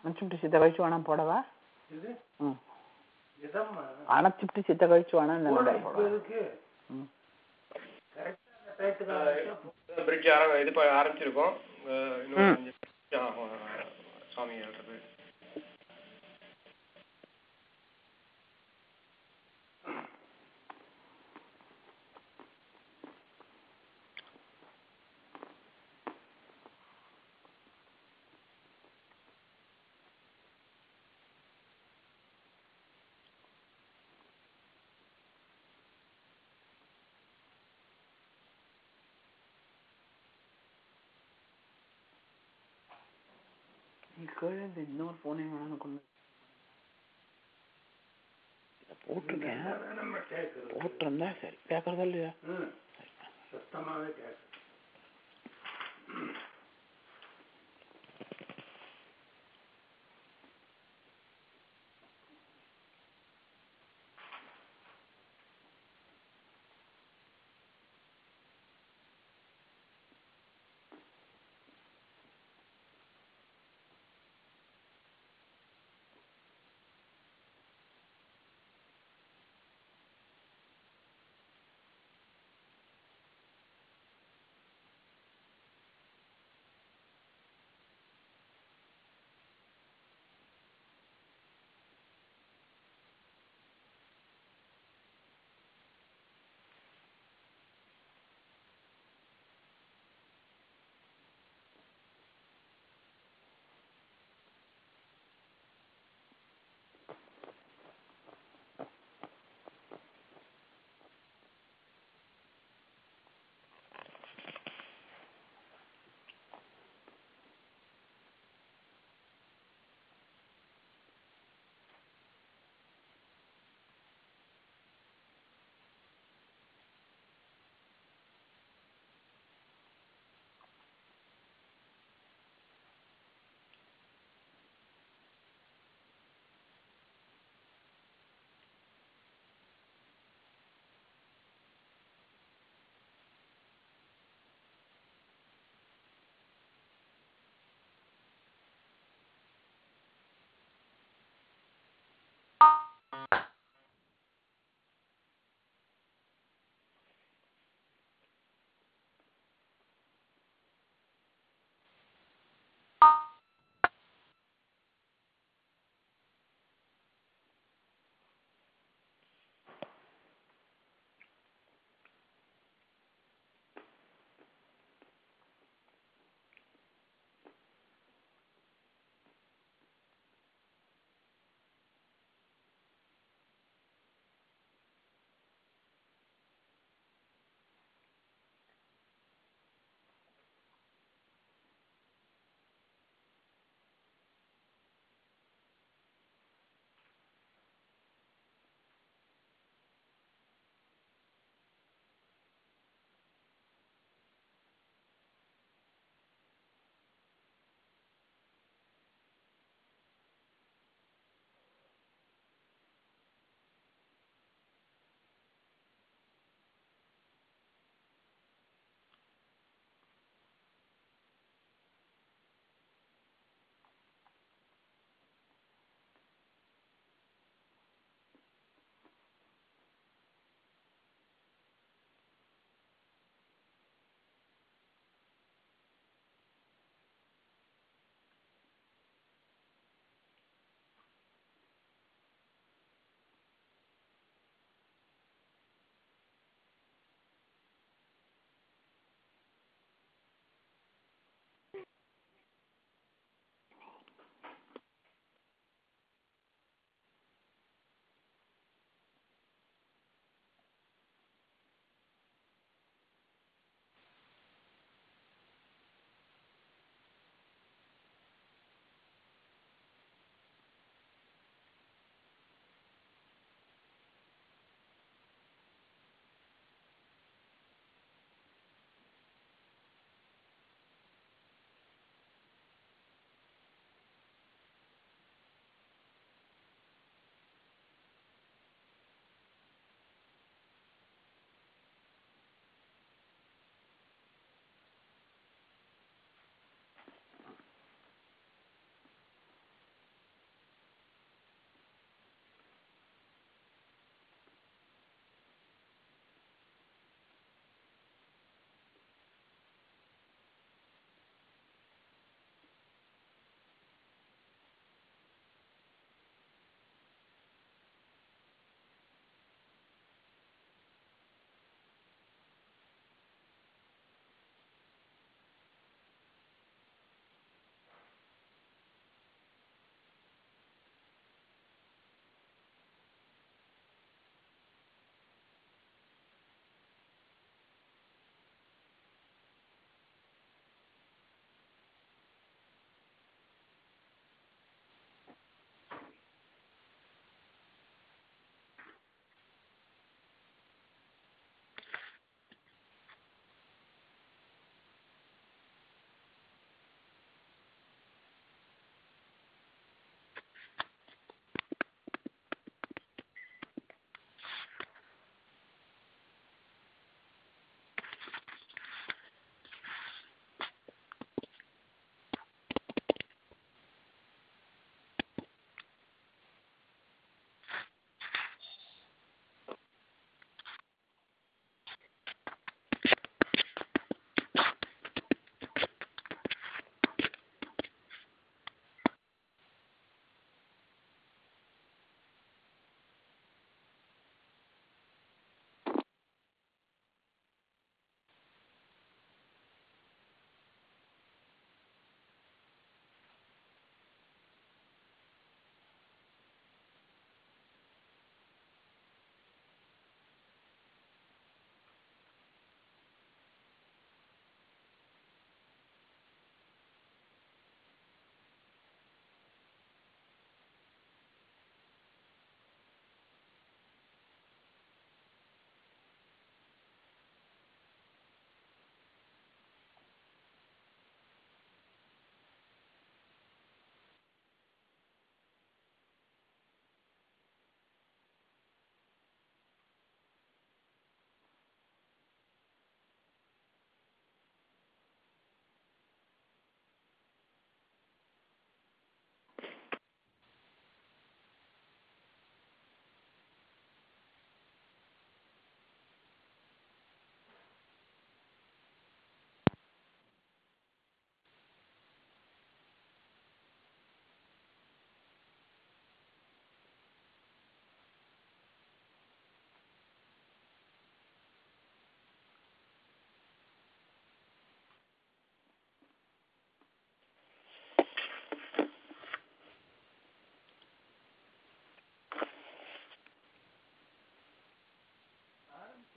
അണച്ചിട്ട് ചിത്ത കഴിച്ചു വേണം പോടവാ இது ഉം. இதம்மா അണച്ചിട്ട് ചിത്ത കഴിച്ചു വേണം போடு, എന്നോട് இப்ப இருக்கு ம். கரெக்டா அந்த டயத்துக்கு பிரிட்ஜ் ஆரம் இது ப- ஆரம்பிச்சிருக்கோம் அஹ் இன்னும் ம். அஞ்சு நிமிஷம் ஆகும், அஹ், சாமி ஏழ்றது ഈ കീഴே இந்த இன்னொரு போனே வேணும்னு கொண்டு இதை போட்டிருக்கேன் நம்ம கேட்கறது போட்டிருந்தா சரி கேட்கறதா இல்லையா ம். சத்தமாவே கேட்கறது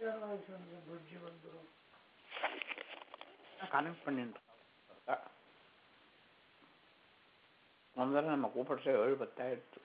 புஜ்ஜி வந்துடும் கனெக்ட் பண்ணிட்டு முதல்ல நம்ம கூப்பிடுற ஏழு பத்தாயிரத்து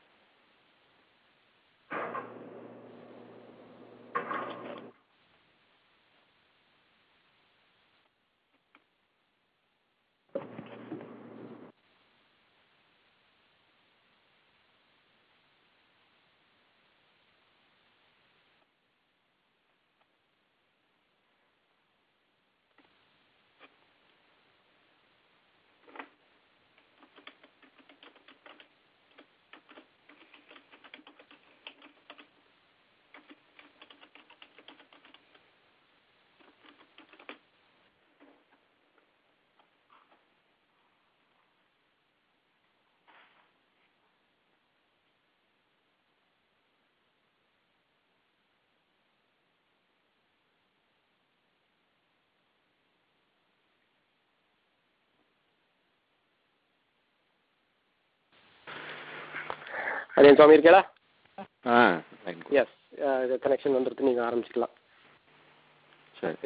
அதே சுவாமி இருக்கேடா ஆ லைன் கொடு. எஸ் கனெக்ஷன் வந்துருக்கு நீங்கள் ஆரம்பிச்சுக்கலாம் சரி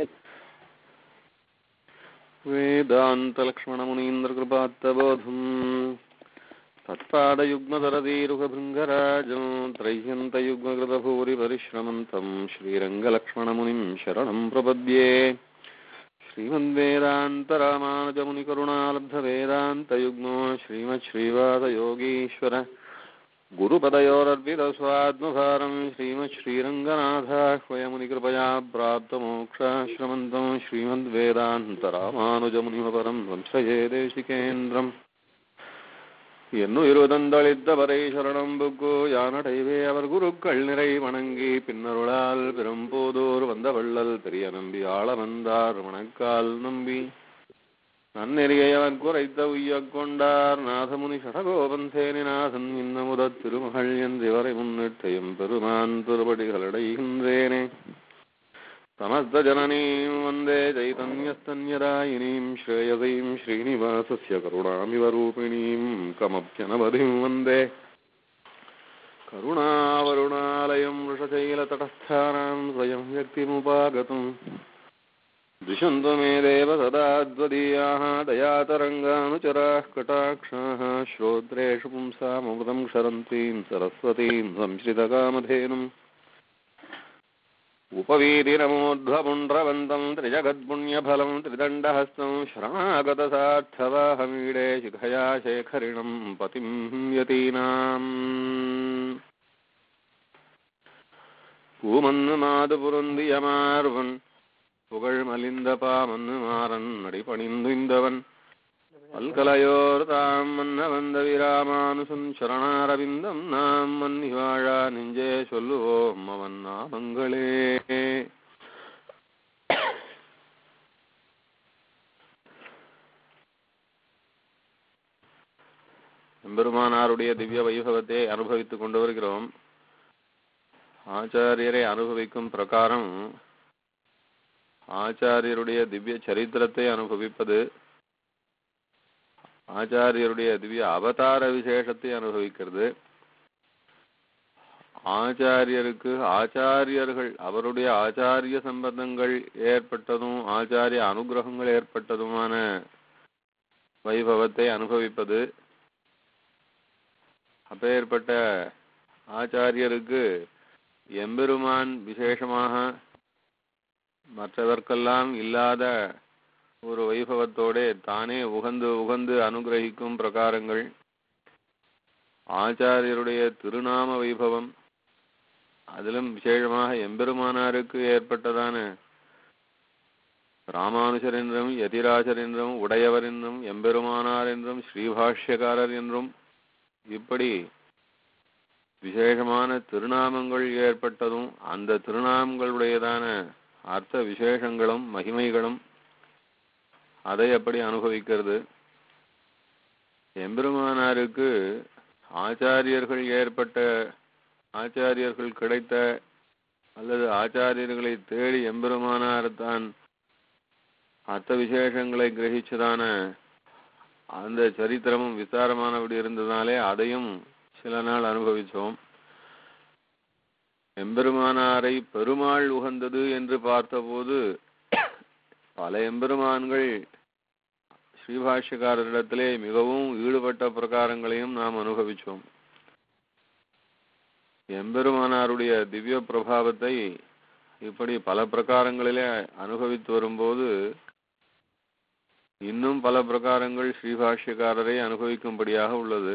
वेदान्तलक्ष्मणमुनीन्द्रकृपात्तबोधम् तत्पादयुग्मदरदीरुगभृङ्गराजम् त्रय्यन्तयुग्मकृतभूरिपरिश्रमन्तम् श्रीरङ्गलक्ष्मणमुनिम् शरणम् प्रपद्ये श्रीमन्वेदान्तरामानुजमुनिकरुणालब्धवेदान्तयुग्मो श्रीमच्छ्रीवादयोगीश्वर गुरुपदयोरर्पितस्वात्मभारम् श्रीमच्छ्रीरङ्गनाथाह्वयमुनिकृपया प्राप्तमोक्षाश्रमन्तम् श्रीमद्वेदान्तरामानुजमुनिमपरम् संश्रये देशिकेन्द्रम् எண்ணுயிருதந்தளித்த பரை சரணம் புக்கு யானடைவே அவர் குருக்கள் நிறை வணங்கி பின்னருளால் பெரும்போதோர் வந்த வள்ளல் பெரிய நம்பி ஆள வந்தார் வணக்கால் நம்பி நன்னெறியை அவர் குறைத்த உய்யக் கொண்டார் நாதமுனி சடகோபன் சேனிநாதன் இன்னமுதத் திருமகள் என்றிவரை முன்னிட்டையும் பெருமான் திருபடிகளடைகின்றேனே समस्त जननीं वन्दे चैतन्यस्तन्यदायिनीं श्रेयसीं श्रीनिवासस्य करुणामिव रूपिणीं कमप्यनवधिं वन्दे करुणावरुणालयं वृषशैलतटस्थानां स्वयं व्यक्तिमुपागतम् दिशन्तु मे देव सदा द्वदीयाः दयातरङ्गानुचराः कटाक्षाः श्रोत्रेषु पुंसामृतं क्षरन्तीं सरस्वतीं संश्रितकामधेनुम् उपवीतिनमोध्वपुण्ड्रवन्तम् त्रिजगद्पुण्यफलम् त्रिदण्डहस्तम् शरणागतसार्थवाहमीडे शिखया शेखरिणम् पतिम् यतीनाम् பூமன்னு மாது புருந்தியமார்வன் புகழ் மலிந்த பாமன்னு மாறன் அடிபணிந்து இந்தவன் பல்கலையோர் தாம் மன்ன வந்த விராமானுசன் சரணாரவிந்தம் நாம் மன்னி வாழா நெஞ்சே சொல்லுவோம் அவன் நாமங்களே எம்பெருமானாருடைய திவ்ய வைபவத்தை அனுபவித்துக் கொண்டு வருகிறோம் ஆச்சாரியரை அனுபவிக்கும் பிரகாரம் ஆச்சாரியருடைய திவ்ய சரித்திரத்தை அனுபவிப்பது ஆச்சாரியருடைய திவ்ய அவதார விசேஷத்தை அனுபவிக்கிறது ஆச்சாரியருக்கு ஆச்சாரியர்கள் அவருடைய ஆச்சாரிய சம்பந்தங்கள் ஏற்பட்டதும் ஆச்சாரிய அனுகிரகங்கள் ஏற்பட்டதுமான வைபவத்தை அனுபவிப்பது அப்பேற்பட்ட ஆச்சாரியருக்கு எம்பெருமான் விசேஷமாக மற்றவர்க்கெல்லாம் இல்லாத ஒரு வைபவத்தோட தானே உகந்து உகந்து அனுகிரகிக்கும் பிரகாரங்கள் ஆச்சாரியருடைய திருநாம வைபவம் அதிலும் விசேஷமாக எம்பெருமானாருக்கு ஏற்பட்டதான ராமானுஜர் என்றும் யதிராஜர் என்றும் உடையவர் என்றும் எம்பெருமானார் என்றும் ஸ்ரீபாஷ்யக்காரர் என்றும் இப்படி விசேஷமான திருநாமங்கள் ஏற்பட்டதும் அந்த திருநாமங்களுடையதான அர்த்த விசேஷங்களும் மகிமைகளும் அதை அப்படி அனுபவிக்கிறது எம்பெருமானாருக்கு ஆச்சாரியர்கள் ஏற்பட்ட ஆச்சாரியர்கள் கிடைத்த அல்லது ஆச்சாரியர்களை தேடி எம்பெருமானார் தான் அர்த்த விசேஷங்களை கிரகிச்சதான அந்த சரித்திரமும் விசாரமானபடி இருந்ததாலே அதையும் சில நாள் அனுபவிச்சோம் எம்பெருமானாரை பெருமாள் உகந்தது என்று பார்த்தபோது பல எம்பெருமான்கள் ஸ்ரீபாஷ்யக்காரரிடத்திலே மிகவும் ஈடுபட்ட பிரகாரங்களையும் நாம் அனுபவிச்சோம் எம்பெருமானாருடைய திவ்ய பிரபாவத்தை இப்படி பல பிரகாரங்களிலே அனுபவித்து வரும்போது இன்னும் பல பிரகாரங்கள் ஸ்ரீபாஷ்யக்காரரை அனுபவிக்கும்படியாக உள்ளது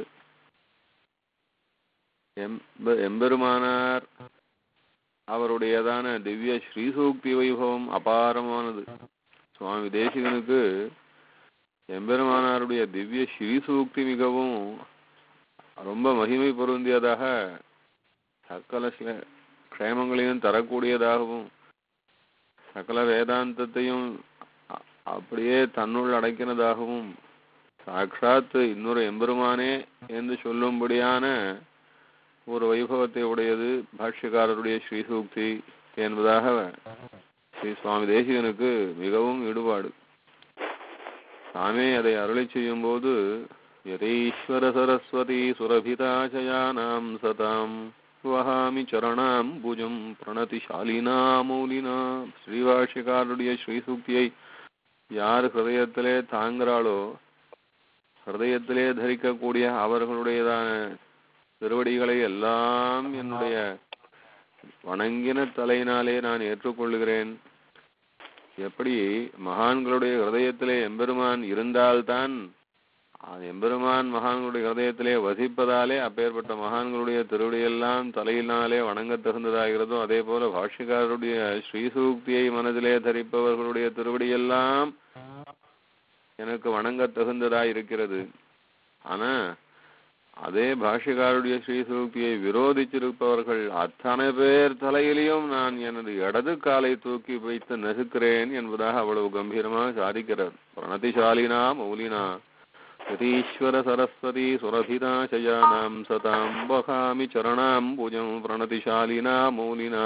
எம்ப- எம்பெருமானார் அவருடையதான திவ்ய ஸ்ரீசூக்தி வைபவம் அபாரமானது சுவாமி தேசிகனுக்கு எம்பெருமானாருடைய திவ்ய ஸ்ரீசூக்தி மிகவும் ரொம்ப மகிமை பொருந்தியதாக சகல சில- க்ஷேமங்களையும் தரக்கூடியதாகவும் சகல வேதாந்தத்தையும் அ- அப்படியே தன்னுள் அடைக்கிறதாகவும் சாட்சாத் இன்னொரு எம்பெருமானே என்று சொல்லும்படியான ஒரு வைபவத்தை உடையது பாஷ்யக்காரருடைய ஸ்ரீசூக்தி என்பதாக ஸ்ரீ சுவாமி தேசிகனுக்கு மிகவும் ஈடுபாடு தாமே அதை அருளை செய்யும் போது யதீஸ்வர சரஸ்வதி சுரபிதாச்சயானாம் சதாம் வஹாமி சரணாம் புஜம் பிரணதிசாலினா மௌலினா ஸ்ரீபாஷ்யக்காரருடைய ஸ்ரீசூக்தியை யார் ஹிருதயத்திலே தாங்கிறாளோ ஹிருதயத்திலே தரிக்கக்கூடிய அவர்களுடையதான திருவடிகளை எல்லாம் என்னுடைய வணங்கின தலையினாலே நான் ஏற்றுக்கொள்கிறேன் எப்படி மகான்களுடைய ஹிருதயத்திலே எம்பெருமான் இருந்தால்தான் அந்த எம்பெருமான் மகான்களுடைய ஹிருதயத்திலே வசிப்பதாலே அப்பேற்பட்ட மகான்களுடைய திருவடியெல்லாம் தலையினாலே வணங்க தகுந்ததாகிறதோ அதே போல பாஷ்யக்காரருடைய ஸ்ரீசூக்தியை மனதிலே தரிப்பவர்களுடைய திருவடியெல்லாம் எனக்கு வணங்க தகுந்ததாய் இருக்கிறது ஆனா அதே பாஷ்யக்காரருடைய ஸ்ரீசூக்தியை விரோதிச்சிருப்பவர்கள் அத்தனை பேர் தலையிலையும் நான் எனது இடது காலை தூக்கி வைத்து நசுக்கிறேன் என்பதாக அவ்வளவு கம்பீரமாக சாதிக்கிறார் பிரணதிசாலினா மௌலினா யதீஸ்வர சரஸ்வதி சுரபிதா சயானாம் சதாம் வகாமி சரணாம் புஜம் பிரணதிசாலினா மௌலினா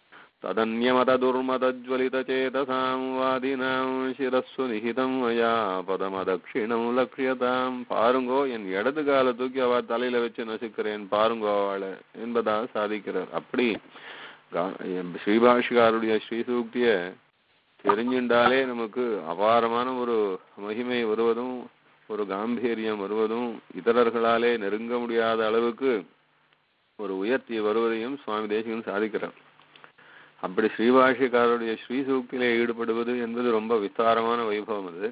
तदन्यमतदुर्मतज्वलितचेतसां वादिनां शिरस्सु நிகிதம் மயா பதமதக்ஷிணம் லக்ஷியதாம் பாருங்கோ என் இடது கால தூக்கி அவ தலையில வச்சு நசுக்கிறேன் பாருங்கோ அவளை என்பதாக சாதிக்கிறார் அப்படி கா- எம் ஸ்ரீபாஷிகாருடைய ஸ்ரீசூக்திய தெரிஞ்சின்றாலே நமக்கு அபாரமான ஒரு மகிமை வருவதும் ஒரு காம்பீரியம் வருவதும் இதரர்களாலே நெருங்க முடியாத அளவுக்கு ஒரு உயர்த்தி வருவதையும் சுவாமி தேசிகன் சாதிக்கிறார் அப்படி ஸ்ரீபாஷிக்காரருடைய ஸ்ரீசூக்தியிலே ஈடுபடுவது என்பது ரொம்ப விஸ்தாரமான வைபவம் அது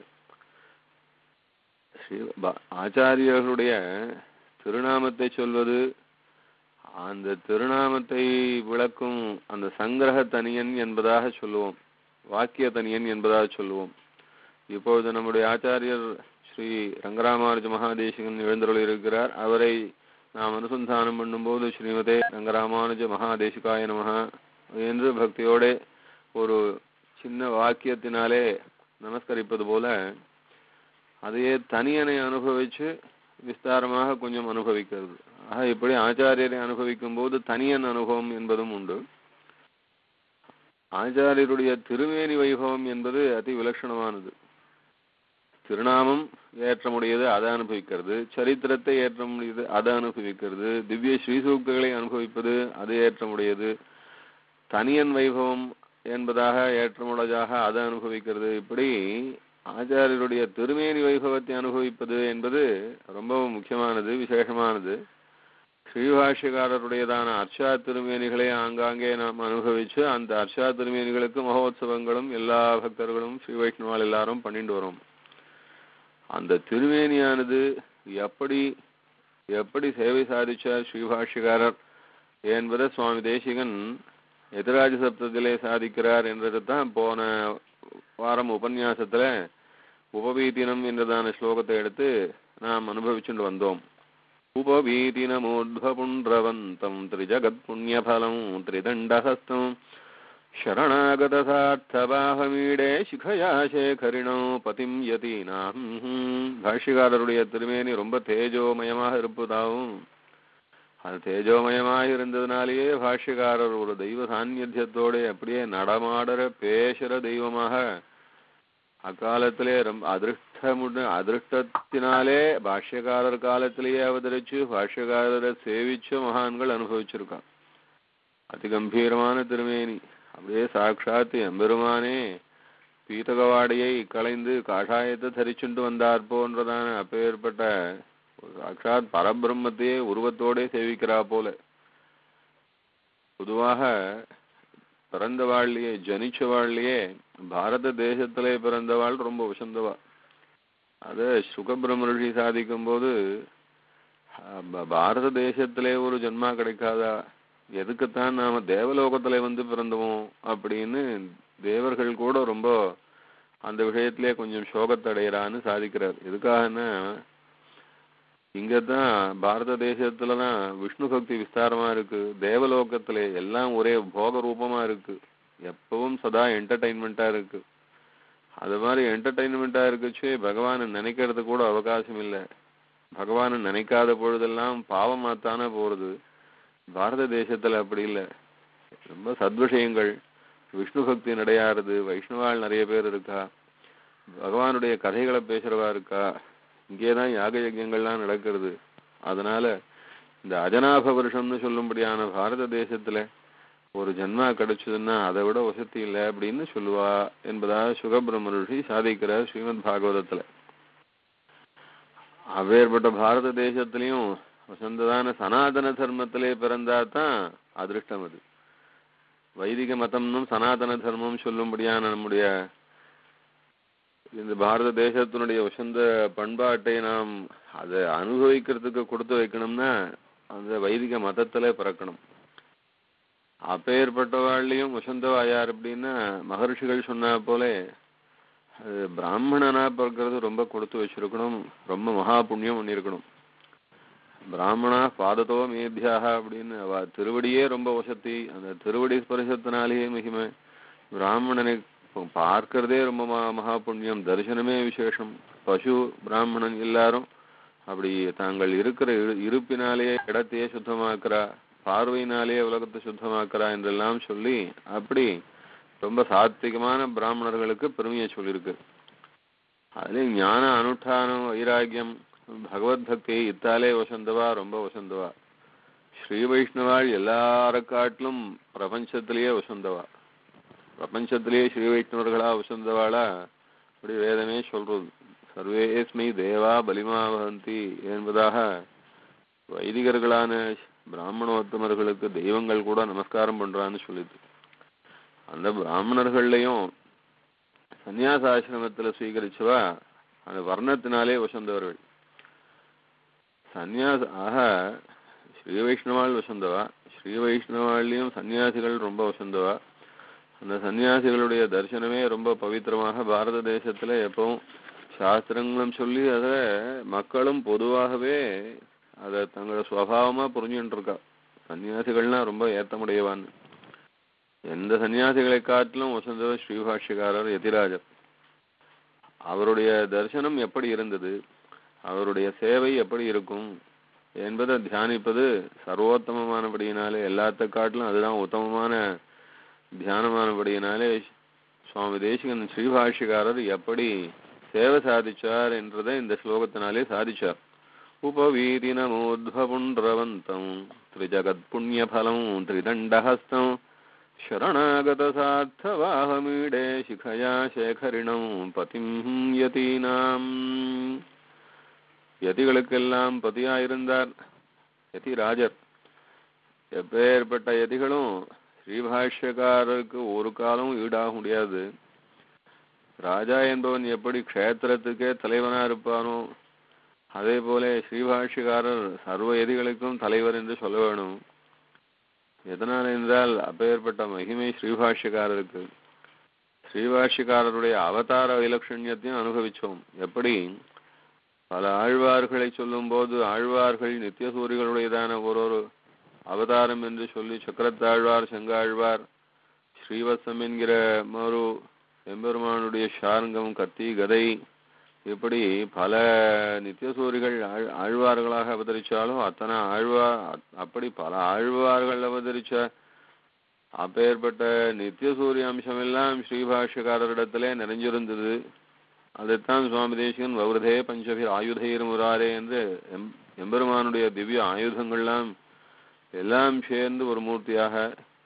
ஸ்ரீ ப- ஆச்சாரியர்களுடைய திருநாமத்தை சொல்வது அந்த திருநாமத்தை விளக்கும் அந்த சங்கிரக தனியன் என்பதாக சொல்லுவோம் வாக்கிய தனியன் என்பதாக சொல்லுவோம் இப்பொழுது நம்முடைய ஆச்சாரியர் ஸ்ரீ ரங்கராமானுஜ மகாதேசிகன் எழுந்தருள் இருக்கிறார் அவரை நாம் அனுசந்தானம் பண்ணும்போது ஸ்ரீமதே ரங்கராமானுஜ மகாதேசிகாய நமஹ என்று பக்தியோட ஒரு சின்ன வாக்கியத்தினாலே நமஸ்கரிப்பது போல அதையே தனியனை அனுபவிச்சு விஸ்தாரமாக கொஞ்சம் அனுபவிக்கிறது ஆக இப்படி ஆச்சாரியரை அனுபவிக்கும் போது தனியன் அனுபவம் என்பதும் உண்டு ஆச்சாரியருடைய திருமேனி வைபவம் என்பது அதி விலட்சணமானது திருநாமம் ஏற்றமுடையது அதை அனுபவிக்கிறது சரித்திரத்தை ஏற்ற முடியது அதை அனுபவிக்கிறது திவ்ய ஸ்ரீசூக்திகளை அனுபவிப்பது அது ஏற்றமுடையது தனியன் வைபவம் என்பதாக ஏற்றமுடையதாக அதை அனுபவிக்கிறது இப்படி ஆச்சாரியருடைய திருமேனி வைபவத்தை அனுபவிப்பது என்பது ரொம்பவும் முக்கியமானது விசேஷமானது ஸ்ரீபாஷ்யக்காரருடையதான அர்ச்சா திருமேனிகளை ஆங்காங்கே நாம் அனுபவிச்சு அந்த அர்ச்சா திருமேனிகளுக்கு மகோத்சவங்களும் எல்லா பக்தர்களும் ஸ்ரீ வைஷ்ணவால் எல்லாரும் பண்ணிட்டு வரோம் அந்த திருமேனியானது எப்படி எப்படி சேவை சாதிச்சார் ஸ்ரீபாஷ்யக்காரர் என்பதை சுவாமி தேசிகன் எதிராஜ சப்தத்திலே சாதிக்கிறார் என்றதுதான் போன வாரம் உபன்யாசத்துல உபவீதினம் என்றதான ஸ்லோகத்தை எடுத்து நாம் அனுபவிச்சுட்டு வந்தோம் உபவீதினமூர்ध्वपुण्ड्रवन्तं त्रिजगत्पुण्यफलं त्रिदण्डहस्तं शरणागतसार्थबाहमीडे शिखया शेखरिणो பதிம் யதீனாம் பாஷ்யக்காரருடைய திருமேனி ரொம்ப தேஜோமயமாக இருப்பதாகவும் அது தேஜோமயமாக இருந்ததுனாலேயே பாஷ்யக்காரர் ஒரு தெய்வ சாநித்தியத்தோட அப்படியே நடமாடுற பேசுற தெய்வமாக அக்காலத்திலே ரொம்ப அதிருஷ்டமுட அதிருஷ்டத்தினாலே பாஷ்யக்காரர் காலத்திலேயே அவதரிச்சு பாஷ்யக்காரரை சேவிச்ச மகான்கள் அனுபவிச்சிருக்கான் அதிகம்பீரமான திருமேனி அப்படியே சாட்சாத் எம்பெருமானே பீதகவாடையை களைந்து காஷாயத்தை தரிச்சுண்டு வந்தார் போன்றதான அப்பேற்பட்ட ஒரு சாட்சாத் பரபிரம்மத்தையே உருவத்தோடே சேவிக்கிறா போல பொதுவாக பிறந்தவாழ்லையே ஜனிச்சவாழ்லையே பாரத தேசத்திலே பிறந்தவாள் ரொம்ப உசந்தவா அத சுகபிரம்ம ரிஷி சாதிக்கும் போது அஹ், ப- பாரத தேசத்திலே ஒரு ஜென்மா கிடைக்காதா எதுக்குத்தான் நாம தேவலோகத்திலே வந்து பிறந்தோம் அப்படின்னு தேவர்கள் கூட ரொம்ப அந்த விஷயத்திலே கொஞ்சம் சோகத்தடைகிறான்னு சாதிக்கிறார் எதுக்காகன்னா இங்கதான் பாரத தேசத்துலதான் விஷ்ணு பக்தி விஸ்தாரமா இருக்கு தேவலோகத்திலே எல்லாம் ஒரே போக ரூபமா இருக்கு எப்பவும் சதா என்டர்டைன்மெண்டா இருக்கு அது மாதிரி என்டர்டைன்மெண்டா இருக்குச்சு பகவானை நினைக்கிறது கூட அவகாசம் இல்லை பகவானை நினைக்காத பொழுதெல்லாம் பாவமாத்தானே போறது பாரத தேசத்துல அப்படி இல்லை ரொம்ப சத்விஷயங்கள் விஷ்ணு பக்தி நடையாறுது வைஷ்ணவாள் நிறைய பேர் இருக்கா பகவானுடைய கதைகளை பேசுறவா இருக்கா இங்கேதான் யாக யஜ்யங்கள்லாம் நடக்கிறது அதனால இந்த அஜனாப வருஷம்னு சொல்லும்படியான பாரத தேசத்துல ஒரு ஜன்மா கிடைச்சதுன்னா அதை விட வசதி இல்லை அப்படின்னு சொல்லுவா என்பதா சுகபிரம்ம ரிஷி சாதிக்கிறார் ஸ்ரீமத் பாகவதத்துல அவ்வேற்பட்ட பாரத தேசத்திலையும் வசந்ததான சனாதன தர்மத்திலே பிறந்தா தான் அதிருஷ்டம் அது வைதிக மதம்னும் சனாதன தர்மம் சொல்லும்படியான நம்முடைய இந்த பாரத தேசத்தினுடைய உசந்த பண்பாட்டை நாம் அதை அனுபவிக்கிறதுக்கு கொடுத்து வைக்கணும்னா அந்த வைதிக மதத்திலே பிறக்கணும் அப்பேற்பட்டவாழ்லையும் உசந்தவா யார் அப்படின்னா மகர்ஷிகள் சொன்னா போலே அது பிராமணனா பிறக்கிறது ரொம்ப கொடுத்து வச்சிருக்கணும் ரொம்ப மகா புண்ணியம் பண்ணியிருக்கணும் பிராமணா பாதத்தோ மேத்தியாக அப்படின்னு அவ திருவடியே ரொம்ப வசதி அந்த திருவடி ஸ்பரிசத்தினாலேயே மகிமை பிராமணனை ப- பார்க்கறதே ரொம்ப மகா- மகா புண்ணியம் தரிசனமே விசேஷம் பசு பிராமணன் எல்லாரும் அப்படி தாங்கள் இருக்கிற இரு- இருப்பினாலேயே இடத்தையே சுத்தமாக்குறா பார்வையினாலேயே உலகத்தை சுத்தமாக்குறா என்றெல்லாம் சொல்லி அப்படி ரொம்ப சாத்விகமான பிராமணர்களுக்கு பெருமையை சொல்லியிருக்கு அதுலயும் ஞான அனுஷ்டானம் வைராகியம் பகவத் பக்தி இத்தாலே வசந்தவா ரொம்ப வசந்தவா ஸ்ரீ வைஷ்ணவாள் எல்லார காட்டிலும் பிரபஞ்சத்திலேயே வசந்தவா பிரபஞ்சத்திலேயே ஸ்ரீ வைஷ்ணவர்களா வசந்தவாளா அப்படி வேதமே சொல்றது சர்வேஸ்மை தேவா பலிமா வகந்தி என்பதாக வைதிகர்களான பிராமணோத்தமர்களுக்கு தெய்வங்கள் கூட நமஸ்காரம் பண்றான்னு சொல்லுது அந்த பிராமணர்கள்லயும் சந்நியாசாசிரமத்துல ஸ்வீகரிச்சவா அந்த வர்ணத்தினாலே வசந்தவர்கள் சந்நியாச ஆக ஸ்ரீ வைஷ்ணவாள் வசந்தவா ஸ்ரீ வைஷ்ணவாள்லயும் சன்னியாசிகள் ரொம்ப வசந்தவா அந்த சன்னியாசிகளுடைய தரிசனமே ரொம்ப பவித்திரமாக பாரத தேசத்துல எப்பவும் சாஸ்திரங்களும் சொல்லி அதை மக்களும் பொதுவாகவே அதை தங்களோட சுவாவமா புரிஞ்சுட்டு இருக்கா சன்னியாசிகள்னா ரொம்ப ஏத்தமுடையவான்னு எந்த சன்னியாசிகளை காட்டிலும் வசந்தவர் ஸ்ரீபாஷ்யக்காரர் யதிராஜர் அவருடைய தரிசனம் எப்படி இருந்தது அவருடைய சேவை எப்படி இருக்கும் என்பதை தியானிப்பது சர்வோத்தமமானபடியினாலே எல்லாத்த காட்டிலும் அதுதான் உத்தமமான தியானமானபடியினாலே சுவாமி தேசிகன் ஸ்ரீபாஷ்யக்காரர் எப்படி சேவை சாதிச்சார் என்றதை இந்த ஸ்லோகத்தினாலே சாதிச்சார் உபவீதினமோத்வபுண்டரவந்தம் திரிஜகத் புண்ணியபலம் திரிதண்டஹஸ்தம் शरणागतसार्थवाहमीडे शिखया शेखरिणं பதிம் யதீனாம் யதிகளுக்கெல்லாம் பதியாயிருந்தார் யதிராஜர் எப்பேற்பட்ட யதிகளும் ஸ்ரீபாஷ்யக்காரருக்கு ஒரு காலம் ஈடாக முடியாது ராஜா என்பவன் எப்படி க்ஷேத்திரத்துக்கே தலைவனா இருப்பானோ அதே போல ஸ்ரீபாஷ்யக்காரர் சர்வ எதிகளுக்கும் தலைவர் என்று சொல்ல வேணும் எதனால் என்றால் அப்பேற்பட்ட மகிமை ஸ்ரீபாஷ்யக்காரருக்கு ஸ்ரீபாஷ்யக்காரருடைய அவதார வைலட்சண்யத்தையும் அனுபவிச்சோம் எப்படி பல ஆழ்வார்களை சொல்லும்போது ஆழ்வார்கள் நித்தியசூரிகளுடையதான ஒரு ஒரு அவதாரம் என்று சொல்லி சக்கரத்தாழ்வார் செங்காழ்வார் ஸ்ரீவத்சம் என்கிற மறு எம்பெருமானுடைய ஷாரங்கம் கத்தி கதை இப்படி பல நித்தியசூரிகள் ஆழ் ஆழ்வார்களாக அவதரிச்சாலும் அத்தனை ஆழ்வா அப்படி பல ஆழ்வார்கள் அவதரிச்ச அப்பேற்பட்ட நித்தியசூரிய அம்சமெல்லாம் ஸ்ரீபாஷ்யக்காரரிடத்திலே நிறைஞ்சிருந்தது அதைத்தான் சுவாமி தேசிகன் வௌரதே பஞ்சபிர் ஆயுதைர் முராரே என்று எம் எம்பெருமானுடைய திவ்ய ஆயுதங்கள்லாம் எல்லாம் சேர்ந்து ஒரு மூர்த்தியாக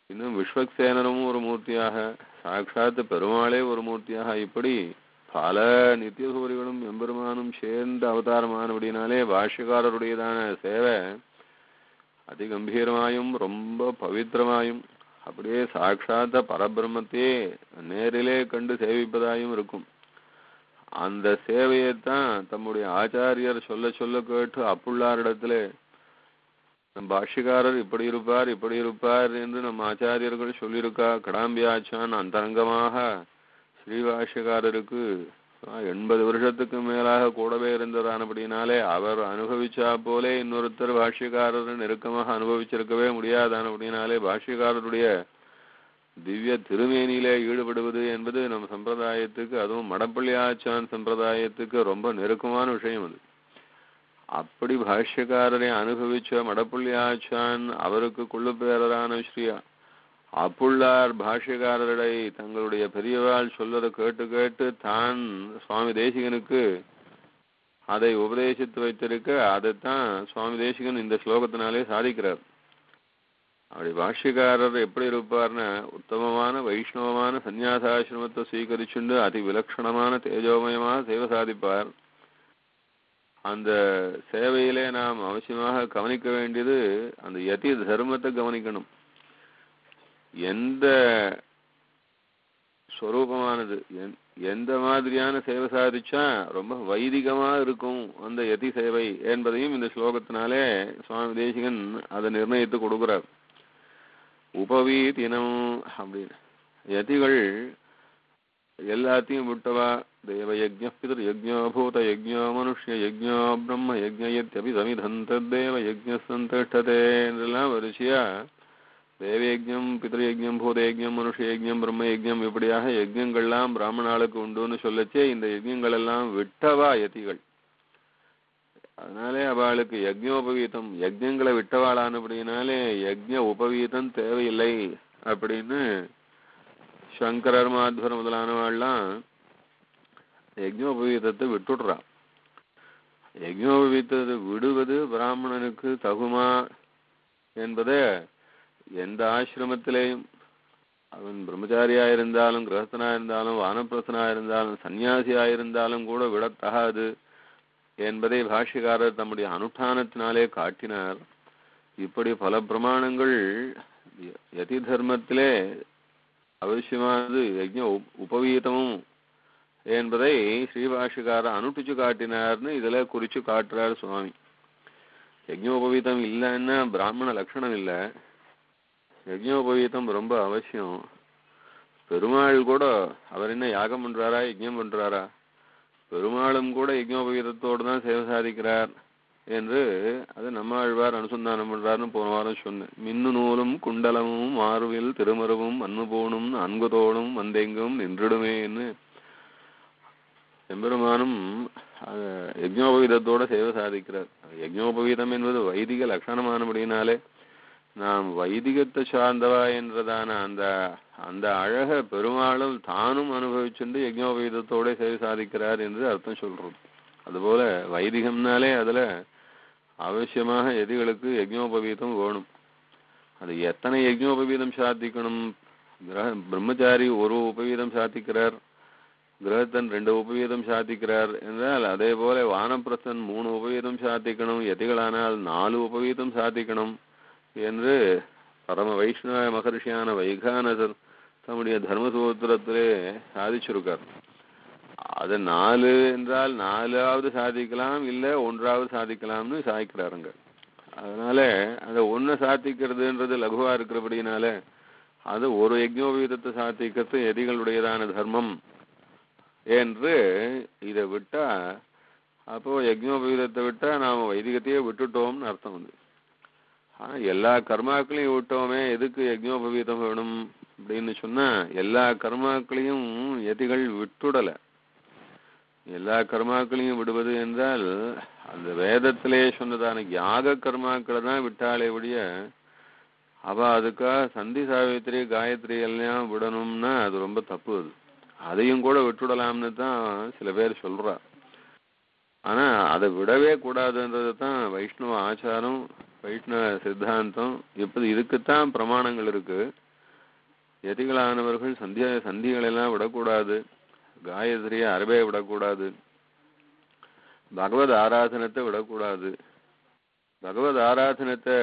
இன்னும் விஸ்வக்சேனரும் ஒரு மூர்த்தியாக சாட்சாத் பெருமாளே ஒரு மூர்த்தியாக இப்படி பல நித்திய சூரிகளும் எம்பெருமானும் சேர்ந்து அவதாரமானபடினாலே பாஷ்யக்காரருடையதான சேவை அதிகம்பீரமாயும் ரொம்ப பவித்திரமாயும் அப்படியே சாட்சாத்த பரபிரம்மத்தையே நேரிலே கண்டு சேவிப்பதாயும் இருக்கும் அந்த சேவையைத்தான் தம்முடைய ஆச்சாரியர் சொல்ல சொல்ல கேட்டு அப்புள்ளாரிடத்திலே நம் பாஷ்யக்காரர் இப்படி இருப்பார் இப்படி இருப்பார் என்று நம் ஆச்சாரியர்கள் சொல்லியிருக்கா கடாம்பியாச்சான் அந்தரங்கமாக ஸ்ரீபாஷ்யக்காரருக்கு எண்பது வருஷத்துக்கு மேலாக கூடவே இருந்ததானபடினாலே அவர் அனுபவிச்சா போலே இன்னொருத்தர் பாஷ்யக்காரர் நெருக்கமாக அனுபவிச்சிருக்கவே முடியாதானபடினாலே பாஷ்யக்காரருடைய திவ்ய திருமேனியிலே ஈடுபடுவது என்பது நம் சம்பிரதாயத்துக்கு அதுவும் மடப்பள்ளி ஆச்சான் சம்பிரதாயத்துக்கு ரொம்ப நெருக்கமான விஷயம் அது அப்படி பாஷ்யக்காரரை அனுபவிச்ச மடப்பள்ளி ஆச்சான் அவருக்கு கொள்ளுப்பேரரான ஸ்ரீ அப்புள்ளார் பாஷ்யக்காரரை தங்களுடைய பெரியவாள் சொல்லதை கேட்டு கேட்டு தான் சுவாமி தேசிகனுக்கு அதை உபதேசித்து வைத்திருக்க அதைத்தான் சுவாமி தேசிகன் இந்த ஸ்லோகத்தினாலே சாதிக்கிறார் அப்படி பாஷ்யக்காரர் எப்படி இருப்பார்னா உத்தமமான வைஷ்ணவமான சந்நியாசாசிரமத்தை ஸ்வீகரிச்சுண்டு அதி விலட்சணமான தேஜோமயமாக சேவை சாதிப்பார் அந்த சேவையிலே நாம் அவசியமாக கவனிக்க வேண்டியது அந்த யதி தர்மத்தை கவனிக்கணும் எந்த ஸ்வரூபமானது எந்- எந்த மாதிரியான சேவை சாதிச்சா ரொம்ப வைதிகமா இருக்கும் அந்த யதி சேவை என்பதையும் இந்த ஸ்லோகத்தினாலே சுவாமி தேசிகன் அதை நிர்ணயித்து கொடுக்கிறார் உபவீதினம் அப்படின்னு யதிகள் எல்லாத்தையும் விட்டவா தேவ யஜ்ஞ பிதர் யஜ்ஞோ பூத யஜ்ஞோ மனுஷ்ய யஜ்ஞோ பிரம்ம யஜ்ஞயத்யபி சமிதம் தத்தேவ யஜ்ஞ சந்திஷ்டதே என்றெல்லாம் வரிசையா தேவயஜ்ஞம் பிதர்யஜ்ஞம் பூதயஜ்ஞம் மனுஷயஜ்ஞம் பிரம்மயஜ்ஞம் இப்படியாக யஜ்ஞங்கள்லாம் பிராமணாளுக்கு உண்டுன்னு சொல்லச்சே இந்த யஜ்ஞங்கள் எல்லாம் விட்டவா யதிகள் அதனாலே அவளுக்கு யஜ்ஞோபவீதம் யஜ்ஞங்களை விட்டவாளானபடினாலே யஜ்ஞ உபவீதம் தேவையில்லை அப்படின்னு சங்கரர் மாத்வர முதலானவாள்லாம் யஜ்ஞோபவீதத்தை விட்டுடுறா யஜ்ஞோபவீதத்தை விடுவது பிராமணனுக்கு தகுமா என்பதை எந்த ஆசிரமத்திலேயும் அவன் பிரம்மச்சாரியா இருந்தாலும் கிரகஸ்தனா இருந்தாலும் வானப்பிரசனா இருந்தாலும் சன்னியாசியா இருந்தாலும் கூட விடத்தகாது என்பதை பாஷ்யக்காரர் தம்முடைய அனுஷ்டானத்தினாலே காட்டினார் இப்படி பல பிரமாணங்கள் ய- யதி தர்மத்திலே அவசியமானது யஜ்ஞ உப்- உபவீதமும் என்பதை ஸ்ரீபாஷிகாரர் அனுட்டிச்சு காட்டினார்னு இதுல குறிச்சு காட்டுறார் சுவாமி யஜ்ஞோபவீதம் இல்லைன்னா பிராமண லட்சணம் இல்லை யஜ்ஞோபவீதம் ரொம்ப அவசியம் பெருமாள் கூட அவர் என்ன யாகம் பண்றாரா யஜ்ஞம் பண்றாரா பெருமாளும் கூட யஜ்ஞோபவீதத்தோடு தான் சேவை சாதிக்கிறார் என்று அது நம்மாழ்வார் அனுசந்தானம் பண்றாருன்னு போன வாரம் சொன்னேன் மின்னு நூலும் குண்டலமும் மார்பில் திருமருவும் அன்னுபோனும் அன்குதோளும் வந்தெங்கும் நின்றுடுமேன்னு எம்பெருமானும் அஹ், யஜ்ஞோபவீதத்தோட சேவை சாதிக்கிறார் யஜ்ஞோபவீதம் என்பது வைதிக லட்சணமானபடினாலே நாம் வைதிகத்தை சார்ந்தவா என்றதான அந்த அந்த அழக பெருமாளும் தானும் அனுபவிச்சுண்டு யஜ்ஞோபவீதத்தோட சேவை சாதிக்கிறார் என்று அர்த்தம் சொல்றோம் அதுபோல வைதிகம்னாலே அதுல அவசியமாக எதிகளுக்கு யஜ்ஞோபவீதம் வேணும் அது எத்தனை யஜ்ஞோபவீதம் சாத்திக்கணும் கிரக பிரம்மச்சாரி ஒரு உபவீதம் சாத்திக்கிறார் கிரகத்தன் ரெண்டு உபவீதம் சாத்திக்கிறார் என்றால் அதே போல வானப்பிரசன் மூணு உபவீதம் சாத்திக்கணும் எதிகளானால் நாலு உபவீதம் சாத்திக்கணும் என்று பரம வைஷ்ணவ மகர்ஷியான வைகானசர் தம்முடைய தர்மசூத்திரத்திலே சாதிச்சிருக்கார் அது நாலு என்றால் நாலாவது சாதிக்கலாம் இல்ல ஒன்றாவது சாதிக்கலாம்னு சாதிக்கிறாருங்க அதனால அந்த ஒண்ணு சாத்திக்கிறதுன்றது லகுவா இருக்கிறபடினால அது ஒரு யஜ்ஞோபீதத்தை சாத்திக்கிறது எதிகளுடையதான தர்மம் என்று இதை விட்டா அப்போ யஜ்ஞோபீதத்தை விட்டா நாம வைதிகத்தையே விட்டுட்டோம்னு அர்த்தம் வந்து ஆனா எல்லா கர்மாக்களையும் விட்டோமே எதுக்கு யஜ்ஞோபவீதம் வேணும் அப்படின்னு சொன்னா எல்லா கர்மாக்களையும் எதிகள் விட்டுடல எல்லா கர்மாக்களையும் விடுவது என்றால் அந்த வேதத்திலே சொன்னதான யாக கர்மாக்களை தான் விட்டாலே ஒழிய அவ அதுக்காக சந்தி சாவித்திரி காயத்ரி எல்லாம் விடணும்னா அது ரொம்ப தப்பு அது அதையும் கூட விட்டுடலாம்னு தான் சில பேர் சொல்றா ஆனா அதை விடவே கூடாதுன்றது தான் வைஷ்ணவ ஆச்சாரம் வைஷ்ணவ சித்தாந்தம் இப்படி இதுக்குத்தான் பிரமாணங்கள் இருக்கு யதிகளானவர்கள் சந்தியா சந்திகளெல்லாம் விடக்கூடாது காயத்ரியை அறவே விடக்கூடாது பகவத் ஆராதனத்தை விடக்கூடாது பகவத் ஆராதனத்தை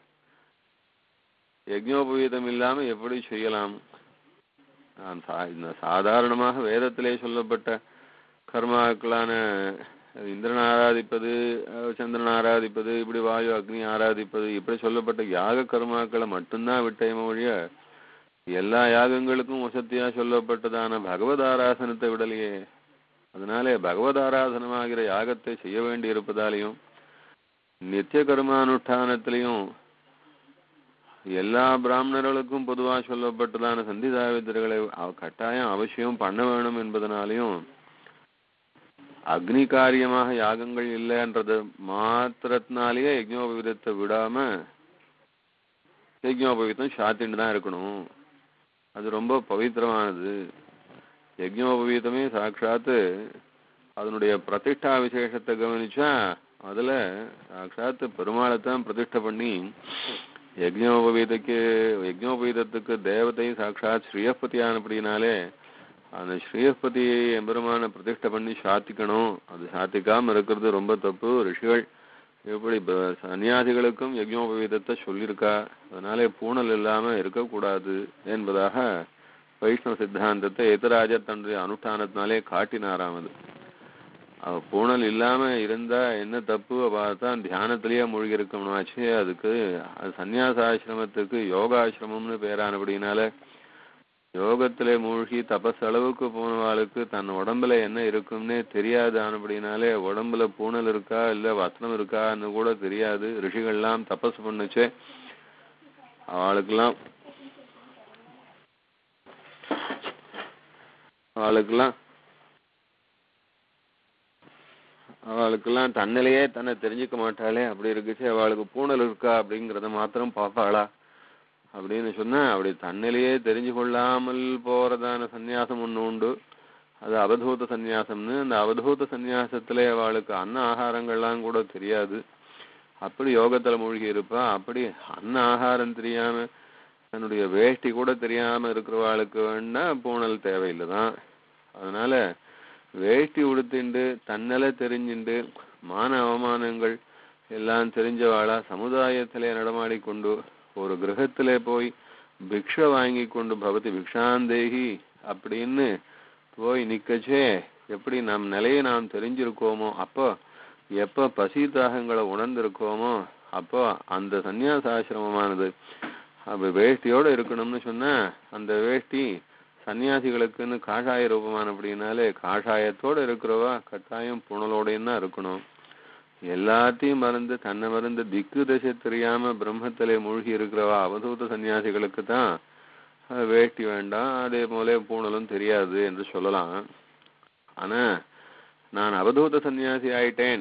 யஜ்ஞோபவீதம் இல்லாம எப்படி செய்யலாம் நான் சா- இந்த சாதாரணமாக வேதத்திலே சொல்லப்பட்ட கர்மாக்களான இந்திரன் ஆராதிப்பது அஹ், சந்திரன் ஆராதிப்பது இப்படி வாயு அக்னி ஆராதிப்பது இப்படி சொல்லப்பட்ட யாக கர்மாக்களை மட்டும்தான் விட்டேம ஒழிய எல்லா யாகங்களுக்கும் வசத்தியா சொல்லப்பட்டதான பகவத் ஆராதனத்தை விடலையே அதனாலே பகவத் ஆராதனமாகிற யாகத்தை செய்ய வேண்டி இருப்பதாலையும் நித்திய கர்மானுஷ்டானத்திலையும் எல்லா பிராமணர்களுக்கும் பொதுவா சொல்லப்பட்டதான சந்தி சாவித்திரிகளை அவ- கட்டாயம் அவசியம் பண்ண வேணும் என்பதனாலையும் அக்னி காரியமாக யாகங்கள் இல்லைன்றது மாத்திரத்தினாலேயே யஜ்ஞோபவீதத்தை விடாம யஜ்ஞோபவீதம் சாத்தின்னு தான் இருக்கணும் அது ரொம்ப பவித்திரமானது யஜ்ஞோபவீதமே சாட்சாத்து அதனுடைய பிரதிஷ்டா விசேஷத்தை கவனிச்சா அதுல சாட்சாத்து பெருமாளை தான் பிரதிஷ்டை பண்ணி யஜ்ஞோபவீதக்கு யஜ்ஞோபவீதத்துக்கு தேவதை சாட்சாத் ஸ்ரீயப்பதியானபடினாலே அந்த ஸ்ரீயப்பதி எம்பெருமான பிரதிஷ்டை பண்ணி சாத்திக்கணும் அது சாத்திக்காம இருக்கிறது ரொம்ப தப்பு ரிஷிகள் எப்படி ப- சன்னியாசிகளுக்கும் யஜ்ஞோபவீதத்தை சொல்லியிருக்கா அதனாலே பூணல் இல்லாம இருக்கக்கூடாது என்பதாக வைஷ்ணவ சித்தாந்தத்தை எதிராஜர் தன்னுடைய அனுஷ்டானத்தினாலே காட்டினாராம் அது அவ பூணல் இல்லாம இருந்தா என்ன தப்பு பார்த்தா தியானத்திலேயே மூழ்கி இருக்கணுமாச்சு அதுக்கு அது சந்நியாசாசிரமத்துக்கு யோகாசிரமம்னு பேரானபடினால யோகத்திலே மூழ்கி தபஸ் அளவுக்கு போனவாளுக்கு தன் உடம்புல என்ன இருக்கும்னே தெரியாதானபடினாலே உடம்புல பூணல் இருக்கா இல்ல வஸ்திரம் இருக்கான்னு கூட தெரியாது ரிஷிகள்லாம் தபஸ் பண்ணுச்சே அவளுக்கெல்லாம் அவளுக்கெல்லாம் அவளுக்கெல்லாம் தன்னிலேயே தன்னை தெரிஞ்சுக்க மாட்டாளே அப்படி இருக்குச்சு அவளுக்கு பூணல் இருக்கா அப்படிங்கறத மாத்திரம் பார்ப்பாளா அப்படின்னு சொன்னா அப்படி தன்னிலேயே தெரிஞ்சு கொள்ளாமல் போறதான சந்நியாசம் ஒண்ணு உண்டு அது அவதூத சந்நியாசம்னு அந்த அவதூத சந்நியாசத்திலே அவளுக்கு அன்ன ஆகாரங்கள்லாம் கூட தெரியாது அப்படி யோகத்துல மூழ்கி இருப்பா அப்படி அன்ன ஆகாரம் தெரியாம தன்னுடைய வேஷ்டி கூட தெரியாம இருக்கிறவாளுக்கு வேணா பூணல் தேவையில்லைதான் அதனால வேஷ்டி உடுத்திண்டு தன்னல தெரிஞ்சுண்டு மான அவமானங்கள் எல்லாம் தெரிஞ்சவாளா சமுதாயத்திலே நடமாடிக்கொண்டு ஒரு கிரகத்திலே போய் பிக்ஷை வாங்கி கொண்டு பவதி பிக்ஷாந்தேகி அப்படின்னு போய் நிக்கச்சே எப்படி நம் நிலையை நாம் தெரிஞ்சிருக்கோமோ அப்போ எப்ப பசி தாகங்களை உணர்ந்திருக்கோமோ அப்போ அந்த சந்நியாசாசிரமமானது அப்ப வேஷ்டியோட இருக்கணும்னு சொன்னா அந்த வேஷ்டி சன்னியாசிகளுக்குன்னு காஷாய ரூபமான அப்படின்னாலே காஷாயத்தோட இருக்கிறவா கட்டாயம் புனலோடையும் தான் இருக்கணும் எல்லாத்தையும் மறந்து தன்னை மறந்து திக்கு திசை தெரியாம பிரம்மத்திலே மூழ்கி இருக்கிறவா அவதூத சன்னியாசிகளுக்கு தான் அஹ், வேஷ்டி வேண்டாம் அதே போல பூணலும் தெரியாது என்று சொல்லலாம் ஆனா நான் அவதூத சன்னியாசி ஆயிட்டேன்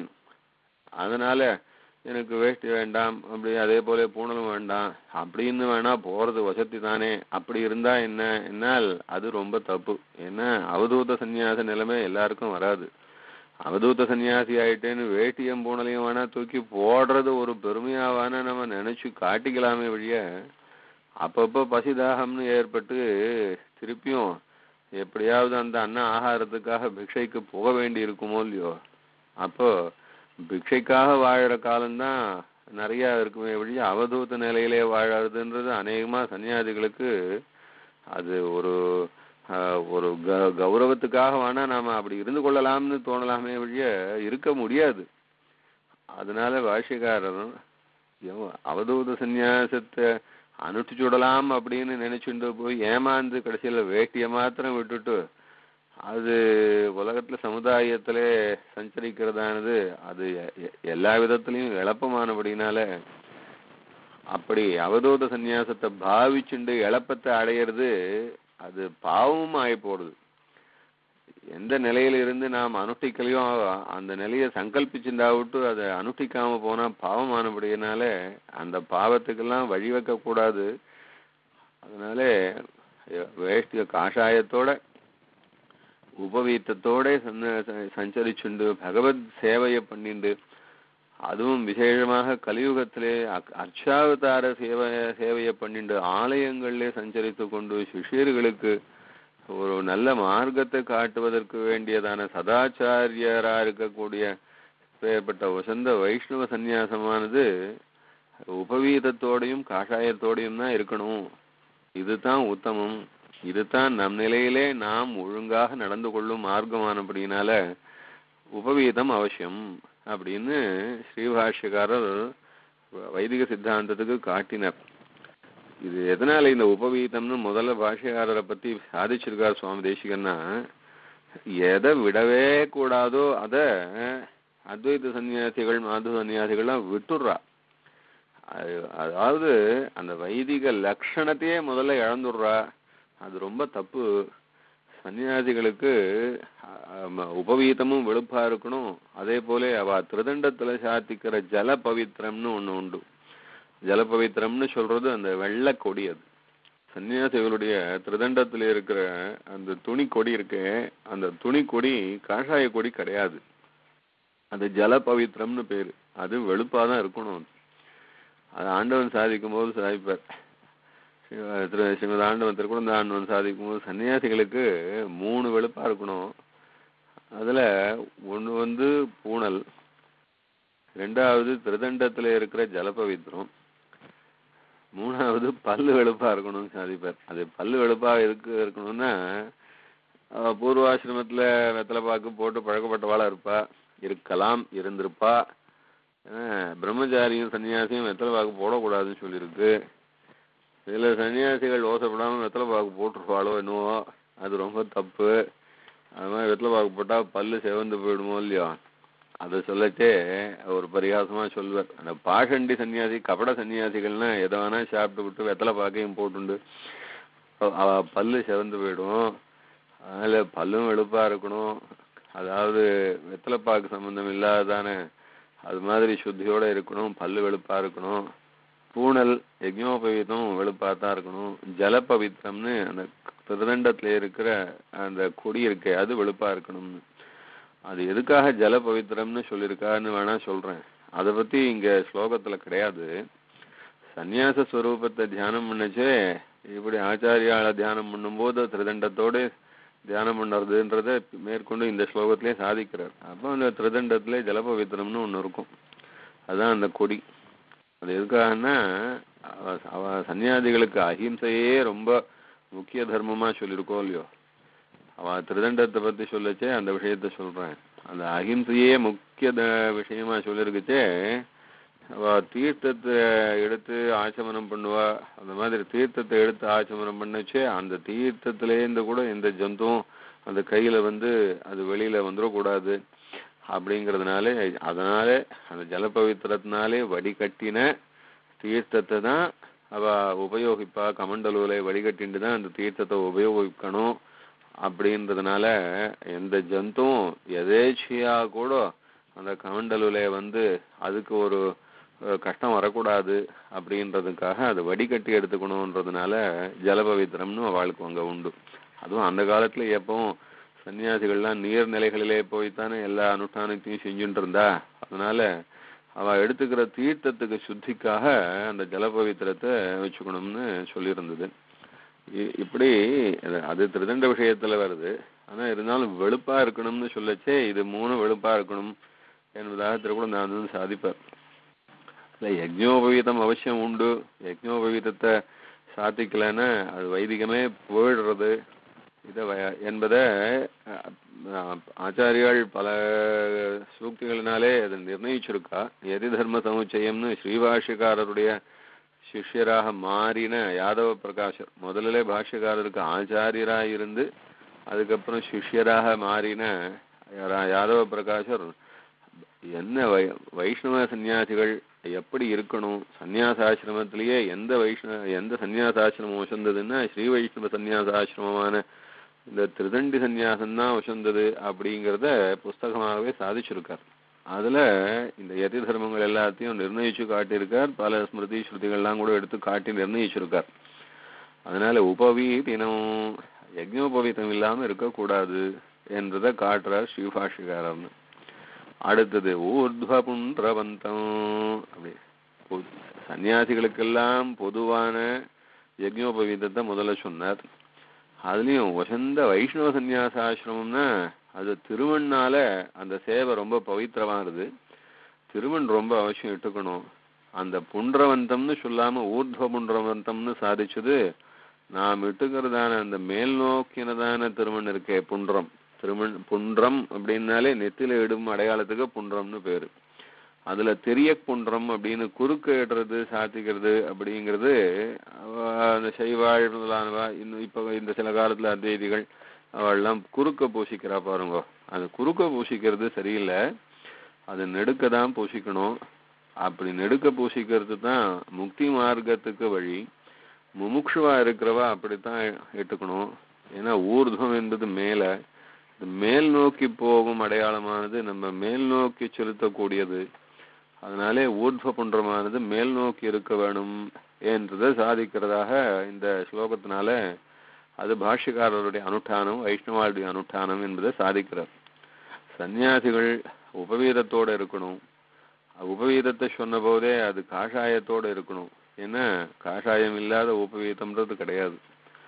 அதனால எனக்கு வேஷ்டி வேண்டாம் அப்படி அதே போல பூணலும் வேண்டாம் அப்படின்னு வேணா போறது வசதி தானே அப்படி இருந்தா என்ன என்னால் அது ரொம்ப தப்பு ஏன்னா அவதூத சந்நியாச நிலைமை எல்லாருக்கும் வராது அவதூத சன்னியாசி ஆயிட்டேன்னு வேட்டியும் பூணலையும் வேணா தூக்கி போடுறது ஒரு பெருமையாவான நம்ம நினைச்சு காட்டிக்கலாமே வழிய அப்பப்போ பசிதாகம்னு ஏற்பட்டு திருப்பியும் எப்படியாவது அந்த அன்ன ஆகாரத்துக்காக பிக்ஷைக்கு போக வேண்டி இருக்குமோ இல்லையோ அப்போ பிக்ஷைக்காக வாழற காலம்தான் நிறைய இருக்குமே வழிய அவதூத நிலையிலே வாழறதுன்றது அநேகமா சன்னியாசிகளுக்கு அது ஒரு ஆஹ், ஒரு க- கௌரவத்துக்காக வேணா நாம அப்படி இருந்து கொள்ளலாம்னு தோணலாமே வழிய இருக்க முடியாது அதனால பாஷ்யக்காரர் எவ- அவதூத சந்நியாசத்தை அனுஷ்டிச்சுடலாம் அப்படின்னு நினைச்சுட்டு போய் ஏமாந்து கடைசியில வேட்டியை மாத்திரம் விட்டுட்டு அது உலகத்துல சமுதாயத்திலே சஞ்சரிக்கிறதானது அது எ- எ- எல்லா விதத்திலையும் இழப்பமானபடினால அப்படி அவதூத சந்நியாசத்தை பாவிச்சுண்டு இழப்பத்தை அடையிறது அது பாவமும் ஆகி போடுது எந்த நிலையில இருந்து நாம் அனுஷ்டிக்கலையோ அந்த நிலையை சங்கல்பிச்சுண்டா விட்டு அதை அனுஷ்டிக்காம போனா பாவமானபடியினால அந்த பாவத்துக்கெல்லாம் வழி வைக்க கூடாது அதனால எ- வேஷ்டிய காஷாயத்தோட உபவீத்தத்தோட சன்ன- ச- சஞ்சரிச்சுண்டு பகவத் சேவையை பண்ணிண்டு அதுவும் விசேஷமாக கலியுகத்திலே அக்- அர்ச்சாவதார சேவை சேவையை பண்ணிண்டு ஆலயங்களிலே சஞ்சரித்து கொண்டு சிஷ்யர்களுக்கு ஒரு நல்ல மார்க்கத்தை காட்டுவதற்கு வேண்டியதான சதாச்சாரியரா இருக்கக்கூடிய பேர்பட்ட வசந்த வைஷ்ணவ சந்நியாசமானது உபவீதத்தோடையும் காஷாயத்தோடையும் தான் இருக்கணும் இதுதான் உத்தமம் இதுதான் நம் நிலையிலே நாம் ஒழுங்காக நடந்து கொள்ளும் மார்க்கமானபடியினால உபவீதம் அவசியம் அப்படின்னு ஸ்ரீபாஷ்யக்காரர் வைதிக சித்தாந்தத்துக்கு காட்டினார் இது எதனால இந்த உபவீதம்னு முதல்ல பாஷ்யக்காரரை பத்தி சாதிச்சிருக்கார் சுவாமி தேசிகன்னா எதை விடவே கூடாதோ அத அத்வைத சன்னியாசிகள் மாது சன்னியாசிகள்லாம் விட்டுடுறா அது- அதாவது அந்த வைதிக லட்சணத்தையே முதல்ல இழந்துடுறா அது ரொம்ப தப்பு சன்னியாசிகளுக்கு ஆமா, உபவீதமும் வெளுப்பா இருக்கணும் அதே போல அவ திருதண்டத்துல சாத்திக்கிற ஜல பவித்திரம்னு ஒண்ணு உண்டு ஜல பவித்திரம்னு சொல்றது அந்த வெள்ளை கொடி அது சன்னியாசிகளுடைய திருதண்டத்துல இருக்கிற அந்த துணி கொடி இருக்கே அந்த துணி கொடி காஷாய கொடி கிடையாது அது ஜல பவித்திரம்னு பேரு அது வெளுப்பாதான் இருக்கணும் அது. அது ஆண்டவன் சாதிக்கும் போது சாதிப்பார் ஸ்ரீ- திரு- ஸ்ரீமத் ஆண்டவன் திருக்குழந்த ஆண்டவன் சாதிக்கும் போது சன்னியாசிகளுக்கு மூணு வெளுப்பா இருக்கணும் அதுல ஒண்ணு வந்து பூணல் ரெண்டாவது திருதண்டத்துல இருக்கிற ஜலபவித்திரம் மூணாவது பல்லு வெளுப்பா இருக்கணும்னு சாதிப்பார் அது பல்லு வெளுப்பா இருக்கு இருக்கணும்னா அவ பூர்வாசிரமத்துல வெத்தலை பாக்கு போட்டு பழக்கப்பட்டவாளா இருப்பா இருக்கலாம் இருந்திருப்பா ஆஹ் பிரம்மச்சாரியும் சன்னியாசியும் வெத்தலை பாக்கு போடக்கூடாதுன்னு சொல்லியிருக்கு சில சன்னியாசிகள் ஓசைப்படாம வெத்தலை பாக்கு போட்டுருவாளோ என்னவோ அது ரொம்ப தப்பு அது மாதிரி வெத்தலை பாக்கு போட்டா பல்லு செவந்து போயிடுமோ இல்லையோ அதை சொல்லச்சே ஒரு பரிகாசமா சொல்வார் அந்த பாஷண்டி சன்னியாசி கபட சன்னியாசிகள்னா எதை வேணா சாப்பிட்டு விட்டு வெத்தலை பாக்கையும் போட்டுண்டு அவ- அவ பல்லு செவந்து போயிடும் அதனால பல்லும் வெளுப்பா இருக்கணும் அதாவது வெத்தலை பாக்கு சம்பந்தம் இல்லாதானே அது மாதிரி சுத்தியோட இருக்கணும் பல்லு வெளுப்பா இருக்கணும் பூணல் யஜ்ஞோபவீதம் வெளுப்பா தான் இருக்கணும் ஜலபவித்திரம்னு அந்த திருதண்டத்துல இருக்கிற அந்த கொடி இருக்கே அது வெளுப்பா இருக்கணும்னு அது எதுக்காக ஜல பவித்திரம்னு சொல்லியிருக்காருன்னு வேணா சொல்றேன் அதை பத்தி இங்க ஸ்லோகத்துல கிடையாது சந்நியாச ஸ்வரூபத்தை தியானம் பண்ணச்சே இப்படி ஆச்சாரியால தியானம் பண்ணும்போது திருதண்டத்தோட தியானம் பண்ணுறதுன்றத மேற்கொண்டு இந்த ஸ்லோகத்திலே சாதிக்கிறார் அப்போ அந்த திருதண்டத்திலே ஜலபவித்திரம்னு ஒண்ணு இருக்கும் அதான் அந்த கொடி அது எதுக்காகன்னா அவ அவ சன்னியாசிகளுக்கு அஹிம்சையே ரொம்ப முக்கிய தர்மமா சொல்லியிருக்கோம் இல்லையோ அவ திருதண்டத்தை பத்தி சொல்லச்சே அந்த விஷயத்த சொல்றேன் அந்த அஹிம்சையே முக்கிய த- விஷயமா சொல்லியிருக்குச்சே அவ தீர்த்தத்தை எடுத்து ஆச்சமனம் பண்ணுவா அந்த மாதிரி தீர்த்தத்தை எடுத்து ஆச்சமனம் பண்ணச்சே அந்த தீர்த்தத்திலேருந்து கூட எந்த ஜந்துவும் அந்த கையில வந்து அது வெளியில வந்துடக்கூடாது அப்படிங்கறதுனால அதனால அந்த ஜலபவித்திரத்தினாலே வடிகட்டின தீர்த்தத்தை தான் அவ உபயோகிப்பா கமண்டலூல வடிகட்டிட்டு தான் அந்த தீர்த்தத்தை உபயோகிக்கணும் அப்படின்றதுனால எந்த ஜந்துவும் எதேச்சியா கூட அந்த கமண்டலுல வந்து அதுக்கு ஒரு அஹ், கஷ்டம் வரக்கூடாது அப்படின்றதுக்காக அதை வடிகட்டி எடுத்துக்கணுன்றதுனால ஜலபவித்திரம்னு அவளுக்கு அங்க உண்டு அதுவும் அந்த காலத்துல எப்பவும் சன்னியாசிகள்லாம் நீர்நிலைகளிலே போய்த்தானே எல்லா அனுஷ்டானத்தையும் செஞ்சுட்டு இருந்தா அதனால அவ எடுத்துக்கிற தீர்த்தத்துக்கு சுத்திக்காக அந்த ஜலபவித்திரத்தை வச்சுக்கணும்னு சொல்லியிருந்தது இ- இப்படி அது- அது திருதண்ட விஷயத்துல வருது ஆனா இருந்தாலும் வெளுப்பா இருக்கணும்னு சொல்லச்சே இது மூணு வெளுப்பா இருக்கணும் என்பதாக திருக்குழந்தானந்தன் சாதிப்பார் இல்ல யஜ்ஞோபவீதம் அவசியம் உண்டு யஜ்ஞோபவீதத்தை சாத்திக்கலைன்னா அது வைதிகமே போயிடுறது இத வ- என்பதை அஹ், அஹ், ஆச்சாரியாள் பல சூக்திகளினாலே அதை நிர்ணயிச்சிருக்கா எதி தர்ம சமுச்சயம்னு ஸ்ரீபாஷ்யக்காரருடைய சிஷ்யராக மாறின யாதவ பிரகாஷர் முதல்ல பாஷ்யக்காரருக்கு ஆச்சாரியரா இருந்து அதுக்கப்புறம் சிஷ்யராக மாறின யா- யாதவ பிரகாஷர் என்ன வை வைஷ்ணவ சன்னியாசிகள் எப்படி இருக்கணும் சந்நியாசாசிரமத்திலேயே எந்த வைஷ்ணவ எந்த சந்நியாசாசிரமம் வசந்ததுன்னா ஸ்ரீ வைஷ்ணவ சந்நியாசாசிரமமான இந்த திருதண்டி சந்நியாசம் தான் வசந்தது அப்படிங்கிறத புஸ்தகமாகவே சாதிச்சிருக்கார் அதுல இந்த யதி தர்மங்கள் எல்லாத்தையும் நிர்ணயிச்சு காட்டியிருக்கார் பல ஸ்மிருதி ஸ்ருதிகள்லாம் கூட எடுத்து காட்டி நிர்ணயிச்சிருக்கார் அதனால உபவீதினம் யஜ்ஞோபவீதம் இல்லாம இருக்கக்கூடாது என்றதை காட்டுறார் ஸ்ரீபாஷிகாரர்னு அடுத்தது ஊர்த்வ புன்றவந்தம் அப்படி பொ- சன்னியாசிகளுக்கெல்லாம் பொதுவான யஜ்ஞோபவீதத்தை முதல்ல சொன்னார் அதுலயும் வசந்த வைஷ்ணவ சந்நியாசாசிரமம்னா அது திருமண்ணால அந்த சேவை ரொம்ப பவித்திரமானது திருமண் ரொம்ப அவசியம் இட்டுக்கணும் அந்த புன்றவந்தம்னு சொல்லாம ஊர்த்வ புன்றவந்தம்னு சாதிச்சது நாம் இட்டுக்கிறதான அந்த மேல் நோக்கினதான திருமண் இருக்கே புன்றம் திருமண் புன்றம் அப்படின்னாலே நெத்தில இடும் அடையாளத்துக்கு புன்றம்னு பேரு அதுல தெரிய புன்றம் அப்படின்னு குறுக்க இடுறது சாத்திக்கிறது அப்படிங்கிறது அவ- அந்த சைவாழ் முதலானவா இன்னும் இப்ப இந்த சில காலத்துல அத்வைதிகள் அவெல்லாம் குறுக்க பூசிக்கிறா பாருங்க அது குறுக்க பூசிக்கிறது சரியில்லை அது நெடுக்க தான் பூசிக்கணும் அப்படி நெடுக்க பூசிக்கிறது தான் முக்தி மார்க்கத்துக்கு வழி முமுட்சுவா இருக்கிறவா அப்படித்தான் ஏற்றுக்கணும் ஏன்னா ஊர்துவம் என்பது மேல இந்த மேல் நோக்கி போகும் அடையாளமானது நம்ம மேல் நோக்கி செலுத்தக்கூடியது அதனாலே ஊர்துவ புன்றமானது மேல் நோக்கி இருக்க வேணும் என்றதை சாதிக்கிறதாக இந்த ஸ்லோகத்தினால அது பாஷ்யக்காரருடைய அனுஷ்டானம் வைஷ்ணவாளுடைய அனுஷ்டானம் என்பதை சாதிக்கிறார் சன்னியாசிகள் உபவீதத்தோட இருக்கணும் உபவீதத்தை சொன்ன போதே அது காஷாயத்தோட இருக்கணும் ஏன்னா காஷாயம் இல்லாத உபவீதம்ன்றது கிடையாது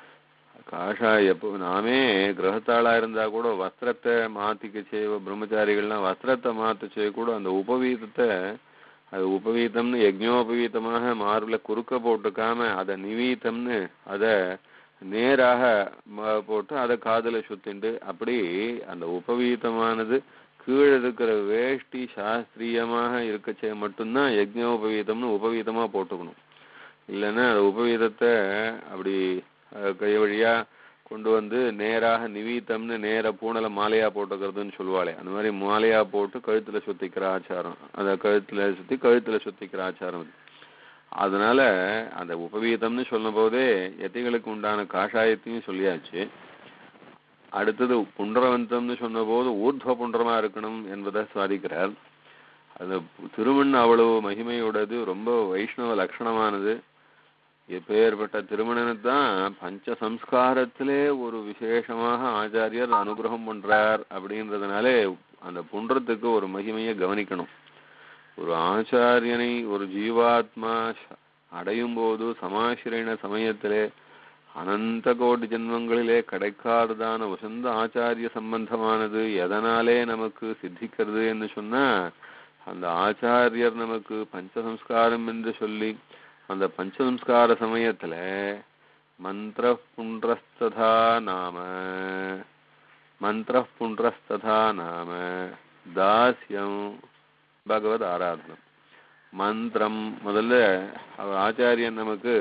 காஷாய எப்போ நாமே கிரகத்தாளா இருந்தா கூட வஸ்திரத்தை மாத்திக்க செய்வ பிரம்மச்சாரிகள்லாம் வஸ்திரத்தை மாத்த செய்ய கூட அந்த உபவீதத்தை அது உபவீதம்னு யஜ்ஞோபவீதமாக மார்புல குறுக்க போட்டுக்காம அதை நிவீதம்னு அதை நேராக ம- போட்டு அதை காதுல சுத்திண்டு அப்படி அந்த உபவீதமானது கீழே இருக்கிற வேஷ்டி சாஸ்திரியமாக இருக்கச்சே மட்டும்தான் யஜ்ஞோபவீதம்னு உபவீதமா போட்டுக்கணும் இல்லைன்னா அந்த உபவீதத்தை அப்படி அஹ், கை வழியா கொண்டு வந்து நேராக நிவீத்தம்னு நேர பூணலை மாலையா போட்டுக்கிறதுன்னு சொல்லுவாளே அந்த மாதிரி மாலையா போட்டு கழுத்துல சுத்திக்கிற ஆச்சாரம் அந்த கழுத்துல சுத்தி கழுத்துல சுத்திக்கிற ஆச்சாரம் இது அதனால அந்த உபவீதம்னு சொல்லும் போதே எத்திகளுக்கு உண்டான காஷாயத்தையும் சொல்லியாச்சு அடுத்தது புண்டரவந்தம்னு சொன்னபோது ஊர்த்வ புண்டரமா இருக்கணும் என்பதை சாதிக்கிறார் அது திருமண் அவ்வளவு மகிமையுடையது ரொம்ப வைஷ்ணவ லட்சணமானது எப்பேற்பட்ட திருமணத்தான் பஞ்ச சம்ஸ்காரத்திலே ஒரு விசேஷமாக ஆச்சாரியர் அனுகிரகம் பண்றார் அப்படின்றதுனாலே அந்த புன்றத்துக்கு ஒரு மகிமையை கவனிக்கணும் ஒரு ஆச்சாரியனை ஒரு ஜீவாத்மா ச- அடையும் போது சமாசிரின சமயத்திலே அனந்த கோடி ஜென்மங்களிலே கிடைக்காததான உசந்த ஆச்சாரிய சம்பந்தமானது எதனாலே நமக்கு சித்திக்கிறது என்று சொன்னா அந்த ஆச்சாரியர் நமக்கு பஞ்சசம்ஸ்காரம் என்று சொல்லி அந்த பஞ்சசம்ஸ்கார சமயத்துல மந்திர புன்றஸ்ததா நாம மந்திர புன்றஸ்ததா நாம தாஸ்யம் பகவத் ஆராதனம் மந்திரம் முதல்ல அவர் ஆச்சாரியன் நமக்கு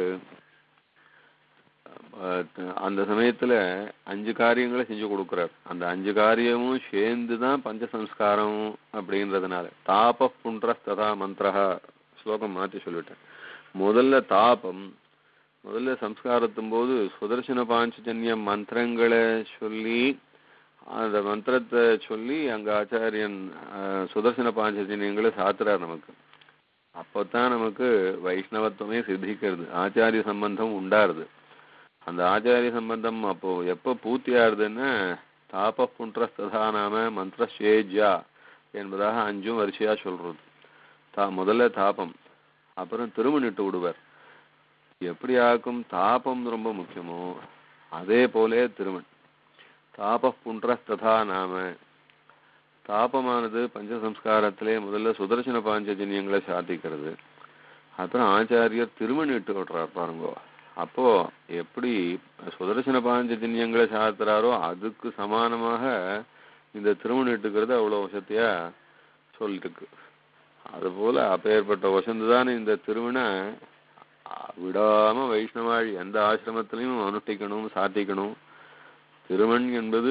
அஹ், அந்த சமயத்துல அஞ்சு காரியங்களை செஞ்சு கொடுக்குறார் அந்த அஞ்சு காரியமும் சேர்ந்து தான் பஞ்சசம்ஸ்காரம் அப்படின்றதுனால தாப புன்றஸ்ததா மந்திரஹா ஸ்லோகம் மாத்தி சொல்லிட்டேன் முதல்ல தாபம் முதல்ல சம்ஸ்காரத்தும் போது சுதர்சன பாஞ்சஜன்ய மந்திரங்களை சொல்லி அந்த மந்திரத்தை சொல்லி அங்க ஆச்சாரியன் அஹ், சுதர்சன பாஞ்சஜன்யங்களை சாத்துறார் நமக்கு அப்போதான் நமக்கு வைஷ்ணவத்துவமே சித்திக்கிறது ஆச்சாரிய சம்பந்தம் உண்டாருது அந்த ஆச்சாரிய சம்பந்தம் அப்போ எப்போ பூர்த்தி ஆறுதுன்னா தாப புன்றஸ்ததா நாம மந்திர சேஜா என்பதாக அஞ்சும் வரிசையா சொல்றது தா முதல்ல தாபம் அப்புறம் திருமணிட்டு விடுவர் எப்படி ஆக்கும் தாபம் ரொம்ப முக்கியமோ அதே போலே திருமண் தாப புன்றஸ்ததா நாம தாபமானது பஞ்சசம்ஸ்காரத்திலே முதல்ல சுதர்சன பாஞ்சஜன்யங்களை சாதிக்கிறது அப்புறம் ஆச்சாரியர் திருமணிட்டு விடுறார் பாருங்க அப்போ எப்படி சுதர்சன பாஞ்சஜன்யங்களை சாத்துறாரோ அதுக்கு சமானமாக இந்த திருமணிட்டுக்கிறது அவ்வளவு வசதியா சொல்லிருக்கு அதுபோல அப்பேற்பட்ட வசந்து தான் இந்த திருமண விடாம வைஷ்ணவாழி எந்த ஆசிரமத்திலையும் அனுஷ்டிக்கணும் சாத்திக்கணும் திருமண் என்பது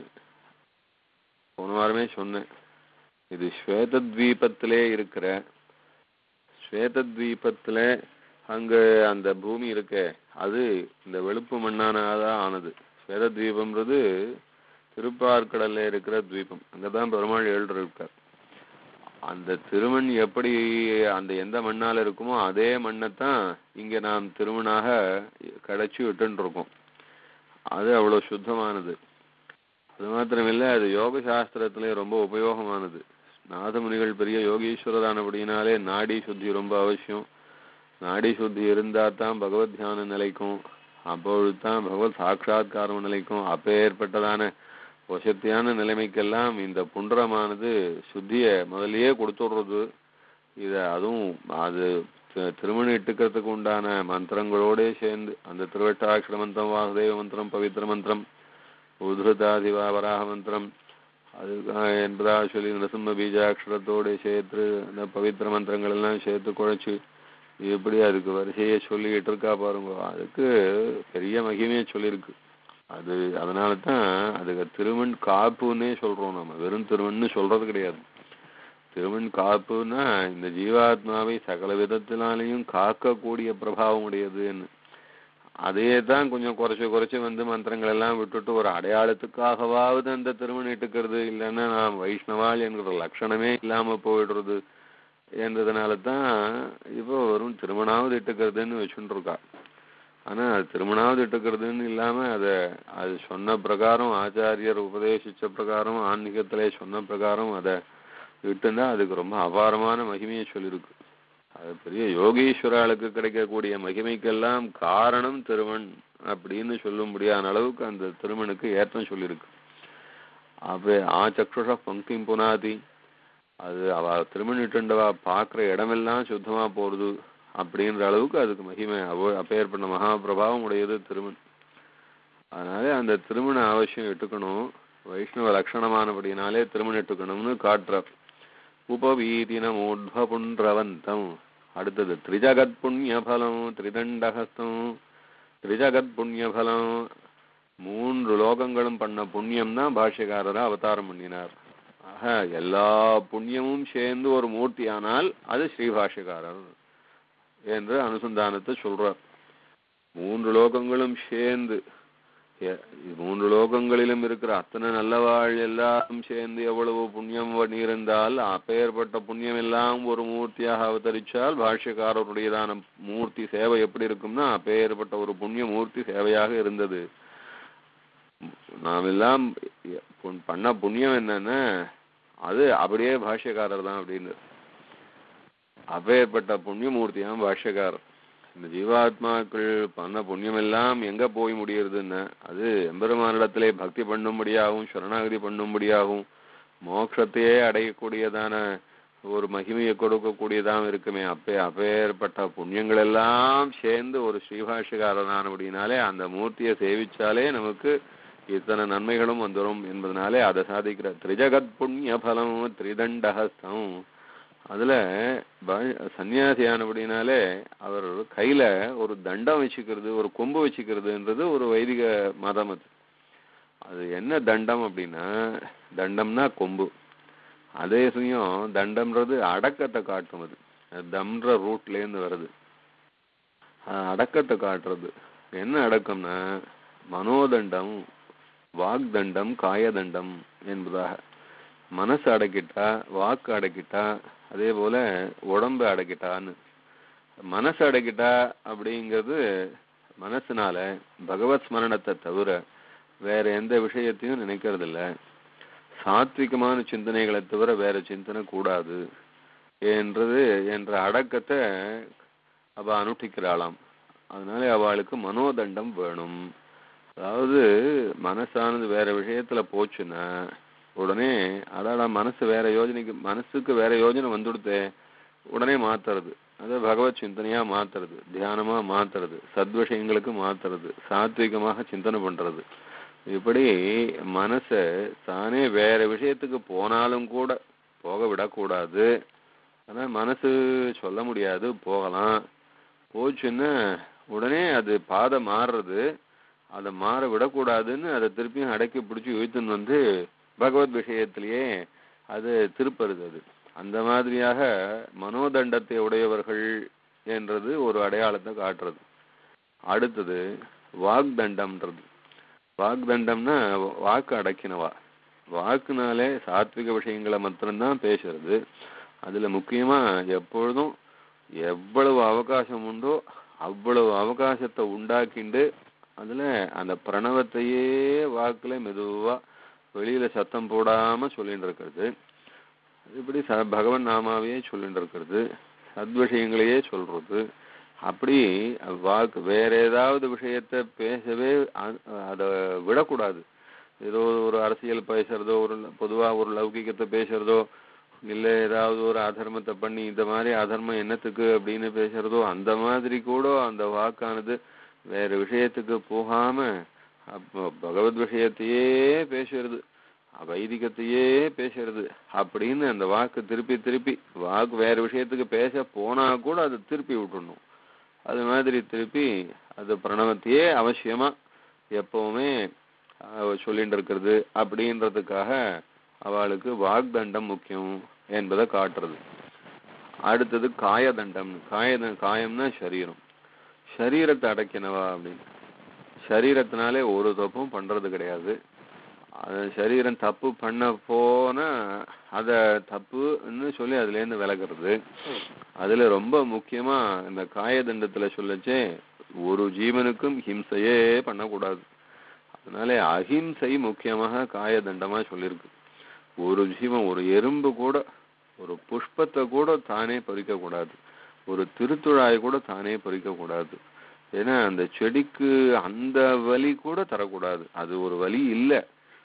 போன வாரமே சொன்னேன் இது ஸ்வேதத்வீபத்திலே இருக்கிற ஸ்வேதத்வீபத்துல அங்க அந்த பூமி இருக்கே அது இந்த வெளுப்பு மண்ணானதான் ஆனது ஸ்வேதத்வீபம்ன்றது திருப்பார்கடல்ல இருக்கிற துவீபம் அங்கதான் பெருமாள் எழுந்து இருக்கார் அந்த திருமண் எப்படி அந்த எந்த மண்ணால இருக்குமோ அதே மண்ணைத்தான் இங்க நாம் திருமணாக கடைச்சி விட்டுன்னு இருக்கோம் அது அவ்வளவு சுத்தமானது அது மாத்திரமில்ல அது யோக சாஸ்திரத்திலே ரொம்ப உபயோகமானது நாதமுனிகள் பெரிய யோகீஸ்வரரானபடினாலே நாடி சுத்தி ரொம்ப அவசியம் நாடி சுத்தி இருந்தா தான் பகவத் தியானம் நிலைக்கும் அப்பொழுது தான் பகவத் சாட்சா்காரம் நிலைக்கும் அப்பேற்பட்டதான வசத்தியான நிலைமைக்கெல்லாம் இந்த புண்டரமானது சுத்திய முதல்லயே கொடுத்துடுறது இத அதுவும் அது தி- திருமணம் இட்டுக்கிறதுக்கு உண்டான மந்திரங்களோட சேர்ந்து அந்த திருவட்டாட்சர மந்திரம் வாசுதேவ மந்திரம் பவித்திர மந்திரம் உத்ருதாதிவா வராக மந்திரம் அது அஹ், என்பதா சொல்லி நரசிம்ம பீஜாட்சரத்தோட சேர்த்து அந்த பவித்திர மந்திரங்கள் எல்லாம் சேர்த்து குழைச்சு எப்படி அதுக்கு வரிசையை சொல்லிட்டு இருக்கா பாருங்க அதுக்கு பெரிய மகிமையை சொல்லியிருக்கு அது அதனால தான் அதுக்கு திருமண் காப்புன்னே சொல்றோம் நம்ம வெறும் திருமண்னு சொல்றது கிடையாது திருமண் காப்புன்னா இந்த ஜீவாத்மாவை சகல விதத்தினாலையும் காக்கக்கூடிய பிரபாவம் உடையதுன்னு அதே தான் கொஞ்சம் குறைச்சு குறைச்சு வந்து மந்திரங்கள் எல்லாம் விட்டுட்டு ஒரு அடையாளத்துக்காகவாவது அந்த திருமணம் இட்டுக்கிறது இல்லைன்னா நான் வைஷ்ணவாள் என்கிற லட்சணமே இல்லாம போயிடுறது என்றதுனால தான் இப்போ வெறும் திருமணாவது இட்டுக்கிறதுன்னு வச்சுட்டு இருக்கா ஆனா அது திருமணாவது இட்டுக்கிறதுன்னு இல்லாம அத அது சொன்ன பிரகாரம் ஆச்சாரியர் உபதேசிச்ச பிரகாரம் ஆன்மீகத்திலே சொன்ன பிரகாரம் அதை இட்டுன்னா அதுக்கு ரொம்ப அபாரமான மகிமையை சொல்லியிருக்கு அது பெரிய யோகீஸ்வராளுக்கு கிடைக்கக்கூடிய மகிமைக்கெல்லாம் காரணம் திருமண் அப்படின்னு சொல்லும்படியான அளவுக்கு அந்த திருமணுக்கு ஏற்றம் சொல்லியிருக்கு அப்ப ஆ சக்ஷுஷ பங்கிம் புனாதி அது அவ திருமணிட்டுண்டவா பார்க்குற இடமெல்லாம் சுத்தமா போறது அப்படின்ற அளவுக்கு அதுக்கு மகிமை அவ அப்பேற்பட்ட மகாபிரபாவம் உடையது திருமண் அதனால அந்த திருமண அவசியம் இட்டுக்கணும் வைஷ்ணவ லட்சணமானபடினாலே திருமணம் இட்டுக்கணும்னு காட்டுறார் உபவீதினமூர்ಧ್ವ புன்றவந்தம் அடுத்தது திரிஜகத் புண்ணியபலம் திரிதண்டஹஸ்தம் திரிஜகத் புண்ணியபலம் மூன்று லோகங்களும் பண்ண புண்ணியம் தான் பாஷ்யக்காரரா அவதாரம் பண்ணினார் ஆக எல்லா புண்ணியமும் சேர்ந்து ஒரு மூர்த்தியானால் அது ஸ்ரீபாஷ்யக்காரர் என்று அனுசந்தானத்தை சொல்றார் மூன்று லோகங்களும் சேர்ந்து எ- மூன்று லோகங்களிலும் இருக்கிற அத்தனை நல்லவாழ் எல்லாரும் சேர்ந்து எவ்வளவு புண்ணியம் பண்ணியிருந்தால் அப்பேற்பட்ட புண்ணியம் எல்லாம் ஒரு மூர்த்தியாக அவதரிச்சால் பாஷ்யக்காரருடையதான மூர்த்தி சேவை எப்படி இருக்கும்னா அப்பேற்பட்ட ஒரு புண்ணிய மூர்த்தி சேவையாக இருந்தது நாம் எல்லாம் எ- புண்- பண்ண புண்ணியம் என்னன்னா அது அப்படியே பாஷ்யக்காரர் தான் அப்படின்னு அப்பேற்பட்ட புண்ணியமூர்த்தியாம் பாஷ்யக்காரர் இந்த ஜீவாத்மாக்கள் பண்ண புண்ணியம் எல்லாம் எங்க போய் முடியுறதுன்னு அது எம்பெருமானிடத்திலே பக்தி பண்ணும்படியாகவும் சரணாகதி பண்ணும்படியாகவும் மோட்சத்தையே அடையக்கூடியதான ஒரு மகிமையை கொடுக்கக்கூடியதாகவும் இருக்குமே அப்பே அப்பேற்பட்ட புண்ணியங்கள் எல்லாம் சேர்ந்து ஒரு ஸ்ரீபாஷிகாரனானபடினாலே அந்த மூர்த்தியை சேவிச்சாலே நமக்கு இத்தனை நன்மைகளும் வந்துடும் என்பதனாலே அதை சாதிக்கிற திரிஜகத் புண்ணிய பலம் திரிதண்டஹஸ்தம் அதுல ப- சன்னியாசியானபடினாலே அவர் கையில ஒரு தண்டம் வச்சுக்கிறது ஒரு கொம்பு வச்சுக்கிறதுன்றது ஒரு வைதிக மதம் அது அது என்ன தண்டம் அப்படின்னா தண்டம்னா கொம்பு அதே சமயம் தண்டம்ன்றது அடக்கத்தை காட்டும் அது தம்ன்ற ரூட்ல இருந்து வருது அஹ் அடக்கத்தை காட்டுறது என்ன அடக்கம்னா மனோதண்டம் வாக்தண்டம் காயதண்டம் என்பதாக மனசு அடக்கிட்டா வாக்கு அடக்கிட்டா அதே போல உடம்பு அடக்கிட்டான்னு மனசு அடக்கிட்டா அப்படிங்கிறது மனசுனால பகவத் ஸ்மரணத்தை தவிர வேற எந்த விஷயத்தையும் நினைக்கிறது இல்ல சாத்விகமான சிந்தனைகளை தவிர வேற சிந்தனை கூடாது என்றது என்ற அடக்கத்தை அவ அனுஷ்டிக்கிறாளாம் அதனால அவளுக்கு மனோதண்டம் வேணும் அதாவது மனசானது வேற விஷயத்துல போச்சுன்னா உடனே அதாடா மனசு வேற யோஜனைக்கு மனசுக்கு வேற யோஜனை வந்துடுத்தே உடனே மாத்துறது அது பகவத் சிந்தனையா மாத்துறது தியானமா மாத்துறது சத்விஷயங்களுக்கு மாத்துறது சாத்விகமாக சிந்தனை பண்றது இப்படி மனச தானே வேற விஷயத்துக்கு போனாலும் கூட போக விடக்கூடாது ஆனா மனசு சொல்ல முடியாது போகலாம் போச்சுன்னா உடனே அது பாதை மாறுறது அதை மாற விடக்கூடாதுன்னு அதை திருப்பியும் அடக்கி பிடிச்சி இழுத்துன்னு வந்து பகவத் விஷயத்திலேயே அது திருப்பருது அது அந்த மாதிரியாக மனோதண்டத்தை உடையவர்கள் என்றது ஒரு அடையாளத்தை காட்டுறது அடுத்தது வாக்தண்டம்ன்றது வாக்தண்டம்னா வாக்கு அடக்கினவா வாக்குனாலே சாத்விக விஷயங்களை மாத்திரம்தான் பேசுறது அதுல முக்கியமா எப்பொழுதும் எவ்வளவு அவகாசம் உண்டோ அவ்வளவு அவகாசத்தை உண்டாக்கிண்டு அதுல அந்த பிரணவத்தையே வாக்குல மெதுவா வெளியில சத்தம் போடாம சொல்லிட்டு இருக்கிறது இப்படி ச பகவன் நாமாவையே சொல்லிட்டு இருக்கிறது சத்விஷயங்களையே சொல்றது அப்படி வாக்கு வேற ஏதாவது விஷயத்த பேசவே அதை விடக்கூடாது ஏதோ ஒரு அரசியல் பேசுறதோ ஒரு பொதுவா ஒரு லௌகிகத்தை பேசுறதோ இல்ல ஏதாவது ஒரு அதர்மத்தை பண்ணி இந்த மாதிரி அதர்மம் என்னத்துக்கு அப்படின்னு பேசுறதோ அந்த மாதிரி கூட அந்த வாக்கானது வேற விஷயத்துக்கு போகாம அப்போ பகவத் விஷயத்தையே பேசுறது வைதிகத்தையே பேசுறது அப்படின்னு அந்த வாக்கு திருப்பி திருப்பி வாக்கு வேற விஷயத்துக்கு பேச போனா கூட அதை திருப்பி விட்டுடணும் அது மாதிரி திருப்பி அது பிரணவத்தையே அவசியமா எப்பவுமே அஹ், சொல்லிட்டு இருக்கிறது அப்படின்றதுக்காக அவளுக்கு வாக்தண்டம் முக்கியம் என்பதை காட்டுறது அடுத்தது காயதண்டம் காய காயம்னா சரீரம் சரீரத்தை அடக்கினவா அப்படின்னு சரீரத்தினாலே ஒரு தப்பும் பண்றது கிடையாது அது சரீரம் தப்பு பண்ண போனா அத தப்புன்னு சொல்லி அதுல இருந்து விலகிறது அதுல ரொம்ப முக்கியமா இந்த காயதண்டத்துல சொல்லச்சே ஒரு ஜீவனுக்கும் ஹிம்சையே பண்ணக்கூடாது அதனால அஹிம்சை முக்கியமாக காயதண்டமா சொல்லியிருக்கு ஒரு ஜீவன் ஒரு எறும்பு கூட ஒரு புஷ்பத்தை கூட தானே பறிக்க கூடாது ஒரு திருத்துழாய் கூட தானே பறிக்க கூடாது ஏன்னா அந்த செடிக்கு அந்த வலி கூட தரக்கூடாது அது ஒரு வலி இல்லை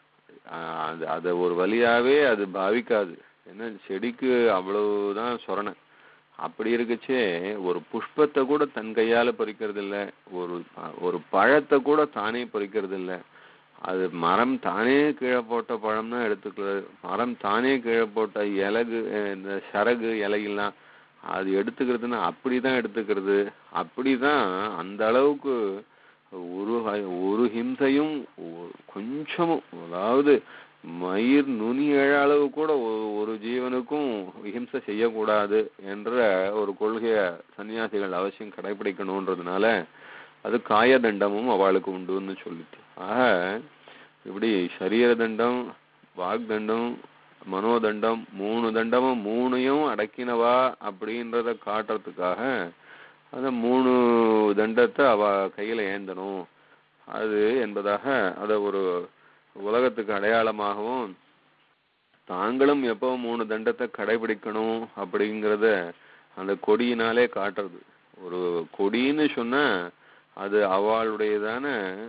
அது அதை ஒரு வலியாவே அது பாவிக்காது ஏன்னா செடிக்கு அவ்வளவுதான் சொரணை அப்படி இருக்குச்சே ஒரு புஷ்பத்தை கூட தன் கையால பறிக்கிறது இல்ல ஒரு ஒரு பழத்தை கூட தானே பறிக்கிறது இல்ல அது மரம் தானே கீழே போட்ட பழம் தான் எடுத்துக்கிறது மரம் தானே கீழே போட்ட இலகு அஹ் இந்த சரகு இலையெல்லாம் அது எடுத்துக்கிறதுன்னா அப்படிதான் எடுத்துக்கிறது அப்படிதான் அந்த அளவுக்கு ஒரு ஹ- ஒரு ஹிம்சையும் ஒ- கொஞ்சமும் அதாவது மயிர் நுனி எழ அளவு கூட ஒ- ஒரு ஜீவனுக்கும் ஹிம்சை செய்யக்கூடாது என்ற ஒரு கொள்கைய சன்னியாசிகள் அவசியம் கடைபிடிக்கணுன்றதுனால அது காயதண்டமும் அவளுக்கு உண்டுன்னு சொல்லிட்டு ஆக இப்படி சரீர தண்டம் வாக்தண்டம் மனோதண்டம் மூணு தண்டமும் மூணையும் அடக்கினவா அப்படின்றத காட்டுறதுக்காக அந்த மூணு தண்டத்தை அவ கையில ஏந்தணும் அது என்பதாக அத ஒரு உலகத்துக்கு அடையாளமாகவும் தாங்களும் எப்பவும் மூணு தண்டத்தை கடைபிடிக்கணும் அப்படிங்கறத அந்த கொடியினாலே காட்டுறது ஒரு கொடின்னு சொன்னா அது அவளுடையதான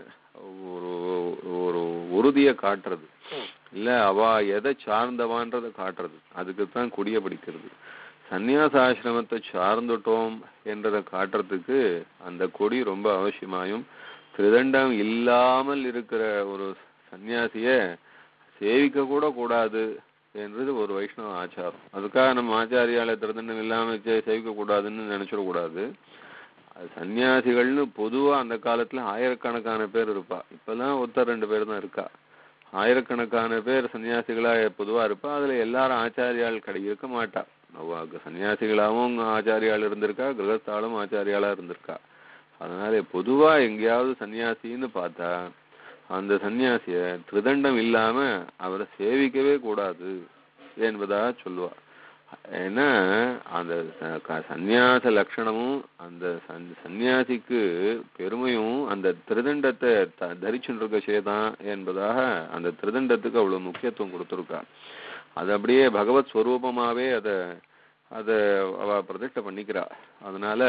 ஒரு ஒரு உறுதியை காட்டுறது இல்ல அவ எதை சார்ந்தவான்றதை காட்டுறது அதுக்கு தான் கொடியை பிடிக்கிறது சந்நியாச ஆசிரமத்தை சார்ந்துட்டோம் என்றதை காட்டுறதுக்கு அந்த கொடி ரொம்ப அவசியமாயும் திருதண்டம் இல்லாமல் இருக்கிற ஒரு சன்னியாசிய சேவிக்க கூட கூடாது என்றது ஒரு வைஷ்ணவ ஆச்சாரம் அதுக்காக நம்ம ஆச்சாரியால திருதண்டம் இல்லாம சே- சேவிக்க கூடாதுன்னு நினைச்சிடக்கூடாது அது சன்னியாசிகள்னு பொதுவா அந்த காலத்துல ஆயிரக்கணக்கான பேர் இருப்பா இப்பெல்லாம் ஒருத்தர் ரெண்டு பேர் தான் இருக்கா ஆயிரக்கணக்கான பேர் சன்னியாசிகளா பொதுவா இருப்பா அதுல எல்லாரும் ஆச்சாரியால் கடை இருக்க மாட்டா அவ சன்னியாசிகளாவும் ஆச்சாரியால் இருந்திருக்கா கிரகஸ்தாலும் ஆச்சாரியாலா இருந்திருக்கா அதனால பொதுவா எங்கேயாவது சன்னியாசின்னு பார்த்தா அந்த சன்னியாசிய திருதண்டம் இல்லாம அவரை சேவிக்கவே கூடாது என்பதா சொல்லுவா ஏன்னா அந்த ச- க- சந்நியாச லட்சணமும் அந்த சன்- சந்நியாசிக்கு பெருமையும் அந்த திருதண்டத்தை த- தரிச்சுட்டு இருக்க செய்தான் என்பதாக அந்த திருதண்டத்துக்கு அவ்வளவு முக்கியத்துவம் கொடுத்துருக்கா அது அப்படியே பகவத் ஸ்வரூபமாவே அத அத அவ பிரதிஷ்டை பண்ணிக்கிறா அதனால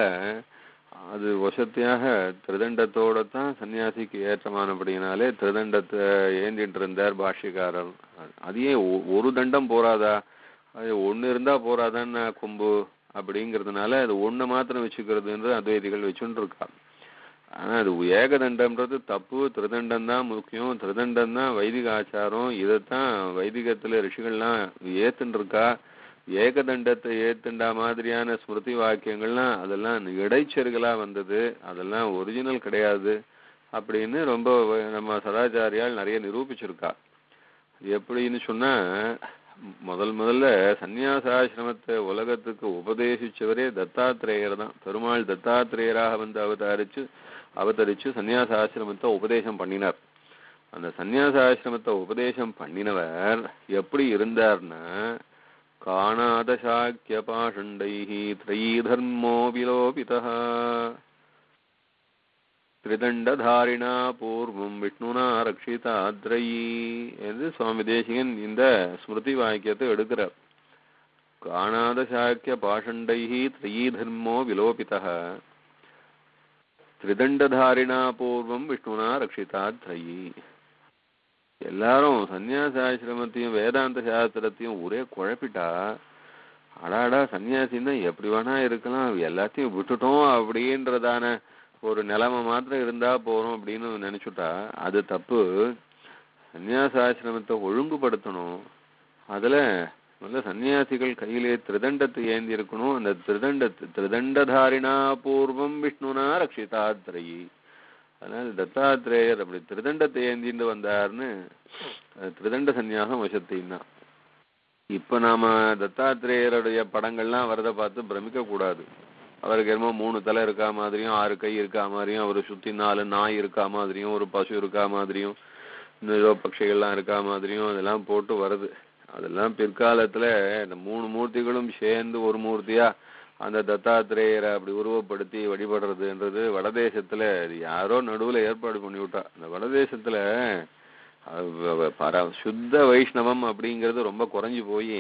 அது வசத்தியாக திருதண்டத்தோட தான் சன்னியாசிக்கு ஏற்றமானபடியினாலே திருதண்டத்தை ஏந்திட்டு இருந்தார் பாஷ்யக்காரர் அதையே ஒ- ஒரு தண்டம் போறாதா அது ஒண்ணு இருந்தா போறாதான்னு கொம்பு அப்படிங்கிறதுனால அது ஒண்ணு மாத்திரம் வச்சுக்கிறதுன்றது அத்வைதிகள் வச்சுட்டு இருக்கா ஆனா அது ஏகதண்டம்ன்றது தப்பு திருதண்டம் தான் முக்கியம் திருதண்டம் தான் வைதிக ஆச்சாரம் இதைத்தான் வைதிகத்துல ரிஷிகள்லாம் ஏத்துன்னு இருக்கா ஏகதண்டத்தை ஏத்துண்டா மாதிரியான ஸ்மிருதி வாக்கியங்கள்லாம் அதெல்லாம் இடைச்செருகளா வந்தது அதெல்லாம் ஒரிஜினல் கிடையாது அப்படின்னு ரொம்ப வ- நம்ம சதாச்சாரியால் நிறைய நிரூபிச்சிருக்கா எப்படின்னு சொன்னா முதல் முதல்ல சந்நியாசாசிரமத்தை உலகத்துக்கு உபதேசிச்சவரே தத்தாத்திரேயர் தான் பெருமாள் தத்தாத்திரேயராக வந்து அவதாரிச்சு அவதரிச்சு சந்நியாசாசிரமத்தை உபதேசம் பண்ணினார் அந்த சந்நியாசாசிரமத்தை உபதேசம் பண்ணினவர் எப்படி இருந்தார்னா காணாத சாக்கிய பாஷண்டைஹி திரைதர்மோ விலோபிதः திரிதண்டதாரிணா பூர்வம் விஷ்ணுனா ரக்ஷிதாத்ரயி என்று சுவாமி தேசிகன் இந்த ஸ்மிருதி வாக்கியத்தை எடுக்கிறார் காணாதசாக்கிய பாஷண்டைः த்ரயீ தர்மோ விலோபிதः திரிதண்டதாரிணா பூர்வம் விஷ்ணுனா ரக்ஷிதா த்ரயி எல்லாரும் சந்நியாசாசிரமத்தையும் வேதாந்த சாஸ்திரத்தையும் ஒரே குழப்பிட்டா அடாடா சன்னியாசின்னா எப்படி வேணா இருக்கலாம் எல்லாத்தையும் விட்டுட்டோம் அப்படின்றதான ஒரு நிலைமை மாத்திரம் இருந்தா போறோம் அப்படின்னு நினைச்சுட்டா அது தப்பு சந்நியாசாசிரமத்தை ஒழுங்குபடுத்தணும் அதுல முதல்ல சன்னியாசிகள் கையிலே திருதண்டத்தை ஏந்தி இருக்கணும் அந்த திருதண்ட திருதண்டதாரிணா பூர்வம் விஷ்ணுனா ரக்ஷிதாத்ரயி அதனால தத்தாத்திரேயர் அப்படி திருதண்டத்தை ஏந்திட்டு வந்தாருன்னு அது திருதண்ட சந்நியாசம் வசத்தின்னா இப்ப நாம தத்தாத்திரேயருடைய படங்கள்லாம் வரதை பார்த்து பிரமிக்க கூடாது அவருக்கு என்னமோ மூணு தலை இருக்கா மாதிரியும் ஆறு கை இருக்கா மாதிரியும் அவரை சுத்தி நாலு நாய் இருக்கா மாதிரியும் ஒரு பசு இருக்கா மாதிரியும் இன்னும் ஏதோ பட்சிகள்லாம் இருக்கா மாதிரியும் அதெல்லாம் போட்டு வருது அதெல்லாம் பிற்காலத்துல இந்த மூணு மூர்த்திகளும் சேர்ந்து ஒரு மூர்த்தியா அந்த தத்தாத்திரேயரை அப்படி உருவப்படுத்தி வழிபடுறதுன்றது வடதேசத்துல இது யாரோ நடுவுல ஏற்பாடு பண்ணி விட்டா அந்த வடதேசத்துல அது வ- பர சுத்த வைஷ்ணவம் அப்படிங்கிறது ரொம்ப குறைஞ்சு போய்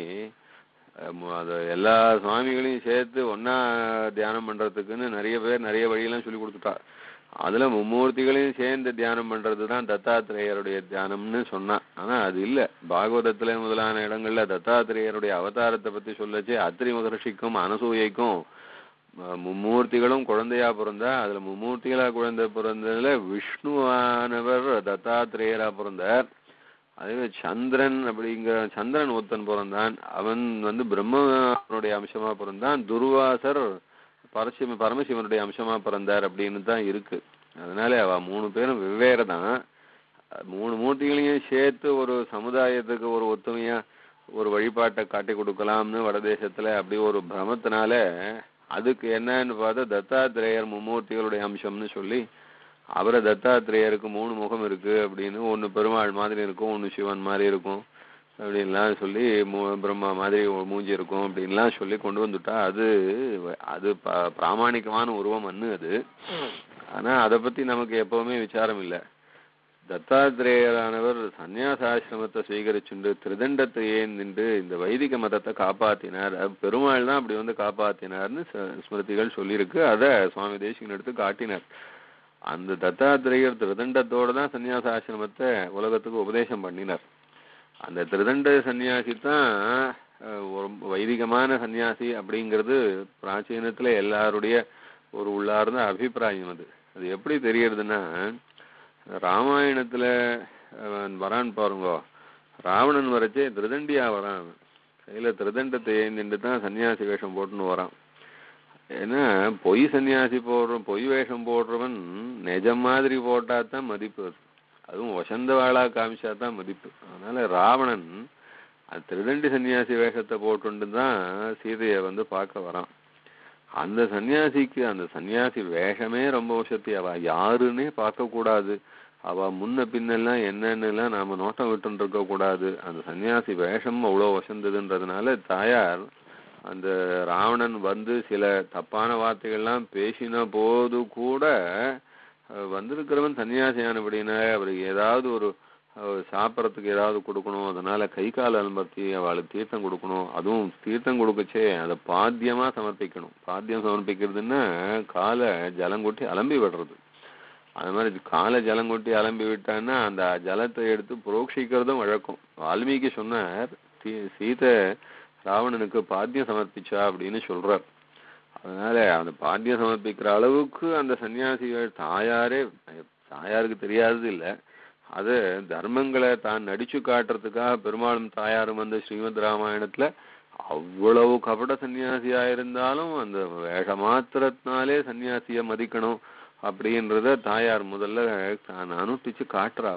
அது எல்லா சுவாமிகளையும் சேர்த்து ஒண்ணா தியானம் பண்றதுக்குன்னு நிறைய பேர் நிறைய வழியெல்லாம் சொல்லி கொடுத்துட்டா அதுல மும்மூர்த்திகளையும் சேர்ந்து தியானம் பண்றது தான் தத்தாத்திரேயருடைய தியானம்னு சொன்னா ஆனா அது இல்ல பாகவதத்துல முதலான இடங்கள்ல தத்தாத்திரேயருடைய அவதாரத்தை பத்தி சொல்லச்சு அத்திரி மகர்ஷிக்கும் அனசூயைக்கும் அஹ், மும்மூர்த்திகளும் குழந்தையா பிறந்தா அதுல மும்மூர்த்திகளா குழந்தை பிறந்ததுல விஷ்ணுவானவர் தத்தாத்திரேயரா பிறந்தார் அதே சந்திரன் அப்படிங்கிற சந்திரன் ஒருத்தன் பிறந்தான் அவன் வந்து பிரம்மனுடைய அம்சமா பிறந்தான் துர்வாசர் பரசிவ பரமசிவனுடைய அம்சமா பிறந்தார் அப்படின்னு தான் இருக்கு அதனால அவ மூணு பேரும் வெவ்வேறு தான் மூணு மூர்த்திகளையும் சேர்த்து ஒரு சமுதாயத்துக்கு ஒரு ஒத்துமையா ஒரு வழிபாட்டை காட்டி கொடுக்கலாம்னு வடதேசத்துல அப்படி ஒரு பிரமத்தினால அதுக்கு என்னன்னு பார்த்தா தத்தாத்திரேயர் மும்மூர்த்திகளுடைய அம்சம்னு சொல்லி அவரை தத்தாத்திரேயருக்கு மூணு முகம் இருக்கு அப்படின்னு ஒன்னு பெருமாள் மாதிரி இருக்கும் ஒன்னு சிவன் மாதிரி இருக்கும் அப்படின்லாம் சொல்லி மூ- பிரம்மா மாதிரி ஒரு மூஞ்சி இருக்கும் அப்படின்லாம் சொல்லி கொண்டு வந்துட்டா அது அது ப- பிராமாணிகமான உருவம் அன்னு அது ஆனா அதை பத்தி நமக்கு எப்பவுமே விசாரம் இல்லை தத்தாத்திரேயரானவர் சந்நியாசாசிரமத்தை ஸ்வீகரிச்சுண்டு திருதண்டத்தை ஏந்திண்டு இந்த வைதிக மதத்தை காப்பாத்தினார் அது பெருமாள் தான் அப்படி வந்து காப்பாத்தினார்னு ச- ஸ்மிருதிகள் சொல்லியிருக்கு அதை சுவாமி தேசிகன் எடுத்து காட்டினார் அந்த தத்தாத்திரேயர் திருதண்டத்தோட தான் சந்நியாசாசிரமத்தை உலகத்துக்கு உபதேசம் பண்ணினார் அந்த திருதண்ட சன்னியாசி தான் அஹ், ஒரு வைதிகமான சன்னியாசி அப்படிங்கிறது பிராச்சீனத்துல எல்லாருடைய ஒரு உள்ளார்ந்த அபிப்பிராயம் அது அது எப்படி தெரியறதுன்னா ராமாயணத்துல அவன் வரான் பாருங்க ராவணன் வரச்சே திருதண்டியா வரான் அவன். கையில திருதண்டத்தை ஏந்திட்டு தான் சன்னியாசி வேஷம் போட்டுன்னு வரான் ஏன்னா பொய் சன்னியாசி போடுற பொய் வேஷம் போடுறவன் நிஜம் மாதிரி போட்டா தான் மதிப்பு அது அதுவும் வசந்தவாளா காமிச்சா தான் மதிப்பு அதனால ராவணன் அது திருதண்டி சன்னியாசி வேஷத்தை போட்டுண்டு தான் சீதையை வந்து பார்க்க வரான் அந்த சன்னியாசிக்கு அந்த சன்னியாசி வேஷமே ரொம்ப வசதி அவ யாருன்னே பார்க்க கூடாது அவ முன்ன பின்னெல்லாம் என்னன்னுலாம் நாம நோட்டம் விட்டு இருக்க கூடாது அந்த சன்னியாசி வேஷம் அவ்வளோ வசந்ததுன்றதுனால தாயார் அந்த ராவணன் வந்து சில தப்பான வார்த்தைகள்லாம் பேசின போது கூட அஹ், வந்திருக்கிறவன் சன்னியாசியானபடினா அவருக்கு ஏதாவது ஒரு அஹ், சாப்பிட்றதுக்கு ஏதாவது கொடுக்கணும் அதனால கை கால் அலம்பர்த்தி அவளுக்கு தீர்த்தம் கொடுக்கணும் அதுவும் தீர்த்தம் கொடுக்கச்சே அதை பாத்தியமா சமர்ப்பிக்கணும் பாத்தியம் சமர்ப்பிக்கிறதுன்னா காலை ஜலம் கொட்டி அலம்பி விடுறது அது மாதிரி காலை ஜலம் கொட்டி அலம்பி விட்டான்னா அந்த ஜலத்தை எடுத்து புரோக்ஷிக்கிறதும் வழக்கம் வால்மீகி சொன்னார் சீ- சீதை ராவணனுக்கு பாத்தியம் சமர்ப்பிச்சா அப்படின்னு சொல்றார் அதனால அந்த பாத்தியம் சமர்ப்பிக்கிற அளவுக்கு அந்த சன்னியாசிகள் தாயாரே தாயாருக்கு தெரியாதது இல்ல அது தர்மங்களை தான் நடிச்சு காட்டுறதுக்காக பெருமாளும் தாயாரும் வந்து ஸ்ரீமத் ராமாயணத்துல அவ்வளவு கபட சன்னியாசியா இருந்தாலும் அந்த வேஷ மாத்திரத்தினாலே சன்னியாசிய மதிக்கணும் அப்படின்றத தாயார் முதல்ல தான் அனுஷ்டிச்சு காட்டுறா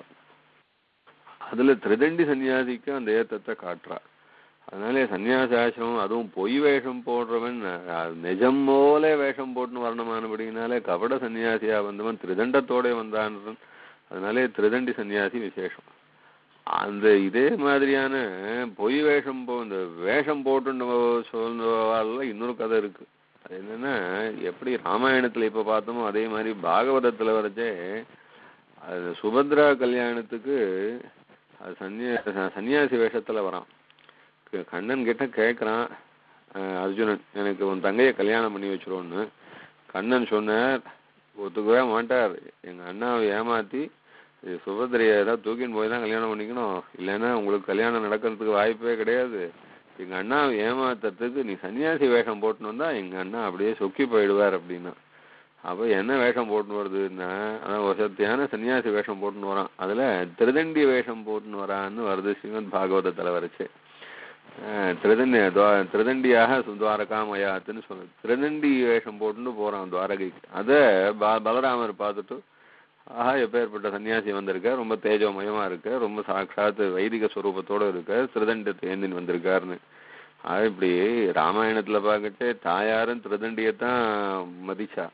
அதுல திருதண்டி சன்னியாசிக்கு அந்த ஏத்தத்தை காட்டுறா அதனால சன்னியாச ஆசிரமம் அதுவும் பொய் வேஷம் போடுறவன் அஹ், நிஜம் போல வேஷம் போட்டுன்னு வரணுமானபடினாலே கபட சன்னியாசியா வந்தவன் திருதண்டத்தோட வந்தான் அதனாலே திருதண்டி சன்னியாசி விசேஷம் அந்த இதே மாதிரியான பொய் வேஷம் போ இந்த வேஷம் போட்டு சொல்லுவாள் இன்னொரு கதை இருக்கு அது என்னன்னா எப்படி ராமாயணத்துல இப்ப பார்த்தோமோ அதே மாதிரி பாகவதத்துல வரைச்சே அது சுபத்ரா கல்யாணத்துக்கு அது சன்னியா சன்னியாசி வேஷத்துல வரான் க- கண்ணன் கிட்ட கேக்குறான் அஹ், அர்ஜுனன் எனக்கு உன் தங்கையை கல்யாணம் பண்ணி வச்சிருவோன்னு கண்ணன் சொன்னார் ஒத்துக்கவே மாட்டார் எங்க அண்ணாவை ஏமாத்தி இது சுபத்திரையை ஏதாவது தூக்கின்னு போய் தான் கல்யாணம் பண்ணிக்கணும் இல்லைன்னா உங்களுக்கு கல்யாணம் நடக்கிறதுக்கு வாய்ப்பே கிடையாது எங்க அண்ணாவை ஏமாத்துறதுக்கு நீ சன்னியாசி வேஷம் போட்டுன்னு வந்தா எங்க அண்ணா அப்படியே சொக்கி போயிடுவார் அப்படின்னா அப்ப என்ன வேஷம் போட்டுன்னு வருதுன்னா அதான் வசத்தியான சன்னியாசி வேஷம் போட்டுன்னு வரான் அதுல திருதண்டி வேஷம் போட்டுன்னு வரான்னு வருது ஸ்ரீமத் பாகவதத்துல வரைச்சு அஹ் திருதண்டி துவா- திருதண்டியாக சு- துவாரகாமயாத்துன்னு சொல்லு திருதண்டி வேஷம் போட்டுன்னு போறான் துவாரகைக்கு அத ப- பலராமர் பார்த்துட்டு ஆஹா எப்பேற்பட்ட சன்னியாசி வந்திருக்க ரொம்ப தேஜோமயமா இருக்க ரொம்ப சாட்சாத் வைதிக ஸ்வரூபத்தோட இருக்க திருதண்டத்தை ஏந்தின் வந்திருக்காருன்னு அது இப்படி ராமாயணத்துல பார்க்கட்டு தாயாரும் திருதண்டியத்தான் மதிச்சா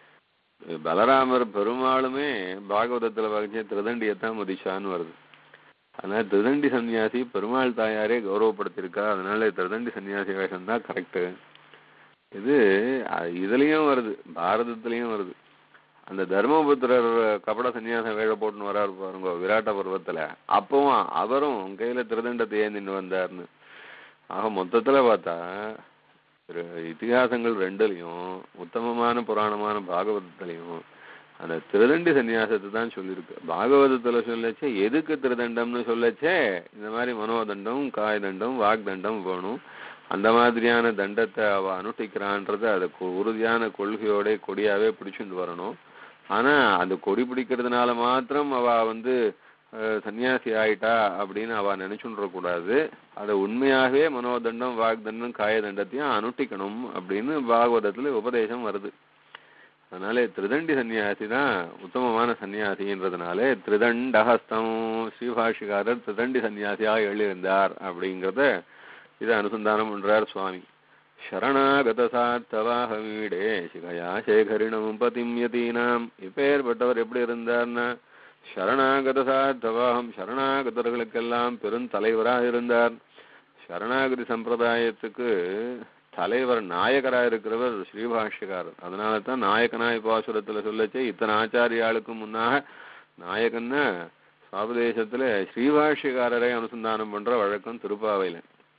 பலராமர் பெருமாளுமே பாகவதத்துல பார்க்கச்சே திருதண்டியத்தான் மதிச்சான்னு வருது அதனால திருதண்டி சன்னியாசி பெருமாள் தாயாரே கௌரவப்படுத்தியிருக்கா அதனால திருதண்டி சன்னியாசி வேஷம் தான் கரெக்டு இது அஹ், இதுலயும் வருது பாரதத்திலயும் வருது அந்த தர்மபுத்திரர் கபட சன்னியாசம் வேலை போட்டுன்னு வராரு பாருங்க விராட்ட பருவத்துல அப்பவும் அவரும் கையில திருதண்டத்தை ஏந்தின்னு வந்தாருன்னு ஆக மொத்தத்துல பார்த்தா ஒரு இதிகாசங்கள் ரெண்டுலயும் உத்தமமான புராணமான பாகவதத்திலையும் அந்த திருதண்டி சன்னியாசத்தை தான் சொல்லியிருக்கு பாகவதத்துல சொல்லச்சே எதுக்கு திருதண்டம்னு சொல்லச்சே இந்த மாதிரி மனோதண்டம் காய் தண்டம் வாக் தண்டம் வேணும் அந்த மாதிரியான தண்டத்தை அவ அனுஷ்டிக்கிறான்றத அதை கொ- உறுதியான கொள்கையோட கொடியாவே பிடிச்சுட்டு வரணும் ஆனா அந்த கொடி பிடிக்கிறதுனால மாத்திரம் அவ வந்து அஹ், சன்னியாசி ஆயிட்டா அப்படின்னு அவ நினைச்சுன்ற கூடாது அதை உண்மையாகவே மனோதண்டம் வாக்தண்டம் காய தண்டத்தையும் அனுஷ்டிக்கணும் அப்படின்னு பாகவதத்துல உபதேசம் வருது அதனால திருதண்டி சன்னியாசி தான் உத்தமமான சன்னியாசின்றதுனால திருதண்டஹஸ்தம் ஸ்ரீபாஷிகாரர் திருதண்டி சன்னியாசியா எழுந்தார் அப்படிங்கிறத இதை அனுசந்தானம் பண்றார் சுவாமி சரணாகத சாத்தவாகமீடே சிகையா சேகரிணம் பதிம் யதீனாம் இப்பேற்பட்டவர் எப்படி இருந்தார்னா சரணாகத சாத்தவாகம் சரணாகதர்களுக்கெல்லாம் பெருந்தலைவராக இருந்தார் சரணாகதி சம்பிரதாயத்துக்கு தலைவர் நாயகராக இருக்கிறவர் ஸ்ரீபாஷ்யக்காரர் அதனால தான் நாயகனாய் பாசுரத்துல சொல்லச்சே இத்தனை ஆச்சாரியாளுக்கு முன்னாக நாயகன்னா சுவாபதேசத்துல ஸ்ரீபாஷ்யக்காரரை அனுசந்தானம் பண்ற வழக்கம் திருப்பாவையில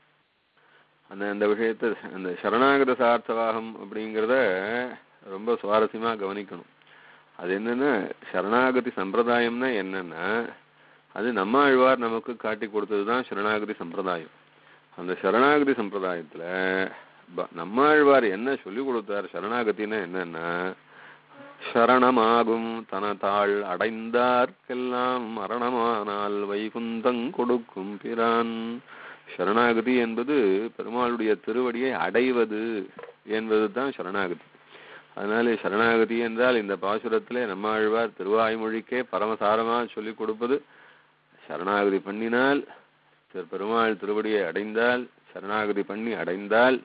அந்த அந்த விஷயத்தை அந்த சரணாகத சார்த்தவாகம் அப்படிங்கிறத ரொம்ப சுவாரஸ்யமா கவனிக்கணும் அது என்னன்னா சரணாகதி சம்பிரதாயம்னா என்னன்னா அது நம்ம ஆழ்வார் நமக்கு காட்டி கொடுத்தது தான் சரணாகதி சம்பிரதாயம் அந்த சரணாகதி சம்பிரதாயத்துல ப- நம்மாழ்வார் என்ன சொல்லி கொடுத்தார் சரணாகதின்னா என்னன்னா சரணமாகும் தனதாள் அடைந்தார்க்கெல்லாம் மரணமானால் வைகுந்தங் கொடுக்கும் பிரான் சரணாகதி என்பது பெருமாளுடைய திருவடியை அடைவது என்பது தான் சரணாகதி அதனால சரணாகதி என்றால் இந்த பாசுரத்திலே நம்மாழ்வார் திருவாய்மொழிக்கே பரமசாரமா சொல்லிக் கொடுப்பது சரணாகதி பண்ணினால் திரு- பெருமாள் திருவடியை அடைந்தால் சரணாகதி பண்ணி அடைந்தால்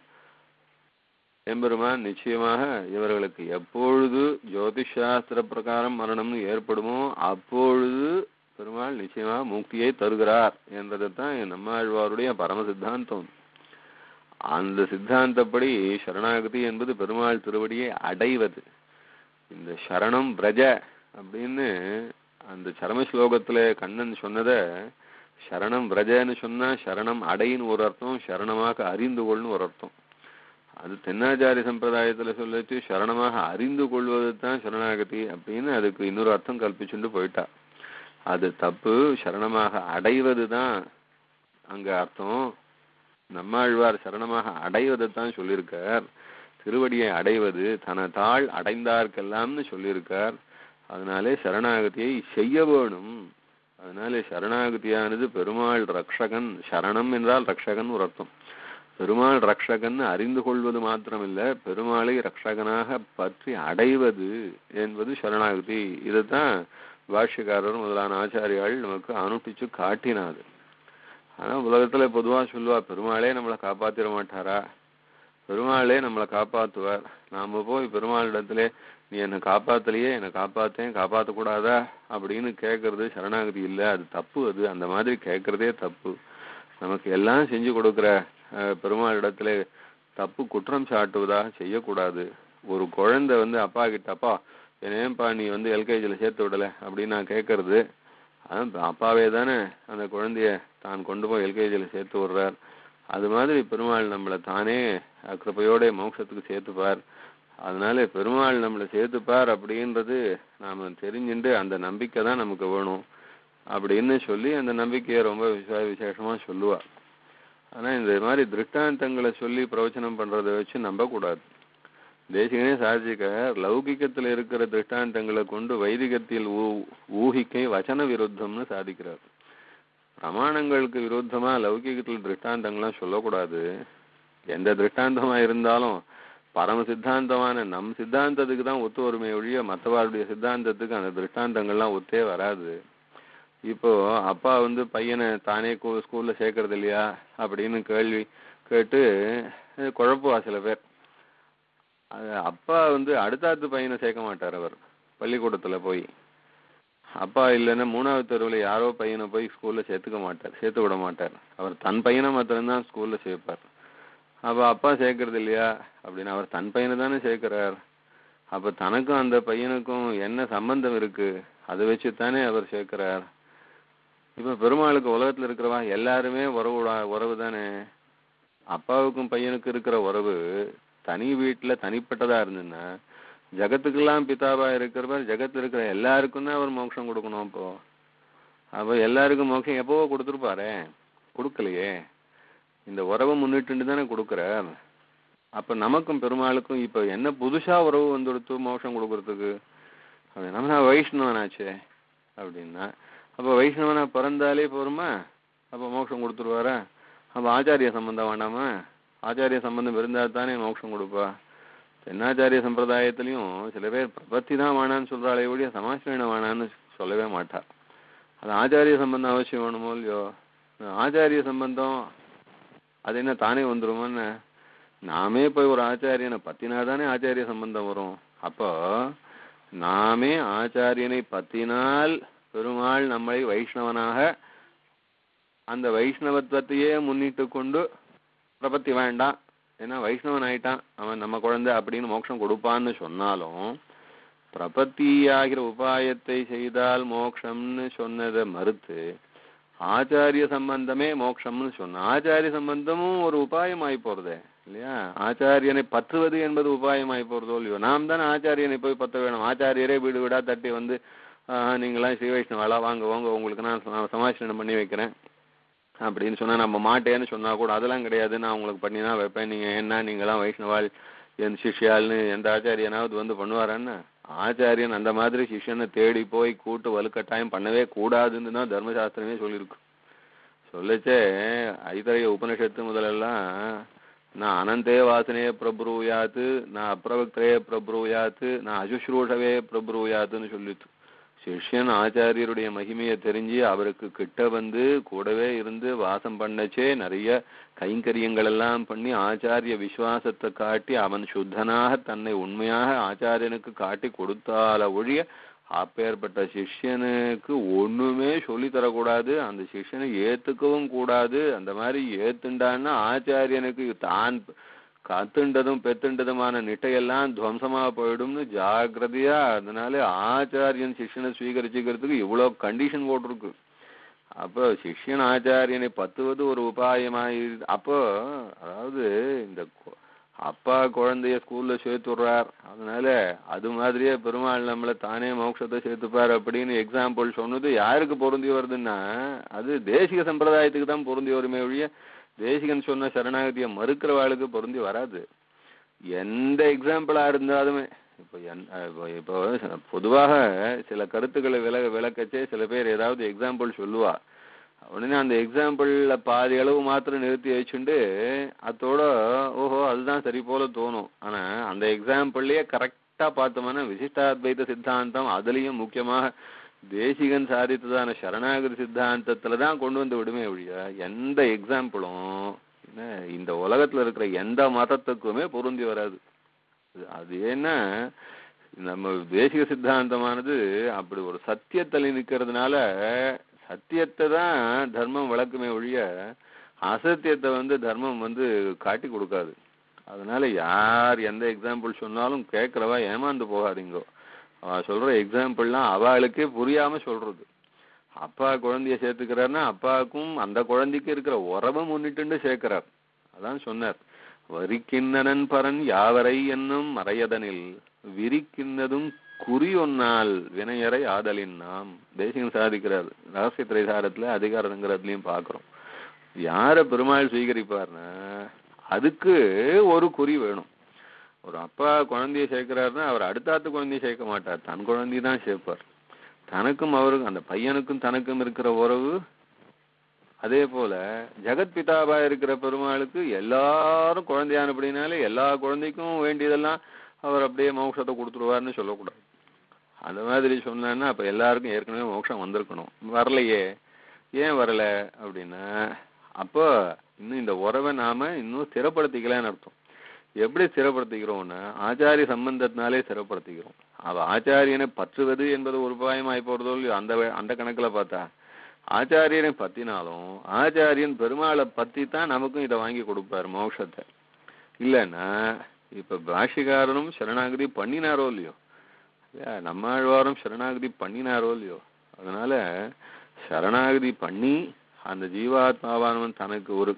எம்பெருமான் நிச்சயமாக இவர்களுக்கு எப்பொழுது ஜோதிஷ் சாஸ்திர பிரகாரம் மரணம்னு ஏற்படுமோ அப்பொழுது பெருமாள் நிச்சயமாக முக்தியை தருகிறார் என்றதைத்தான் நம்மாழ்வாருடைய பரம சித்தாந்தம் அந்த சித்தாந்தப்படி சரணாகதி என்பது பெருமாள் திருவடியை அடைவது இந்த சரணம் பிரஜ அப்படின்னு அந்த சரம ஸ்லோகத்துல கண்ணன் சொன்னத சரணம் பிரஜன்னு சொன்னா சரணம் அடைன்னு ஒரு அர்த்தம் சரணமாக அறிந்து கொள்னு ஒரு அர்த்தம் அது தென்னாச்சாரி சம்பிரதாயத்துல சொல்லிச்சு சரணமாக அறிந்து கொள்வது தான் சரணாகதி அப்படின்னு அதுக்கு இன்னொரு அர்த்தம் கல்பிச்சுட்டு போயிட்டா அது தப்பு சரணமாக அடைவது தான் அங்க அர்த்தம் நம்மாழ்வார் சரணமாக அடைவதை தான் சொல்லியிருக்கார் திருவடியை அடைவது தனதாள் அடைந்தார்க்கெல்லாம்னு சொல்லியிருக்கார் அதனாலே சரணாகதியை செய்ய வேணும் அதனாலே சரணாகதியானது பெருமாள் ரக்ஷகன் சரணம் என்றால் ரக்ஷகன் ஒரு அர்த்தம் பெருமாள் ரக்ஷகன் அறிந்து கொள்வது மாத்திரமில்ல பெருமாளை ரக்ஷகனாக பற்றி அடைவது என்பது சரணாகதி இதைத்தான் பாஷ்யக்காரர் முதலான ஆச்சாரியாள் நமக்கு அனுப்பிச்சு காட்டினாது ஆனா உலகத்துல பொதுவா சொல்லுவா பெருமாளே நம்மளை காப்பாத்திர மாட்டாரா பெருமாளே நம்மளை காப்பாத்துவார் நாம போய் பெருமாளிடத்திலே நீ என்னை காப்பாத்தலையே என்னை காப்பாத்தேன் காப்பாத்த கூடாதா அப்படின்னு கேட்கறது சரணாகதி இல்ல அது தப்பு அது அந்த மாதிரி கேட்கறதே தப்பு நமக்கு எல்லாம் செஞ்சு கொடுக்கிற அஹ், பெருமாளிடத்துல தப்பு குற்றம் சாட்டுவதாக செய்யக்கூடாது ஒரு குழந்தை வந்து அப்பா கிட்ட அப்பா என்னேப்பா நீ வந்து எல்கேஜில சேர்த்து விடல அப்படின்னு நான் கேட்கறது அதான் அப்பாவே தானே அந்த குழந்தைய தான் கொண்டு போய் எல்கேஜில சேர்த்து விடுறார் அது மாதிரி பெருமாள் நம்மளை தானே கிருபையோட மோட்சத்துக்கு சேர்த்துப்பார் அதனால பெருமாள் நம்மளை சேர்த்துப்பார் அப்படின்றது நாம தெரிஞ்சுட்டு அந்த நம்பிக்கை தான் நமக்கு வேணும் அப்படின்னு சொல்லி அந்த நம்பிக்கையை ரொம்ப விசே விசேஷமா சொல்லுவா ஆனா இந்த மாதிரி திருஷ்டாந்தங்களை சொல்லி பிரவச்சனம் பண்றதை வச்சு நம்பக்கூடாது தேசிகனே சாதிக்க லௌகிக்கத்துல இருக்கிற திருஷ்டாந்தங்களை கொண்டு வைதிகத்தில் ஊ- ஊகிக்கை வச்சன விருத்தம்னு சாதிக்கிறார் பிரமாணங்களுக்கு விருத்தமா லௌகிகத்துல திருஷ்டாந்தங்கள்லாம் சொல்லக்கூடாது எந்த திருஷ்டாந்தமா இருந்தாலும் பரம சித்தாந்தமான நம் சித்தாந்தத்துக்கு தான் ஒத்து வருமே ஒழிய மற்றவருடைய சித்தாந்தத்துக்கு அந்த திருஷ்டாந்தங்கள்லாம் ஒத்தே வராது இப்போ அப்பா வந்து பையனை தானே கு- ஸ்கூல்ல சேர்க்கறது இல்லையா அப்படின்னு கேள்வி கேட்டு அஹ் குழப்புவா சில பேர் அது அப்பா வந்து அடுத்தாத்து பையனை சேர்க்க மாட்டார் அவர் பள்ளிக்கூடத்துல போய் அப்பா இல்லைன்னா மூணாவது தெருவில் யாரோ பையனை போய் ஸ்கூல்ல சேர்த்துக்க மாட்டார் சேர்த்து விட மாட்டார் அவர் தன் பையனை மாத்திரம்தான் ஸ்கூல்ல சேர்ப்பார் அப்ப அப்பா சேர்க்கறது இல்லையா அப்படின்னு அவர் தன் பையனை தானே சேர்க்கிறார் அப்ப தனக்கும் அந்த பையனுக்கும் என்ன சம்பந்தம் இருக்கு அதை வச்சு தானே அவர் சேர்க்கிறார் இப்ப பெருமாளுக்கு உலகத்துல இருக்கிறவா எல்லாருமே உறவு உறவு தானே அப்பாவுக்கும் பையனுக்கும் இருக்கிற உறவு தனி வீட்டுல தனிப்பட்டதா இருந்துன்னா ஜகத்துக்கெல்லாம் பிதாவா இருக்கிறவர் ஜகத்துல இருக்கிற எல்லாருக்கும் தான் அவர் மோட்சம் கொடுக்கணும் அப்போ அப்ப எல்லாருக்கும் மோட்சம் எப்பவோ கொடுத்துருப்பாரே கொடுக்கலையே இந்த உறவை முன்னிட்டு தானே கொடுக்குறார் அப்ப நமக்கும் பெருமாளுக்கும் இப்ப என்ன புதுசா உறவு வந்துடுத்து மோட்சம் கொடுக்கறதுக்கு அப்படி நம்ம நான் வைஷ்ணவனாச்சே அப்படின்னா அப்ப வைஷ்ணவனா பிறந்தாலே போருமா அப்ப மோட்சம் கொடுத்துருவாரா அப்ப ஆச்சாரிய சம்பந்தம் வேண்டாமா ஆச்சாரிய சம்பந்தம் இருந்தா தானே மோட்சம் கொடுப்பா தென்னாச்சாரிய சம்பிரதாயத்திலையும் சில பேர் பிரபத்தி தான் வேணான்னு சொல்றாளே ஒழிய சமாசிரணம் வேணான்னு சொல்லவே மாட்டா அது ஆச்சாரிய சம்பந்தம் அவசியம் வேணுமோ இல்லையோ ஆச்சாரிய சம்பந்தம் அது என்ன தானே வந்துருமோன்னு நாமே போய் ஒரு ஆச்சாரியனை பத்தினா தானே ஆச்சாரிய சம்பந்தம் வரும் அப்போ நாமே ஆச்சாரியனை பத்தினால் பெருமாள் நம்மளை வைஷ்ணவனாக அந்த வைஷ்ணவத்துவத்தையே முன்னிட்டு கொண்டு பிரபத்தி வேண்டாம் ஏன்னா வைஷ்ணவன் ஆயிட்டான் அவன் நம்ம குழந்தை அப்படின்னு மோட்சம் கொடுப்பான்னு சொன்னாலும் பிரபத்தியாகிற உபாயத்தை செய்தால் மோட்சம்னு சொன்னதை மறுத்து ஆச்சாரிய சம்பந்தமே மோட்சம்னு சொன்ன ஆச்சாரிய சம்பந்தமும் ஒரு உபாயமாய் போறதே இல்லையா ஆச்சாரியனை பற்றுவது என்பது உபாயமாய் போறதோ இல்லையோ நாம் தானே ஆச்சாரியனை போய் பத்த வேணும் ஆச்சாரியரே வீடு வீடா தட்டி வந்து ஆஹ், நீங்களாம் ஸ்ரீ வைஷ்ணவாலா வாங்க வாங்க உங்களுக்கு நான் ச- சமாசனம் பண்ணி வைக்கிறேன் அப்படின்னு சொன்னா நம்ம மாட்டேன்னு சொன்னா கூட அதெல்லாம் கிடையாது நான் உங்களுக்கு பண்ணி தான் வைப்பேன் நீங்க என்ன நீங்களாம் வைஷ்ணவால் என் சிஷ்யால்னு எந்த ஆச்சாரியனாவது வந்து பண்ணுவாரான்னு ஆச்சாரியன் அந்த மாதிரி சிஷ்யனை தேடி போய் கூட்டு வலுக்கட்டாயம் பண்ணவே கூடாதுன்னு தான் தர்மசாஸ்திரமே சொல்லியிருக்கு சொல்லச்சே ஐதரைய உபனிஷத்து முதலெல்லாம் நான் அனந்தே வாசனே பிரபுரூயாத்து நான் அப்பிரவக்தரே பிரபுரூயாத்து நான் அசுஷ்ரூஷவே பிரபுரூயாத்துன்னு சொல்லிட்டு சிஷ்யன் ஆச்சாரியருடைய மகிமையை தெரிஞ்சு அவருக்கு கிட்ட வந்து கூடவே இருந்து வாசம் பண்ணச்சே நிறைய கைங்கரியங்கள் எல்லாம் பண்ணி ஆச்சாரிய விசுவாசத்தை காட்டி அவன் சுத்தனாக தன்னை உண்மையாக ஆச்சாரியனுக்கு காட்டி கொடுத்தால ஒழிய அப்பேற்பட்ட சிஷ்யனுக்கு ஒண்ணுமே சொல்லி தரக்கூடாது அந்த சிஷ்யனை ஏத்துக்கவும் கூடாது அந்த மாதிரி ஏத்துண்டான்னா ஆச்சாரியனுக்கு தான் கத்துண்டதும் பெத்துண்டதுமான நிட்டையெல்லாம் துவம்சமா போயிடும்னு ஜாக்கிரதையா அதனால ஆச்சாரியன் சிஷ்யனை ஸ்வீகரிச்சுக்கிறதுக்கு இவ்வளவு கண்டிஷன் போட்டிருக்கு அப்போ சிஷ்யன் ஆச்சாரியனை பத்துவது ஒரு உபாயமாய் அப்போ அதாவது இந்த கு- அப்பா குழந்தைய ஸ்கூல்ல சேர்த்து விடுறார் அதனால அது மாதிரியே பெருமாள் நம்மள தானே மோட்சத்தை சேர்த்துப்பார் அப்படின்னு எக்ஸாம்பிள் சொன்னது யாருக்கு பொருந்தி வருதுன்னா அது தேசிக சம்பிரதாயத்துக்கு தான் பொருந்தி வருமே ஒழிய தேசிகன் சொன்ன சரணாகதியை மறுக்கிறவாளுக்கு பொருந்தி வராது எந்த எக்ஸாம்பிளா இருந்தாலுமே இப்போ என் இப்போ இப்போ பொதுவாக சில கருத்துக்களை விள விளக்கச்சே சில பேர் ஏதாவது எக்ஸாம்பிள் சொல்லுவா உடனே அந்த எக்ஸாம்பிள்ல பாதி அளவு மாத்திரம் நிறுத்தி வச்சுண்டு அதோட ஓஹோ அதுதான் சரி போல தோணும் ஆனா அந்த எக்ஸாம்பிள்லயே கரெக்டா பார்த்தோம்னா விசிஷ்டாத்வைத சித்தாந்தம் அதுலயும் முக்கியமாக தேசிகன் சாதித்ததான சரணாகதி சித்தாந்தத்துல தான் கொண்டு வந்து விடுமே ஒழிய எந்த எக்ஸாம்பிளும் என்ன, இந்த உலகத்துல இருக்கிற எந்த மதத்துக்குமே பொருந்தி வராது அது- அது ஏன்னா நம்ம தேசிக சித்தாந்தமானது அப்படி ஒரு சத்தியத்தில் நிக்கிறதுனால சத்தியத்தை தான் தர்மம் விளக்குமே ஒழிய அசத்தியத்தை வந்து தர்மம் வந்து காட்டி கொடுக்காது அதனால யார் எந்த எக்ஸாம்பிள் சொன்னாலும் கேட்கறவா ஏமாந்து போகாதீங்கோ அவ சொல்ற எக்ஸாம்பிள்லாம் அவளுக்கே புரியாம சொல்றது அப்பா குழந்தைய சேர்த்துக்கிறாருன்னா அப்பாவுக்கும் அந்த குழந்தைக்கு இருக்கிற உறவை முன்னிட்டு சேர்க்கிறார் அதான் சொன்னார் வரிக்கின்னனன் பரன் யாவரை என்னும் மறையதனில் விரிக்கின்றதும் குறி ஒன்னால் வினையறை ஆதலின் நாம் தேசிகம் சாதிக்கிறார் ரகசிய திரைசாரத்துல அதிகாரங்கிறதுலயும் பாக்குறோம் யார பெருமாள் சுவீகரிப்பார்னா அதுக்கு ஒரு குறி வேணும் ஒரு அப்பா குழந்தைய சேர்க்கிறாருன்னா அவர் அடுத்தாத்து குழந்தைய சேர்க்க மாட்டார் தன் குழந்தைய தான் சேர்ப்பார் தனக்கும் அவருக்கும் அந்த பையனுக்கும் தனக்கும் இருக்கிற உறவு அதே போல ஜெகத் பிதாபா இருக்கிற பெருமாளுக்கு எல்லாரும் குழந்தையானபடினாலே எல்லா குழந்தைக்கும் வேண்டியதெல்லாம் அவர் அப்படியே மோட்சத்தை கொடுத்துருவாருன்னு சொல்லக்கூடாது அந்த மாதிரி சொன்னான்னா அப்ப எல்லாருக்கும் ஏற்கனவே மோட்சம் வந்திருக்கணும் வரலையே ஏன் வரல அப்படின்னா அப்போ இன்னும் இந்த உறவை நாம இன்னும் ஸ்திரப்படுத்திக்கலன்னு அர்த்தம் எப்படி ஸ்திரப்படுத்திக்கிறோம்னா ஆச்சாரிய சம்பந்தத்தினாலே ஸ்திரப்படுத்திக்கிறோம் அவ ஆச்சாரியனை பற்றுவது என்பது ஒரு உபாயமாய் போறதோ இல்லையோ அந்த வ- அந்த கணக்குல பார்த்தா ஆச்சாரியனை பத்தினாலும் ஆச்சாரியன் பெருமாளை பத்தி தான் நமக்கும் இதை வாங்கி கொடுப்பார் மோட்சத்தை இல்லைன்னா இப்ப பாஷிகாரனும் சரணாகதி பண்ணினாரோ இல்லையோ இல்லையா நம்மாழ்வாரும் சரணாகதி பண்ணினாரோ இல்லையோ அதனால சரணாகதி பண்ணி அந்த ஜீவாத்மாவானவன் தனக்கு ஒரு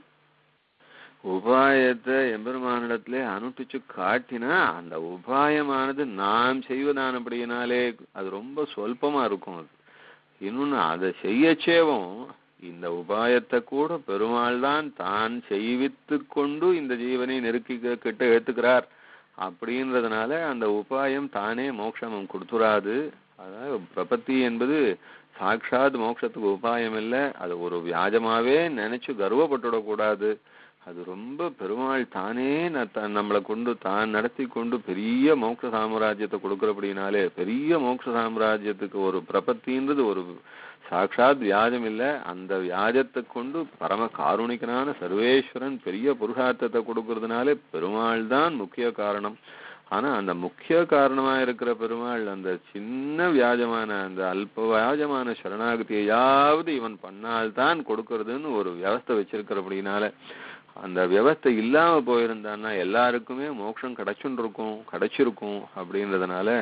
உபாயத்தை எம்பெருமானிடத்திலே அனுஷ்டிச்சு காட்டினா அந்த உபாயமானது நாம் செய்வதானபடியினாலே அது ரொம்ப சொல்பமா இருக்கும் அது இன்னொன்னு அதை செய்யச்சேவும் இந்த உபாயத்தை கூட பெருமாள் தான் தான் செய்வித்து கொண்டு இந்த ஜீவனை நெருக்கி கிட்ட ஏத்துக்கிறார் அப்படின்றதுனால அந்த உபாயம் தானே மோட்சம் கொடுத்துராது அதாவது பிரபத்தி என்பது சாட்சாத் மோட்சத்துக்கு உபாயம் இல்லை அது ஒரு வியாஜமாவே நினைச்சு கர்வப்பட்டுடக்கூடாது அது ரொம்ப பெருமாள் தானே ந- த- நம்மளை கொண்டு தான் நடத்தி கொண்டு பெரிய மோட்ச சாம்ராஜ்யத்தை கொடுக்கறபடினாலே பெரிய மோட்ச சாம்ராஜ்யத்துக்கு ஒரு பிரபத்தின்றது ஒரு சாட்சாத் வியாஜம் இல்ல அந்த வியாஜத்தை கொண்டு பரம காருணிகனான சர்வேஸ்வரன் பெரிய புருஷார்த்தத்தை கொடுக்கறதுனாலே பெருமாள் தான் முக்கிய காரணம் ஆனா அந்த முக்கிய காரணமா இருக்கிற பெருமாள் அந்த சின்ன வியாஜமான அந்த அல்ப வியாஜமான சரணாகதியையாவது இவன் பண்ணால்தான் கொடுக்கறதுன்னு ஒரு வியவஸ்தை வச்சிருக்கிறபடினால அந்த வியவஸ்தை இல்லாம போயிருந்தான்னா எல்லாருக்குமே மோட்சம் கிடைச்சுன்னு இருக்கும் கிடைச்சிருக்கும் அப்படின்றதுனால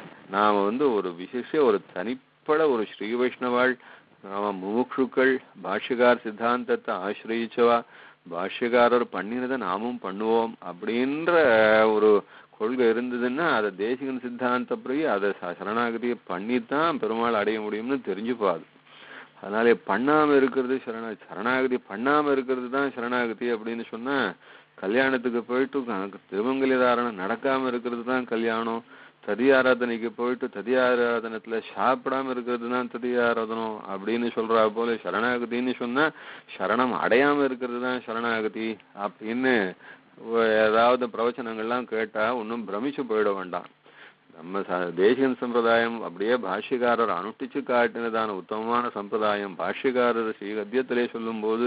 நாம வந்து ஒரு விசேஷ ஒரு தனிப்பட ஒரு ஸ்ரீ வைஷ்ணவாள் நாம முமுட்சுக்கள் பாஷ்யகார் சித்தாந்தத்தை ஆசிரயிச்சவா பாஷ்யகாரர் பண்ணினதை நாமும் பண்ணுவோம் அப்படின்ற ஒரு கொள்கை இருந்ததுன்னா அதை தேசிகன் சித்தாந்தப்படி அதை ச- சரணாகதியை பண்ணித்தான் பெருமாள் அடைய முடியும்னு தெரிஞ்சுப்பாது அதனால பண்ணாம இருக்கிறது சரணா சரணாகதி பண்ணாம இருக்கிறது தான் சரணாகதி அப்படின்னு சொன்னா கல்யாணத்துக்கு போயிட்டு க- திருமங்கலி தாரணம் நடக்காம இருக்கிறது தான் கல்யாணம் ததி ஆராதனைக்கு போயிட்டு ததி ஆராதனத்துல சாப்பிடாம இருக்கிறது தான் ததி ஆராதனம் அப்படின்னு சொல்றா போல சரணாகதின்னு சொன்னா சரணம் அடையாம இருக்கிறது தான் சரணாகதி அப்படின்னு ஒ- ஏதாவது பிரவச்சனங்கள்லாம் கேட்டா ஒன்றும் பிரமிச்சு போயிட வேண்டாம் நம்ம ச- தேசிகன் சம்பிரதாயம் அப்படியே பாஷ்யக்காரர் அனுஷ்டிச்சு காட்டினதான உத்தமமான சம்பிரதாயம் பாஷ்யக்காரர் ஸ்ரீ கத்தியத்திலே சொல்லும்போது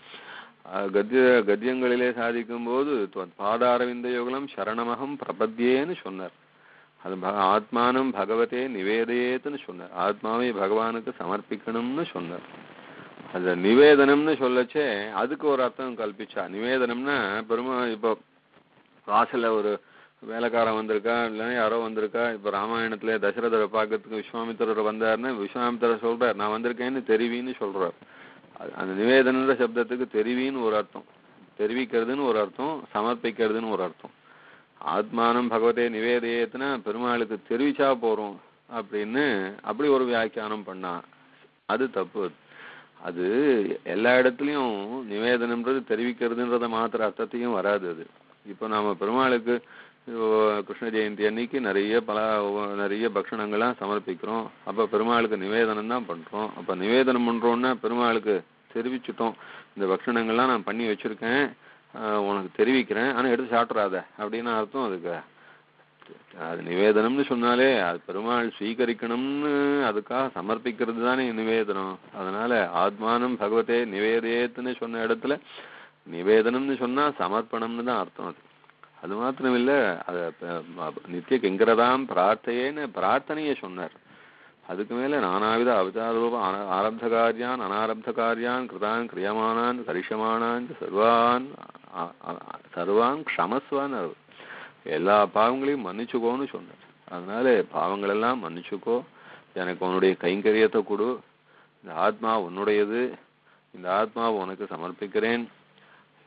அஹ், கத்திய கத்தியங்களிலே சாதிக்கும் போது பாதாரவிந்த யுகலம் சரணமகம் பிரபத்தியேன்னு சொன்னார் அது ப- ஆத்மானம் பகவதே நிவேதயேத்துன்னு சொன்னார் ஆத்மாவை பகவானுக்கு சமர்ப்பிக்கணும்னு சொன்னார் அந்த நிவேதனம்னு சொல்லச்சே அதுக்கு ஒரு அர்த்தம் கல்பிச்சா நிவேதனம்னா பெருமா இப்போ வாசல்ல ஒரு வேலைக்காரன் வந்திருக்கா இல்லைன்னா யாரோ வந்திருக்கா இப்ப ராமாயணத்துல தசரதரை பார்க்கறதுக்கு விஸ்வாமித்திரர் வந்தாருன்னா விஸ்வாமித்திரர் சொல்றார் நான் வந்திருக்கேன்னு தெரிவின்னு சொல்றார் அது- அந்த நிவேதனன்ற சப்தத்துக்கு தெரிவின்னு ஒரு அர்த்தம் தெரிவிக்கிறதுன்னு ஒரு அர்த்தம் சமர்ப்பிக்கிறதுன்னு ஒரு அர்த்தம் ஆத்மானம் பகவதே நிவேதயத்துனா பெருமாளுக்கு தெரிவிச்சா போறோம் அப்படின்னு அப்படி ஒரு வியாக்கியானம் பண்ணா அது தப்பு அது எல்லா இடத்துலயும் நிவேதனம்ன்றது தெரிவிக்கிறதுன்றத மாத்திர அர்த்தத்தையும் வராது அது இப்போ நாம பெருமாளுக்கு இப்போ கிருஷ்ண ஜெயந்தி அன்னைக்கு நிறைய பல நிறைய பக்ஷணங்கள்லாம் சமர்ப்பிக்கிறோம் அப்ப பெருமாளுக்கு நிவேதனம் தான் பண்றோம் அப்ப நிவேதனம் பண்றோம்னா பெருமாளுக்கு தெரிவிச்சுட்டோம் இந்த பக்ஷணங்கள்லாம் நான் பண்ணி வச்சிருக்கேன் ஆஹ் உனக்கு தெரிவிக்கிறேன் ஆனா எடுத்து சாப்பிட்றாத அப்படின்னு அர்த்தம் அதுக்கு அது நிவேதனம்னு சொன்னாலே அது பெருமாள் ஸ்வீகரிக்கணும்னு அதுக்காக சமர்ப்பிக்கிறது தானே நிவேதனம் அதனால ஆத்மானம் பகவதே நிவேதேத்துன்னு சொன்ன இடத்துல நிவேதனம்னு சொன்னா சமர்ப்பணம்னு தான் அர்த்தம் அது அது மாத்திரம் இல்ல அத ப- ம- நித்திய கிங்கரதாம் பிரார்த்தையேன்னு பிரார்த்தனையை சொன்னார் அதுக்கு மேல நானாவித அவதார ரூப ஆன- ஆரப்த காரியான் அனாரப்த காரியான் கிருதான் கிரியமானான் கரிஷமானான் சர்வான் அ- அ- சர்வான் க்ஷமஸ்வான் அவர். எல்லா பாவங்களையும் மன்னிச்சுக்கோன்னு சொன்னார் அதனால பாவங்கள் எல்லாம் மன்னிச்சுக்கோ எனக்கு உன்னுடைய கைங்கரியத்தை கொடு இந்த ஆத்மா உன்னுடையது இந்த ஆத்மாவை உனக்கு சமர்ப்பிக்கிறேன்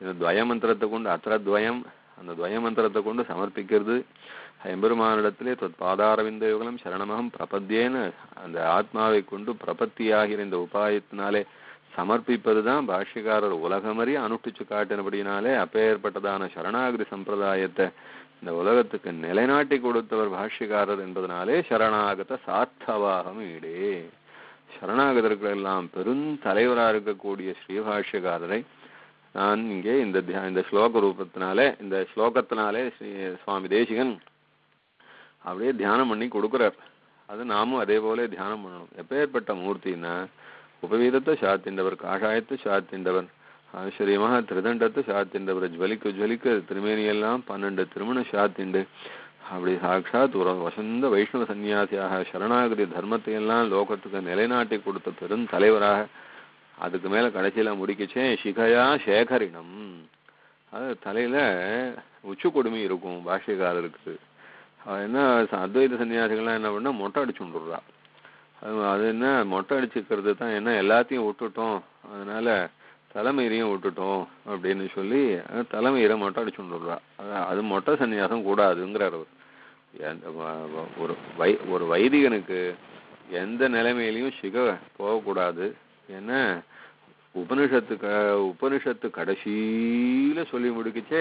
இந்த துவய மந்திரத்தை கொண்டு அத்திர துவயம் அந்த துவய மந்திரத்தை கொண்டு சமர்ப்பிக்கிறது எம்பெருமானிடத்திலே தொத் பாதாரவிந்த யுகலம் சரணமகம் பிரபத்தியேன்னு அந்த ஆத்மாவை கொண்டு பிரபத்தியாகிற இந்த உபாயத்தினாலே சமர்ப்பிப்பதுதான் பாஷ்யக்காரர் உலகமறிய அனுஷ்டிச்சு காட்டினபடினாலே அப்பேற்பட்டதான சரணாகதி சம்பிரதாயத்தை இந்த உலகத்துக்கு நிலைநாட்டி கொடுத்தவர் பாஷ்யக்காரர் என்பதனாலே சரணாகத சார்த்தவாகம் ஈடே சரணாகதர்களெல்லாம் பெருந்தலைவராக இருக்கக்கூடிய ஸ்ரீபாஷ்யக்காரரை நான் இங்கே இந்த தியா- இந்த ஸ்லோக ரூபத்தினாலே இந்த ஸ்லோகத்தினாலே ஸ்ரீ சுவாமி தேசிகன் அப்படியே தியானம் பண்ணி கொடுக்குறார் அது நாமும் அதே போல தியானம் பண்ணணும் எப்பேற்பட்ட மூர்த்தின்னா உபவீதத்தை சாத்தின்றவர் காஷாயத்தை சாத்தின்றவர் ஆச்சரியமாக திருதண்டத்தை சாத்தின்றவர் ஜுவலிக்க ஜுவலிக்க திருமேனியெல்லாம் பன்னெண்டு திருமணம் சாத்திண்டு அப்படி சாட்சாத் ஒரு வசந்த வைஷ்ணவ சன்னியாசியாக சரணாகதி தர்மத்தை எல்லாம் லோகத்துக்கு நிலைநாட்டி கொடுத்த பெருந்தலைவராக அதுக்கு மேல கடைசியில முடிக்கச்சே சிகையா சேகரினம் அது தலையில உச்சி கொடுமை இருக்கும் பாஷ்யக்காரருக்கு அவன் என்ன ச- அத்வைத சன்னியாசிகள்லாம் என்ன பண்ணா மொட்டை அடிச்சு விட்டுறா அது அது என்ன மொட்டை அடிச்சுக்கிறது தான் என்ன எல்லாத்தையும் விட்டுட்டோம் அதனால தலைமயிரையும் விட்டுட்டோம் அப்படின்னு சொல்லி அஹ், தலைமயிரை மொட்டை அடிச்சு விட்டுறா அது- அது மொட்டை சன்னியாசம் கூடாதுங்கிறார் அவர் எந்த வ- வ- ஒரு வை ஒரு வைதிகனுக்கு எந்த நிலைமையிலையும் சிக போகக்கூடாது ஏன்னா உபனிஷத்து க உபனிஷத்து கடைசியில சொல்லி முடிக்கச்சே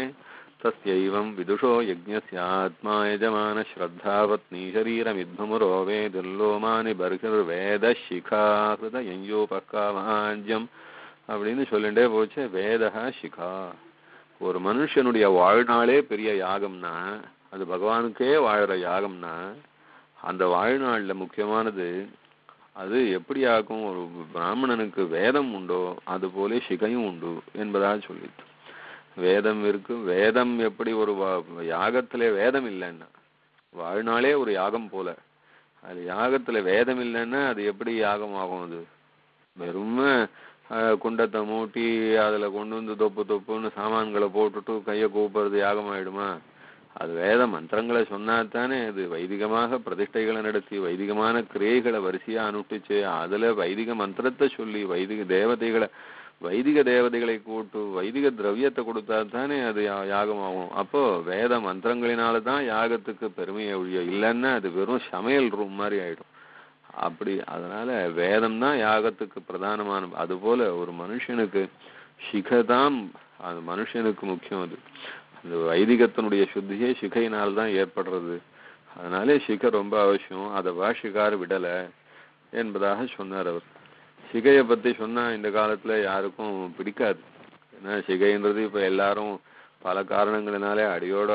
தஸ்யைவம் விதுஷோ யஜ்ஞஸ்ய ஆத்மா யஜமான ஸ்ரத்தாவத்னி சரீரமித்மமுரோ வேதுல்லோமானி பர்கிர் வேத சிகா ஹிருதயோபக்காமாஜ்யம் அப்படின்னு சொல்லிண்டே போச்சு வேதா சிகா ஒரு மனுஷனுடைய வாழ்நாளே பெரிய யாகம்னா அது பகவானுக்கே வாழற யாகம்னா அந்த வாழ்நாள்ல முக்கியமானது அது எப்படி ஆகும் ஒரு பிராமணனுக்கு வேதம் உண்டோ அது போல சிகையும் உண்டு என்பதாக சொல்லிட்டு வேதம் இருக்கு வேதம் எப்படி ஒரு வா- யாகத்திலே வேதம் இல்லைன்னா வாழ்நாளே ஒரு யாகம் போல அது யாகத்துல வேதம் இல்லைன்னா அது எப்படி யாகம் ஆகும் அது வெறும் அஹ், குண்டத்தை மூட்டி அதுல கொண்டு வந்து தொப்பு தொப்புன்னு சாமான்களை போட்டுட்டு கையை கூப்புறது யாகம் ஆயிடுமா அது வேத மந்திரங்களை சொன்னா தானே அது வைதிகமாக பிரதிஷ்டைகளை நடத்தி வைதிகமான கிரியைகளை வரிசையா அனுஷ்டிச்சு அதுல வைதிக மந்திரத்தை சொல்லி வைதிக தேவதைகளை வைதிக தேவதைகளை கூட்டு வைதிக திரவியத்தை கொடுத்தா தானே அது யா- யாகமாகும் அப்போ வேத மந்திரங்களினால தான் யாகத்துக்கு பெருமையை ஒழிய இல்லைன்னா அது வெறும் சமையல் ரூம் மாதிரி ஆயிடும் அப்படி அதனால வேதம் தான் யாகத்துக்கு பிரதானமான அதுபோல ஒரு மனுஷனுக்கு சிகதாம் அது மனுஷனுக்கு முக்கியம் அது அந்த வைதிகத்தினுடைய சுத்தியே சிகையினால் தான் ஏற்படுறது அதனாலே சிகை ரொம்ப அவசியம் அதை பாஷிக்கார விடல என்பதாக சொன்னார் அவர் சிகையை பத்தி சொன்னா இந்த காலத்துல யாருக்கும் பிடிக்காது ஏன்னா சிகைன்றது இப்ப எல்லாரும் பல காரணங்களினாலே அடியோட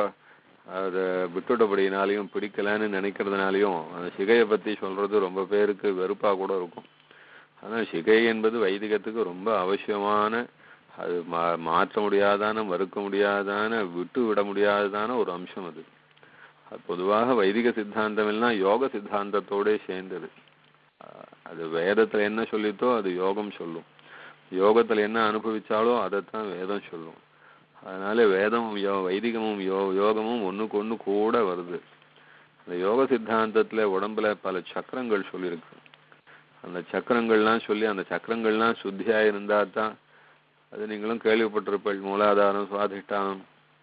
அதை விட்டுட்டபடினாலையும் பிடிக்கலன்னு நினைக்கிறதுனாலையும் அந்த சிகையை பத்தி சொல்றது ரொம்ப பேருக்கு வெறுப்பா கூட இருக்கும் ஆனால் சிகை என்பது வைதிகத்துக்கு ரொம்ப அவசியமான அது மா மாற்ற முடியாதான மறுக்க முடியாதான விட்டு விட முடியாததான ஒரு அம்சம் அது அது பொதுவாக வைதிக சித்தாந்தம் எல்லாம் யோக சித்தாந்தத்தோட சேர்ந்தது அஹ் அது வேதத்துல என்ன சொல்லித்தோ அது யோகம் சொல்லும் யோகத்துல என்ன அனுபவிச்சாலோ அதைத்தான் வேதம் சொல்லும் அதனால வேதமும் யோ வைதிகமும் யோ யோகமும் ஒண்ணுக்கு ஒண்ணு கூட வருது அந்த யோக சித்தாந்தத்துல உடம்புல பல சக்கரங்கள் சொல்லியிருக்கு அந்த சக்கரங்கள்லாம் சொல்லி அந்த சக்கரங்கள்லாம் சுத்தியா இருந்தா தான் அது நீங்களும் கேள்விப்பட்டிருப்பீள் மூலாதாரம் சுவாதிஷ்டானம்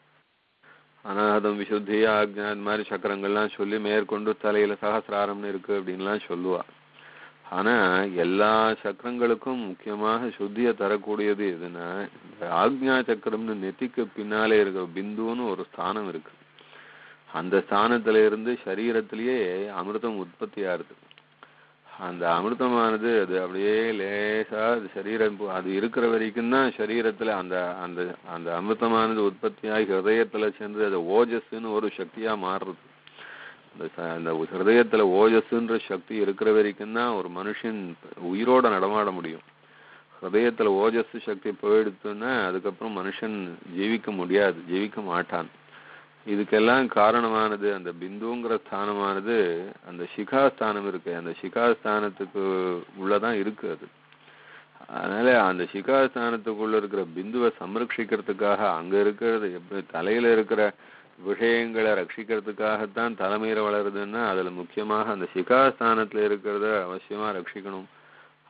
அநாதம் விசுத்தி ஆக்ஞா இந்த மாதிரி சக்கரங்கள்லாம் சொல்லி மேற்கொண்டு தலையில சகசிராரம்னு இருக்கு அப்படின்லாம் சொல்லுவா ஆனா எல்லா சக்கரங்களுக்கும் முக்கியமாக சுத்தியை தரக்கூடியது எதுன்னா இந்த ஆக்ஞா சக்கரம்னு நெத்திக்கு பின்னாலே இருக்கிற பிந்துன்னு ஒரு ஸ்தானம் இருக்கு அந்த ஸ்தானத்துல இருந்து சரீரத்திலேயே அமிர்தம் உற்பத்தி ஆகுது அந்த அமிர்தமானது அது அப்படியே லேசா அது சரீரம் பு- அது இருக்கிற வரைக்கும் தான் சரீரத்துல அந்த அந்த அந்த அமிர்தமானது உற்பத்தியாகி ஹிருதயத்துல சென்று அது ஓஜஸ்ன்னு ஒரு சக்தியா மாறுறது அந்த ச- அந்த ஹிருதயத்துல ஓஜஸ்ன்ற சக்தி இருக்கிற வரைக்கும் தான் ஒரு மனுஷன் உயிரோட நடமாட முடியும் ஹிருதயத்துல ஓஜஸ் சக்தி போயிடுத்துன்னா அதுக்கப்புறம் மனுஷன் ஜீவிக்க முடியாது ஜீவிக்க மாட்டான் இதுக்கெல்லாம் காரணமானது அந்த பிந்துங்கிற ஸ்தானமானது அந்த சிகா ஸ்தானம் இருக்கு அந்த சிகா ஸ்தானத்துக்கு உள்ளதான் இருக்கு அது அதனால அந்த சிகா ஸ்தானத்துக்குள்ள இருக்கிற பிந்துவை சம்ரட்சிக்கிறதுக்காக அங்க இருக்கிறது எப்படி தலையில இருக்கிற விஷயங்களை ரட்சிக்கிறதுக்காகத்தான் தலைமையில வளருதுன்னா அதுல முக்கியமாக அந்த சிகா ஸ்தானத்துல இருக்கிறத அவசியமா ரட்சிக்கணும்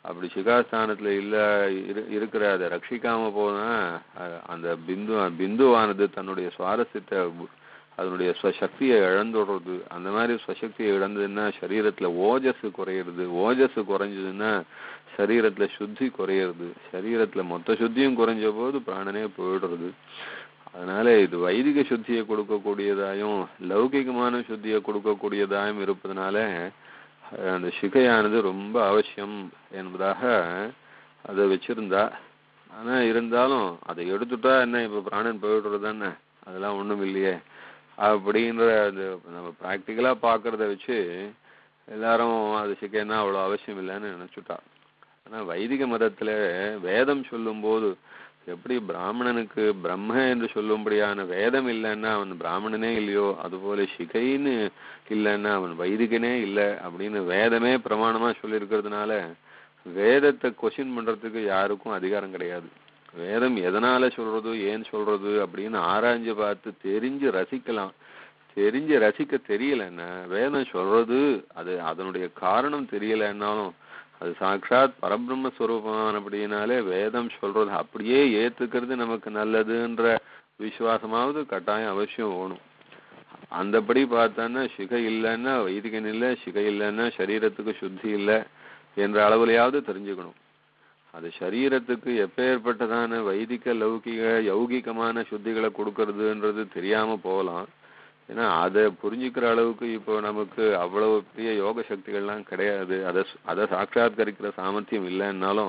அப்படி சிகாஸ்தானத்துல இல்ல இரு இருக்கிற அதை ரட்சிக்காம போனா அ- அந்த பிந்து பிந்துவானது தன்னுடைய சுவாரஸ்யத்தை உ- அதனுடைய ஸ்வசக்தியை இழந்துடுறது அந்த மாதிரி ஸ்வசக்தியை இழந்ததுன்னா சரீரத்துல ஓஜஸ் குறையிறது ஓஜஸ் குறைஞ்சதுன்னா சரீரத்துல சுத்தி குறையிறது சரீரத்துல மொத்த சுத்தியும் குறைஞ்ச போது பிராணனே போயிடுறது அதனால இது வைதிக சுத்தியை கொடுக்கக்கூடியதாயும் லௌகிகமான சுத்தியை கொடுக்கக்கூடியதாயும் இருப்பதனால அஹ், அந்த சிகையானது ரொம்ப அவசியம் என்பதாக அதை வச்சிருந்தா ஆனா இருந்தாலும் அதை எடுத்துட்டா என்ன இப்ப பிராணன் போயிடுறது தானே அதெல்லாம் ஒண்ணும் இல்லையே அப்படின்ற அது நம்ம ப்ராக்டிக்கலா பாக்குறத வச்சு எல்லாரும் அது சிக்கைன்னா அவ்வளவு அவசியம் இல்லைன்னு நினைச்சுட்டா ஆனா வைதிக மதத்துல வேதம் சொல்லும்போது எப்படி பிராமணனுக்கு பிரம்ம என்று சொல்லும்படியான வேதம் இல்லைன்னா அவன் பிராமணனே இல்லையோ அதுபோல சிகைன்னு இல்லைன்னா அவன் வைதிகனே இல்லை அப்படின்னு வேதமே பிரமாணமா சொல்லியிருக்கிறதுனால வேதத்தை கொஷின் பண்றதுக்கு யாருக்கும் அதிகாரம் கிடையாது வேதம் எதனால சொல்றது ஏன் சொல்றது அப்படின்னு ஆராய்ஞ்சு பார்த்து தெரிஞ்சு ரசிக்கலாம் தெரிஞ்சு ரசிக்க தெரியலன்னா வேதம் சொல்றது அது அதனுடைய காரணம் தெரியலன்னாலும் அது சாட்சாத் பரபிரம்ம ஸ்வரூபமானபடினாலே வேதம் சொல்றது அப்படியே ஏத்துக்கிறது நமக்கு நல்லதுன்ற விசுவாசமாவது கட்டாயம் அவசியம் வேணும் அந்தபடி பார்த்தான்னா சிகை இல்லைன்னா வைதிகன் இல்லை சிகை இல்லைன்னா சரீரத்துக்கு சுத்தி இல்லை என்ற அளவுலையாவது தெரிஞ்சுக்கணும் அது சரீரத்துக்கு எப்பேற்பட்டதான வைதிக லௌகிக யௌகிகமான சுத்திகளை கொடுக்கறதுன்றது தெரியாம போகலாம் ஏன்னா அதை புரிஞ்சுக்கிற அளவுக்கு இப்போ நமக்கு அவ்வளவு பெரிய யோக சக்திகள்லாம் கிடையாது அதை சு- அதை சாட்சாத்கரிக்கிற சாமர்த்தியம் இல்லைன்னாலும்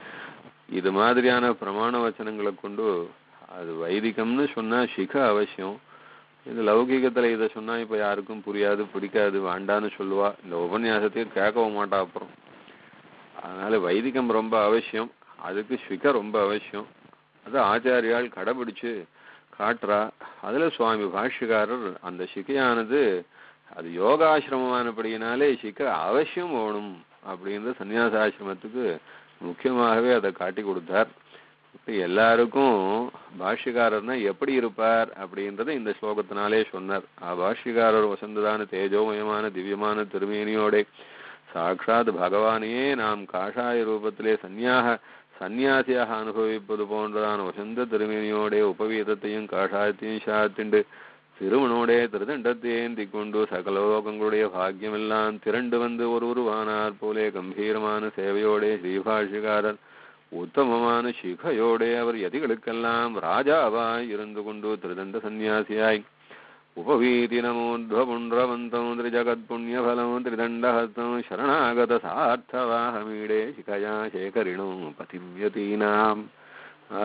இது மாதிரியான பிரமாண வச்சனங்களை கொண்டு அது வைதிகம்னு சொன்னா சிக அவசியம் இது லௌகிகத்துல இதை சொன்னா இப்ப யாருக்கும் புரியாது பிடிக்காது வேண்டான்னு சொல்லுவா இந்த உபன்யாசத்தையும் கேட்கவும் மாட்டா அப்புறம் அதனால வைதிகம் ரொம்ப அவசியம் அதுக்கு ஸ்விக ரொம்ப அவசியம் அது ஆச்சாரியால் கடைபிடிச்சு காட்டுறா அதுல சுவாமி பாஷ்யக்காரர் அந்த சிகையானது அது யோகாசிரமமானபடியினாலே சிக்க அவசியம் வேணும் அப்படின்ற சன்னியாசாசிரமத்துக்கு முக்கியமாகவே அதை காட்டி கொடுத்தார் இப்ப எல்லாருக்கும் பாஷ்யக்காரர்னா எப்படி இருப்பார் அப்படின்றத இந்த ஸ்லோகத்தினாலே சொன்னார் ஆ பாஷ்யக்காரர் வசந்ததான தேஜோமயமான திவ்யமான திருமேனியோட சாட்சாத் பகவானையே நாம் காஷாய ரூபத்திலே சந்யாக சந்நியாசியாக அனுபவிப்பது போன்றதான வசந்த திருமேனியோட உபவீதத்தையும் காஷாயத்தையும் சாத்திண்டு திருமணோடே திருதண்டத்தேந்தி கொண்டு சகல லோகங்களுடைய பாக்கியமெல்லாம் திரண்டு வந்து ஒரு உருவானார் போலே கம்பீரமான சேவையோடே ஸ்ரீபாஷிகாரர் உத்தமமான சிகையோடே அவர் யதிகளுக்கெல்லாம் ராஜாவாய் இருந்து கொண்டு திருதண்ட சந்நியாசியாய் உபவீதி நமோத்வபுண்ரவந்தம் திரிஜகத்புண்ணியபலம் திரிதண்டஹஸ்தம் சரணாகத சார்த்தவாஹமீடே சிகயா சேகரிணும் பதிவியதீனாம் ஆக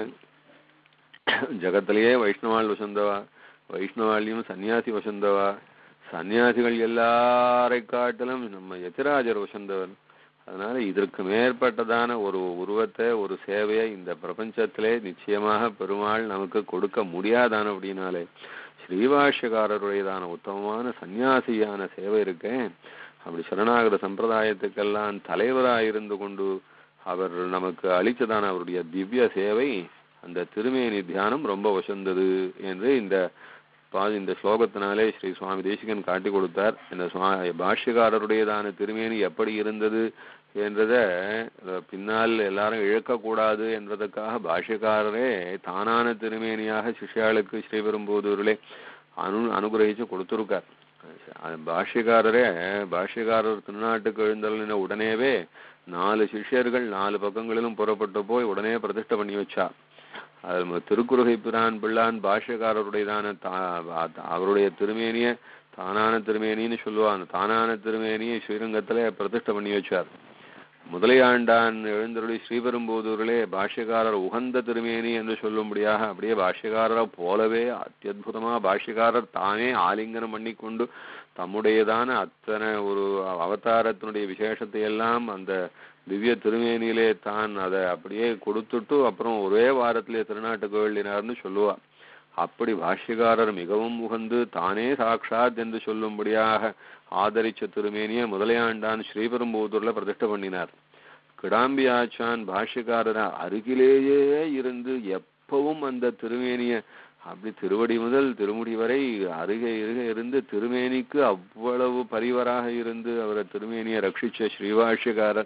ஜகத்திலேயே வைஷ்ணவாள் வசந்தவா வைஷ்ணவாளியும் சன்னியாசி வசந்தவா சன்னியாசிகள் எல்லாரை காட்டிலும் நம்ம யதிராஜர் வசந்தவர் அதனால இதற்கு மேற்பட்டதான ஒரு உருவத்தை ஒரு சேவையை இந்த பிரபஞ்சத்திலே நிச்சயமாக பெருமாள் நமக்கு கொடுக்க முடியாதான அப்படின்னாலே ஸ்ரீபாஷ்யக்காரருடையதான உத்தமமான சந்நியாசியான சேவை இருக்கேன் அப்படி சரணாகத சம்பிரதாயத்துக்கெல்லாம் தலைவராயிருந்து கொண்டு அவர் நமக்கு அளித்ததான அவருடைய திவ்ய சேவை அந்த திருமேனி தியானம் ரொம்ப வசந்தது என்று இந்த பா- இந்த ஸ்லோகத்தினாலே ஸ்ரீ சுவாமி தேசிகன் காட்டி கொடுத்தார் இந்த சுவா பாஷ்யக்காரருடையதான திருமேனி எப்படி இருந்தது என்றத அஹ், பின்னால் எல்லாரும் இழக்கக்கூடாது என்றதற்காக பாஷ்யக்காரரே தானான திருமேனியாக சிஷ்யாளுக்கு ஸ்ரீபெரும்போதூரிலே அனு அனுகிரகிச்சு கொடுத்துருக்கார் அது பாஷ்யக்காரரே பாஷ்யக்காரர் திருநாட்டுக்கு எழுந்தள்ளின உடனேவே நாலு சிஷ்யர்கள் நாலு பக்கங்களிலும் புறப்பட்டு போய் உடனே பிரதிஷ்டை பண்ணி வச்சா அது நம்ம திருக்குறுகை பிரான் பிள்ளான் பாஷ்யக்காரருடையதான தா- அவருடைய திருமேனிய தானான திருமேனின்னு சொல்லுவா அந்த தானான திருமேனியை ஸ்ரீரங்கத்துல பிரதிஷ்டை பண்ணி வச்சார் முதலையாண்டான் எழுந்தருளி ஸ்ரீபெரும்போதூரிலே பாஷ்யக்காரர் உகந்த திருமேனி என்று சொல்லும்படியாக அப்படியே பாஷ்யக்காரரை போலவே அத்தியுதமா பாஷ்யக்காரர் தானே ஆலிங்கனம் பண்ணிக்கொண்டு தம்முடையதான அத்தனை ஒரு அவதாரத்தினுடைய விசேஷத்தை எல்லாம் அந்த திவ்ய திருமேனியிலே தான் அதை அப்படியே கொடுத்துட்டு அப்புறம் ஒரே வாரத்திலே திருநாட்டுக்கு எழுதினார்னு சொல்லுவா அப்படி பாஷ்யக்காரர் மிகவும் உகந்து தானே சாக்ஷாத் என்று சொல்லும்படியாக ஆதரிச்ச திருமேனிய முதலையாண்டான் ஸ்ரீபெரும்புதூர்ல பிரதிஷ்டை பண்ணினார் கிடாம்பி ஆச்சான் பாஷ்யக்காரர் அருகிலேயே இருந்து எப்பவும் அந்த திருமேனிய அப்படி திருவடி முதல் திருமுடி வரை அருகே அருகே இருந்து திருமேனிக்கு அவ்வளவு பரிவராக இருந்து அவரை திருமேனியை ரட்சிச்ச ஸ்ரீபாஷ்யக்காரர்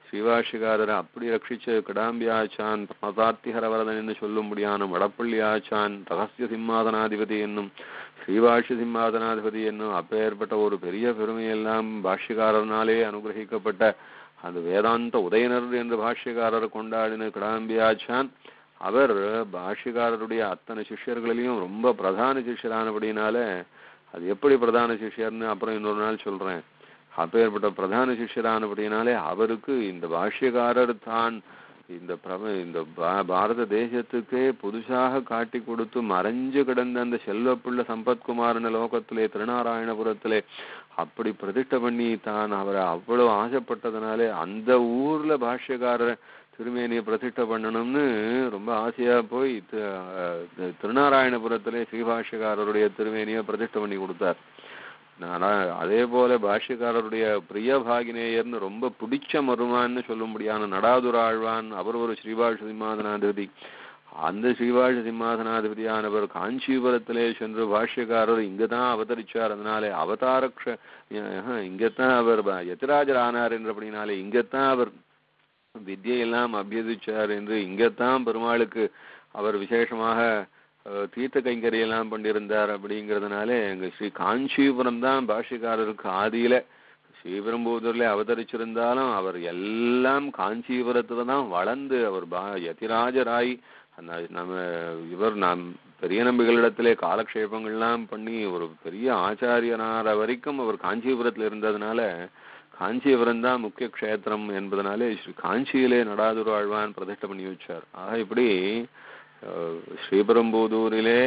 ஸ்ரீவாஷிகாரரை அப்படி ரட்சிச்ச கிடாம்பி ஆச்சான் பிரமதாத்திஹரவரதன் என்று சொல்லும்படியான வடப்பள்ளி ஆச்சான் ரகசிய சிம்மாதனாதிபதி என்னும் ஸ்ரீவாஷ்ய சிம்மாதனாதிபதி என்னும் அப்பேற்பட்ட ஒரு பெரிய பெருமையெல்லாம் பாஷ்யக்காரர்னாலே அனுகிரகிக்கப்பட்ட அந்த வேதாந்த உதயனர் என்று பாஷ்யக்காரர் கொண்டாடின கிடாம்பி ஆச்சான் அவர் பாஷ்யக்காரருடைய அத்தனை சிஷ்யர்களிலையும் ரொம்ப பிரதான சிஷ்யரானபடினால அது எப்படி பிரதான சிஷ்யர்னு அப்புறம் இன்னொரு நாள் சொல்றேன் அப்பேற்பட்ட பிரதான சிஷ்யரானபடினாலே அவருக்கு இந்த பாஷ்யக்காரர் தான் இந்த பிரப இந்த பா- பாரத தேசத்துக்கே புதுசாக காட்டி கொடுத்து மறைஞ்சு கிடந்த அந்த செல்வப்புள்ள சம்பத்குமாரன லோகத்திலே திருநாராயணபுரத்திலே அப்படி பிரதிஷ்டை பண்ணி தான் அவரை அவ்வளவு ஆசைப்பட்டதுனாலே அந்த ஊர்ல பாஷ்யக்காரர் திருமேனியை பிரதிஷ்டை பண்ணணும்னு ரொம்ப ஆசையா போய் தி- அஹ் திருநாராயணபுரத்திலே ஸ்ரீபாஷ்யக்காரருடைய திருமேனியை பிரதிஷ்டை பண்ணி கொடுத்தார் ஆனா அதே போல பாஷ்யக்காரருடைய பிரிய பாகினேயர்னு ரொம்ப பிடிச்ச மருமான்னு சொல்லும்படியான நடாதுராழ்வான் அவர் ஒரு ஸ்ரீபாஷ சிம்மாதனாதிபதி அந்த ஸ்ரீபாஷ சிம்மாதனாதிபதியானவர் காஞ்சிபுரத்திலே சென்று பாஷ்யக்காரர் இங்கதான் அவதரிச்சார் அதனாலே அவதாரக்ஷ அஹ், இங்கத்தான் அவர் ப- யதிராஜர் ஆனார் என்றபடினாலே இங்கத்தான் அவர் வித்யையெல்லாம் அபியசிச்சார் என்று இங்கத்தான் பெருமாளுக்கு அவர் விசேஷமாக அஹ், தீர்த்த கைங்கரியெல்லாம் பண்ணியிருந்தார் அப்படிங்கிறதுனால எங்க ஸ்ரீ காஞ்சிபுரம் தான் பாஷ்யக்காரருக்கு ஆதியில ஸ்ரீபெரும்புதூர்ல அவதரிச்சிருந்தாலும் அவர் எல்லாம் காஞ்சிபுரத்துல தான் வளர்ந்து அவர் பா யதிராஜராய் அந்த நம்ம இவர் நாம் பெரிய நம்பிகளிடத்திலே காலக்ஷேபங்கள்லாம் பண்ணி ஒரு பெரிய ஆச்சாரியனார வரைக்கும் அவர் காஞ்சிபுரத்துல இருந்ததுனால காஞ்சிபுரம் தான் முக்கிய க்ஷேத்திரம் என்பதனாலே ஸ்ரீ காஞ்சியிலே நடாதுரு ஆழ்வான் பிரதிஷ்டை பண்ணி வச்சார் ஆக இப்படி அஹ், ஸ்ரீபெரும்புதூரிலே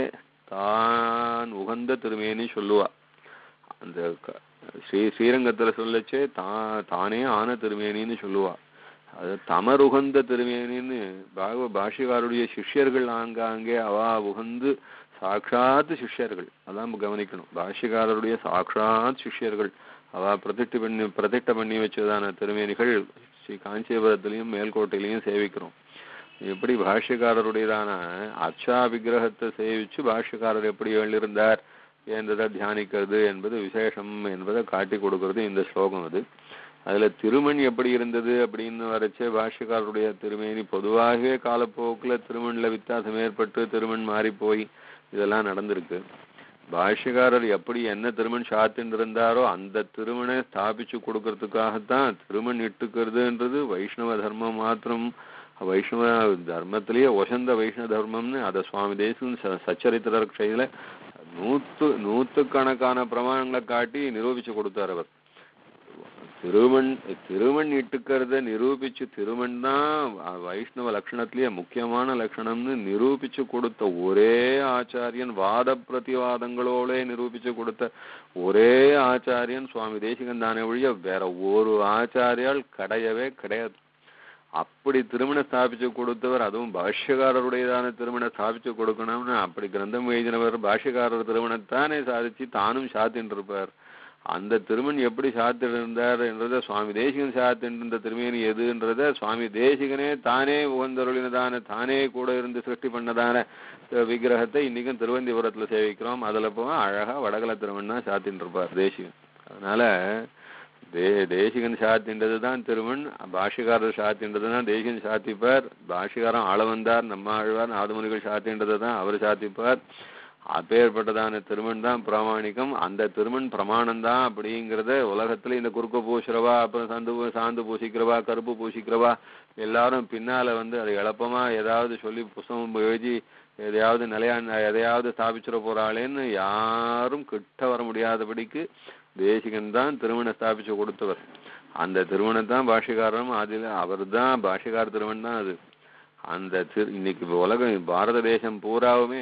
தான் உகந்த திருமேனி சொல்லுவா அந்த க- ஸ்ரீ ஸ்ரீரங்கத்துல சொல்லச்சே தா தானே ஆன திருமேனின்னு சொல்லுவா அது தமர் உகந்த திருமேனின்னு பாகவ பாஷிகாருடைய சிஷ்யர்கள் ஆங்காங்கே அவா உகந்து சாட்சாத் சிஷ்யர்கள் அதான் கவனிக்கணும் பாஷ்யக்காரருடைய சாட்சாத் சிஷ்யர்கள் அவ பிரதிஷ்டை பண்ணி பிரதிஷ்டை பண்ணி வச்சதான திருமேனிகள் ஸ்ரீ காஞ்சிபுரத்திலையும் மேல்கோட்டையிலையும் சேவிக்கிறோம் எப்படி பாஷ்யக்காரருடையதான அச்சா விக்கிரகத்தை சேவிச்சு பாஷ்யக்காரர் எப்படி எழுந்திருந்தார் என்றதை தியானிக்கிறது என்பது விசேஷம் என்பதை காட்டி கொடுக்கிறது இந்த ஸ்லோகம் அது அதுல திருமண் எப்படி இருந்தது அப்படின்னு வரைச்சே பாஷ்யக்காரருடைய திருமேனி பொதுவாகவே காலப்போக்குல திருமண்ல வித்தியாசம் ஏற்பட்டு திருமண் மாறி போய் இதெல்லாம் நடந்திருக்கு பாஷ்யக்காரர் எப்படி என்ன திருமண் சாத்தின்னு இருந்தாரோ அந்த திருமணை ஸ்தாபிச்சு கொடுக்கறதுக்காகத்தான் திருமண் இட்டுக்கிறதுன்றது வைஷ்ணவ தர்மம் மாத்திரம் வைஷ்ணவ தர்மத்திலேயே வசந்த வைஷ்ணவ தர்மம்னு அதை சுவாமி தேசம் சச்சரித்திர கையில நூத்து நூத்துக்கணக்கான பிரமாணங்களை காட்டி நிரூபிச்சு கொடுத்தார் அவர் திருமண் திருமண் இட்டுக்கிறத நிரூபிச்சு திருமண் தான் வைஷ்ணவ லட்சணத்திலேயே முக்கியமான லட்சணம்னு நிரூபிச்சு கொடுத்த ஒரே ஆச்சாரியன் வாத பிரதிவாதங்களோட நிரூபிச்சு கொடுத்த ஒரே ஆச்சாரியன் சுவாமி தேசிகன் தானே ஒழிய வேற ஒரு ஆச்சாரியால் கிடையவே கிடையாது அப்படி திருமணம் ஸ்தாபிச்சு கொடுத்தவர் அதுவும் பாஷ்யக்காரருடையதான திருமணம் ஸ்தாபிச்சு கொடுக்கணும்னு அப்படி கிரந்தம் எழுதினவர் பாஷ்யக்காரர் திருமணத்தானே சாதிச்சு தானும் சாத்தின்னு இருப்பார் அந்த திருமண் எப்படி சாத்திட்டு இருந்தார் என்றதை சுவாமி தேசிகன் சாத்திட்டு இருந்த திருமேனி எதுன்றத சுவாமி தேசிகனே தானே உகந்தருளினதான தானே கூட இருந்து சிருஷ்டி பண்ணதான விக்கிரகத்தை இன்னைக்கும் திருவந்திபுரத்துல சேவிக்கிறோம் அதுல போக அழகா வடகல திருமண் தான் சாத்தின்னு இருப்பார் தேசிகன் அதனால தே தேசிகன் சாத்தின்றது தான் திருமண் பாஷிகாரர் சாத்தின்றது தான் தேசிகன் சாத்திப்பார் பாஷிகாரம் ஆள வந்தார் நம்ம ஆழ்வார் நாதமுனிகள் சாத்தின்றது தான் அவர் சாத்திப்பார் அப்பேற்பட்டதான திருமண் தான் பிராமணிகம் அந்த திருமண் பிரமாணம் தான் அப்படிங்கிறத உலகத்துல இந்த குறுக்க பூசுறவா அப்புறம் சந்து பூ- சாந்து பூசிக்கிறவா கருப்பு பூசிக்கிறவா எல்லாரும் பின்னால வந்து அதை எளப்பமா ஏதாவது சொல்லி புஸ்தகம் எழுதி எதையாவது நிலையா எதையாவது ஸ்தாபிச்சிட போறாளேன்னு யாரும் கிட்ட வர முடியாதபடிக்கு தேசிகன் தான் திருமணம் ஸ்தாபிச்சு கொடுத்தவர் அந்த திருமணம் தான் பாஷிகாரரும் அதில் அவர் தான் பாஷிகார் திருமணம் தான் அது அந்த திரு இன்னைக்கு உலகம் பாரத தேசம் பூராவுமே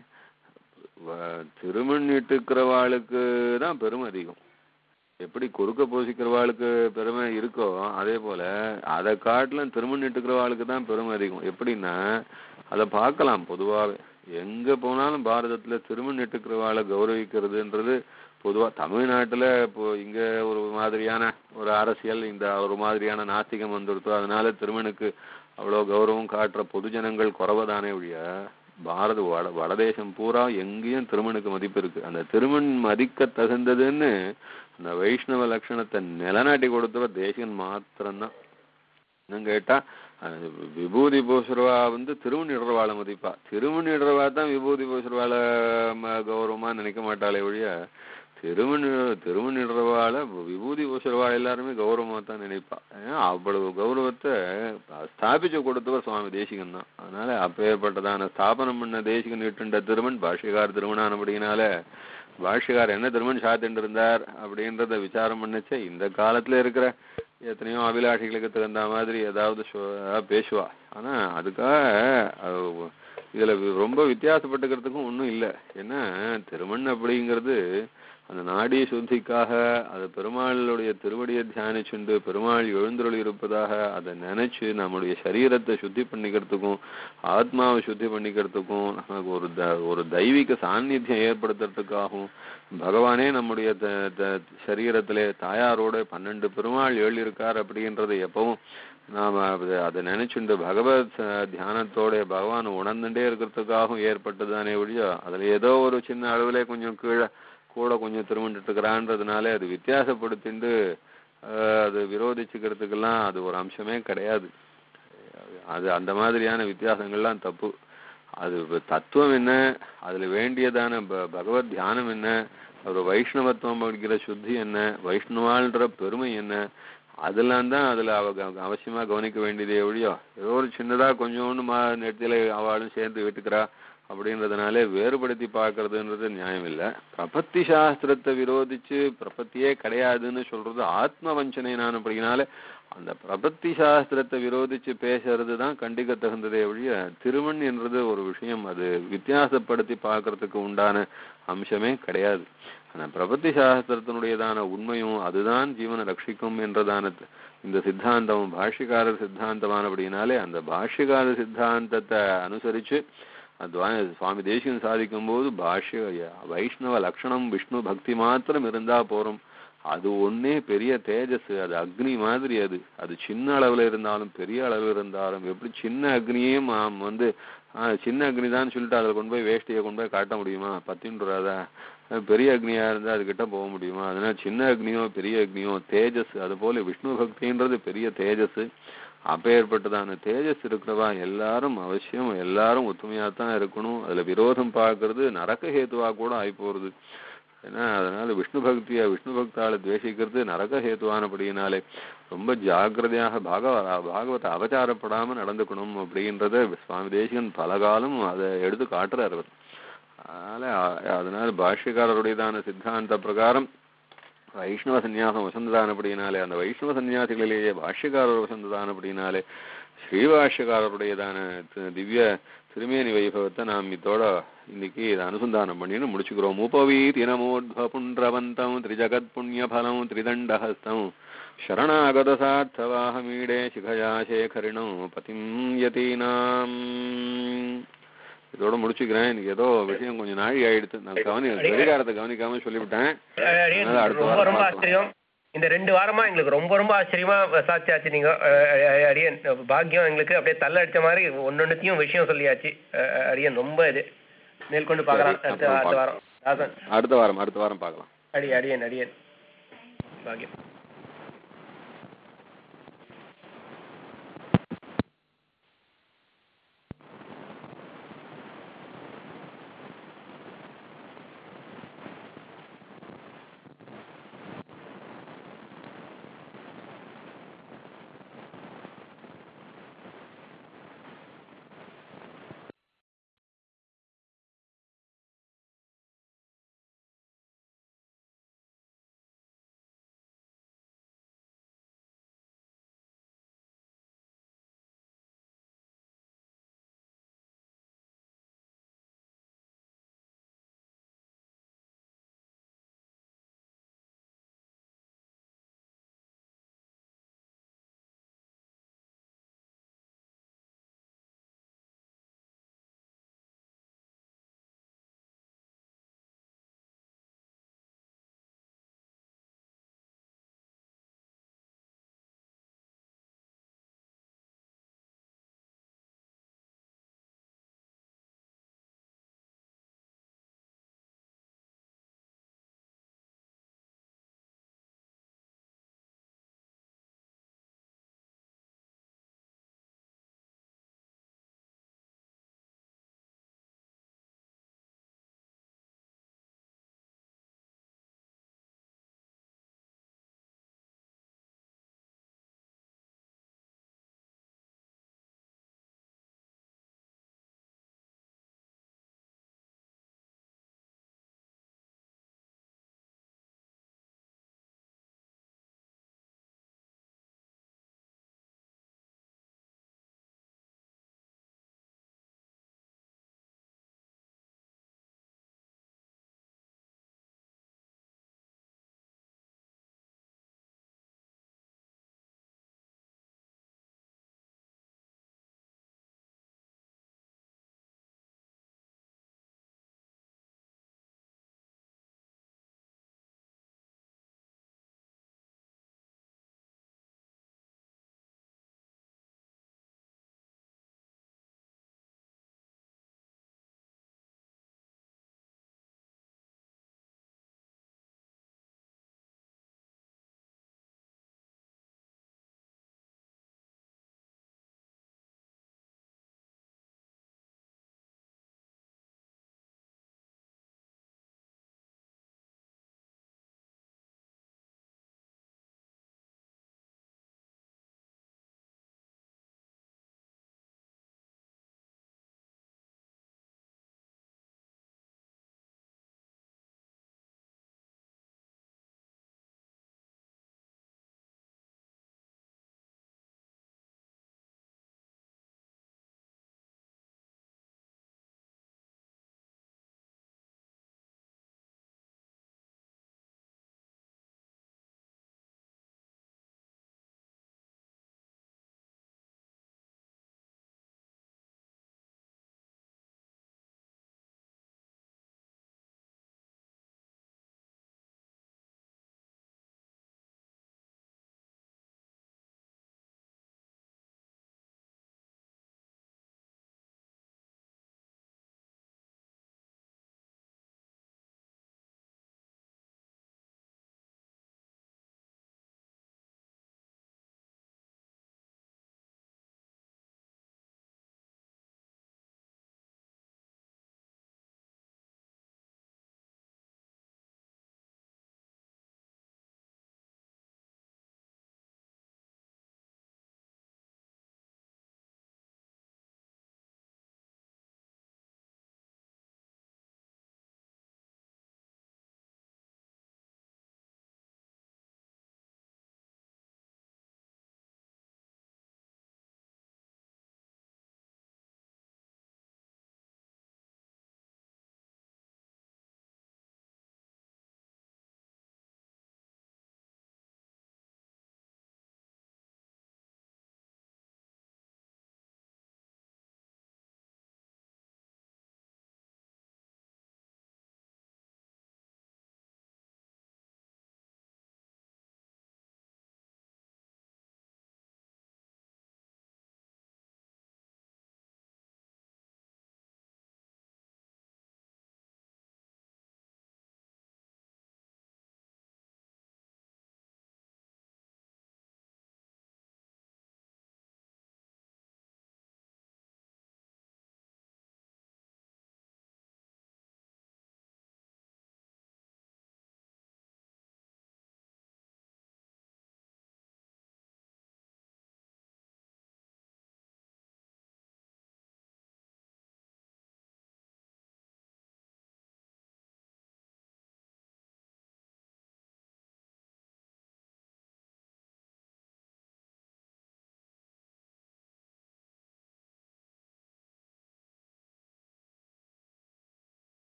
வ- திருமண் இட்டுக்கிறவாளுக்கு தான் பெருமை அதிகம் எப்படி குறுக்க பூசிக்கிறவாளுக்கு பெருமை இருக்கோ அதே போல அதை காட்டிலும் திருமண் இட்டுக்கிறவாளுக்கு தான் பெருமை அதிகம் எப்படின்னா அதை பார்க்கலாம் பொதுவாகவே எங்க போனாலும் பாரதத்துல திருமண் இட்டுக்கிறவாளை கௌரவிக்கிறதுன்றது பொதுவா தமிழ்நாட்டுல இப்போ இங்க ஒரு மாதிரியான ஒரு அரசியல் இந்த ஒரு மாதிரியான நாஸ்திகம் வந்துடுத்தோ அதனால திருமணுக்கு அவ்வளவு கௌரவம் காட்டுற பொதுஜனங்கள் குறவதானே ஒழிய பாரத வட வடதேசம் பூரா எங்கேயும் திருமணுக்கு மதிப்பு இருக்கு அந்த திருமண் மதிக்க தகுந்ததுன்னு அந்த வைஷ்ணவ லட்சணத்தை நிலநாட்டி கொடுத்தவர் தேசிகன் மாத்திரம்தான் இன்னும் கேட்டா அஹ், விபூதி பூசுறவா வந்து திருமணிடுறவாளை மதிப்பா திருமணிடுறவா தான் விபூதி பூசுறவாள ம- கௌரவமா நினைக்க மாட்டாளே ஒழிய திருமணி திருமணிடுறவாள விபூதி பூசுறவா எல்லாருமே கௌரவமா தான் நினைப்பா ஏன்னா அவ்வளவு கௌரவத்தை ஸ்தாபிச்சு கொடுத்தவர் சுவாமி தேசிகன் தான் அதனால அப்பேற்பட்டதான ஸ்தாபனம் பண்ண தேசிகன் இட்டுண்ட திருமண் பாஷ்யகார் திருமணானபடினால பாஷ்யகார் என்ன திருமண் சாத்திட்டு இருந்தார் அப்படின்றத விசாரம் பண்ணச்சே இந்த காலத்துல இருக்கிற எத்தனையோ அபிலாஷிகளுக்கு தகுந்த மாதிரி ஏதாவது சொ- ஏதாவது பேசுவா ஆனா அதுக்காக அது இதுல வி- ரொம்ப வித்தியாசப்பட்டுக்கிறதுக்கும் ஒண்ணும் இல்லை ஏன்னா திருமண் அப்படிங்கிறது அந்த நாடி சுத்திக்காக அது பெருமாளுடைய திருவடியை தியானிச்சுண்டு பெருமாள் எழுந்தருள் இருப்பதாக அதை நினைச்சு நம்முடைய சரீரத்தை சுத்தி பண்ணிக்கிறதுக்கும் ஆத்மாவை சுத்தி பண்ணிக்கிறதுக்கும் நமக்கு ஒரு த ஒரு தெய்வீக சாநித்தியம் ஏற்படுத்துறதுக்காகவும் பகவானே நம்முடைய த த- சரீரத்திலே தாயாரோட பன்னெண்டு பெருமாள் எழுதியிருக்கார் அப்படின்றதை எப்பவும் நாம அது- அதை நினைச்சுண்டு பகவத் ச- தியானத்தோட பகவான் உணர்ந்துட்டே இருக்கிறதுக்காகவும் ஏற்பட்டதானே ஒழிய அதுல ஏதோ ஒரு சின்ன அளவுல கொஞ்சம் கீழே கூட கொஞ்சம் திரும்பிட்டு இருக்கிறான்றதுனால அது வித்தியாசப்படுத்திண்டு ஆஹ், அது விரோதிச்சுக்கிறதுக்கெல்லாம் அது ஒரு அம்சமே கிடையாது அது அந்த மாதிரியான வித்தியாசங்கள்லாம் தப்பு அது இப்ப தத்துவம் என்ன அதுல வேண்டியதான ப- பகவத் தியானம் என்ன ஒரு வைஷ்ணவத்துவம் அப்படிங்கிற சுத்தி என்ன வைஷ்ணவான்ற பெருமை என்ன அதெல்லாம் தான் அதுல அவ க- அவசியமா கவனிக்க வேண்டியதே ஒழியோ ஏதோ ஒரு சின்னதா கொஞ்சோண்டு மா நெத்தியில அவளும் சேர்ந்து விட்டுக்கிறா அப்படின்றதுனாலே வேறுபடுத்தி பார்க்கறதுன்றது நியாயம் இல்ல பிரபத்தி சாஸ்திரத்தை விரோதிச்சு பிரபத்தியே கிடையாதுன்னு சொல்றது ஆத்ம வஞ்சனை நான் அப்படினால அந்த பிரபத்தி சாஸ்திரத்தை விரோதிச்சு பேசுறது தான் கண்டிக்க தகுந்ததே ஒழிய திருமண் என்றது ஒரு விஷயம் அது வித்தியாசப்படுத்தி பார்க்கறதுக்கு உண்டான அம்சமே கிடையாது ஆனா பிரபத்தி சாஸ்திரத்தினுடையதான உண்மையும் அதுதான் ஜீவனை ரட்சிக்கும் என்றதான த- இந்த சித்தாந்தம் பாஷ்யக்காரர் சித்தாந்தமானபடினாலே அந்த பாஷ்யக்கார சித்தாந்தத்தை அனுசரிச்சு அத்வா சுவாமி தேசிகன் சாதிக்கும் போது பாஷ்ய வைஷ்ணவ லட்சணம் விஷ்ணு பக்தி மாத்திரம் இருந்தா போறோம் அது ஒண்ணே பெரிய தேஜஸ் அது அக்னி மாதிரி அது அது சின்ன அளவுல இருந்தாலும் பெரிய அளவுல இருந்தாலும் எப்படி சின்ன அக்னியே மாம் வந்து ஆ, சின்ன அக்னி தான் சொல்லிட்டு அதில் கொண்டு போய் வேஷ்டியை கொண்டு போய் காட்ட முடியுமா பத்தின்றாதா பெரிய அக்னியா இருந்தா அதுகிட்ட போக முடியுமா அதனால சின்ன அக்னியோ பெரிய அக்னியோ தேஜஸ் அது போல விஷ்ணு பக்தின்றது பெரிய தேஜஸ் அப்பேற்பட்டதான தேஜஸ் இருக்கிறவா எல்லாரும் அவசியம் எல்லாரும் ஒத்துமையா தான் இருக்கணும் அதுல விரோதம் பார்க்கறது நரக ஹேத்துவா கூட ஆகி போறது ஏன்னா அதனால விஷ்ணு பக்திய விஷ்ணு பக்தால துவேஷிக்கிறது நரக ஹேத்துவானபடியினாலே ரொம்ப ஜாக்கிரதையாக பாகவ பாகவத்தை அவதாரப்படாம நடந்துக்கணும் அப்படின்றத சுவாமி தேசிகன் பலகாலம் அதை எடுத்து காட்டுறார் அவர் அதனால அ- அதனால பாஷ்யக்காரருடையதான சித்தாந்த பிரகாரம் வைஷ்ணவ சந்நியாசம் வசந்ததானபடியினாலே அந்த வைஷ்ணவ சந்நியாசிகளிலேயே பாஷ்யக்காரர் வசந்ததானபடியினாலே ஸ்ரீபாஷ்யக்காரருடையதான தி- திவ்ய திருமேனி வைபவத்தை நாம் இதோட இன்னைக்கு இதை அனுசந்தானம் பண்ணின்னு முடிச்சுக்கிறோம் உபவீத் இனமோத்வ புன்றவந்தம் திரிஜகத் புண்ணிய பலம் திரிதண்டஹஸ்தம் சரணாகத சார்த்தவாகமீடே சிகயா சேகரிணம் பதிம் யதீனாம் இதோட முடிச்சுக்கிறேன் எனக்கு ஏதோ விஷயம் கொஞ்சம் நாழி ஆயிடுச்சு நான் கவனி கடிகாரத்தை கவனிக்காம சொல்லிவிட்டேன் அடியேன் அதனால அடுத்த ரொம்ப வாரம் ரொம்ப பார்க்கலாம். ஆச்சரியம் இந்த ரெண்டு வாரமா எங்களுக்கு ரொம்ப ரொம்ப ஆச்சரியமா சாட்சியாச்சு நீங்க அஹ், அஹ், அடியேன் பாக்கியம் எங்களுக்கு அப்படியே தள்ள அடிச்ச மாதிரி ஒன்னொன்னுத்தையும் விஷயம் சொல்லியாச்சு அஹ், அஹ், அடியேன் ரொம்ப இது மேற்கொண்டு பார்க்கலாம் சரி, அடுத்த அப்புறம் அடுத்த வாரம் தாசன் அடுத்த வாரம் அடுத்த வாரம் பார்க்கலாம் அடி அடியேன் அடியேன் பாக்கியம்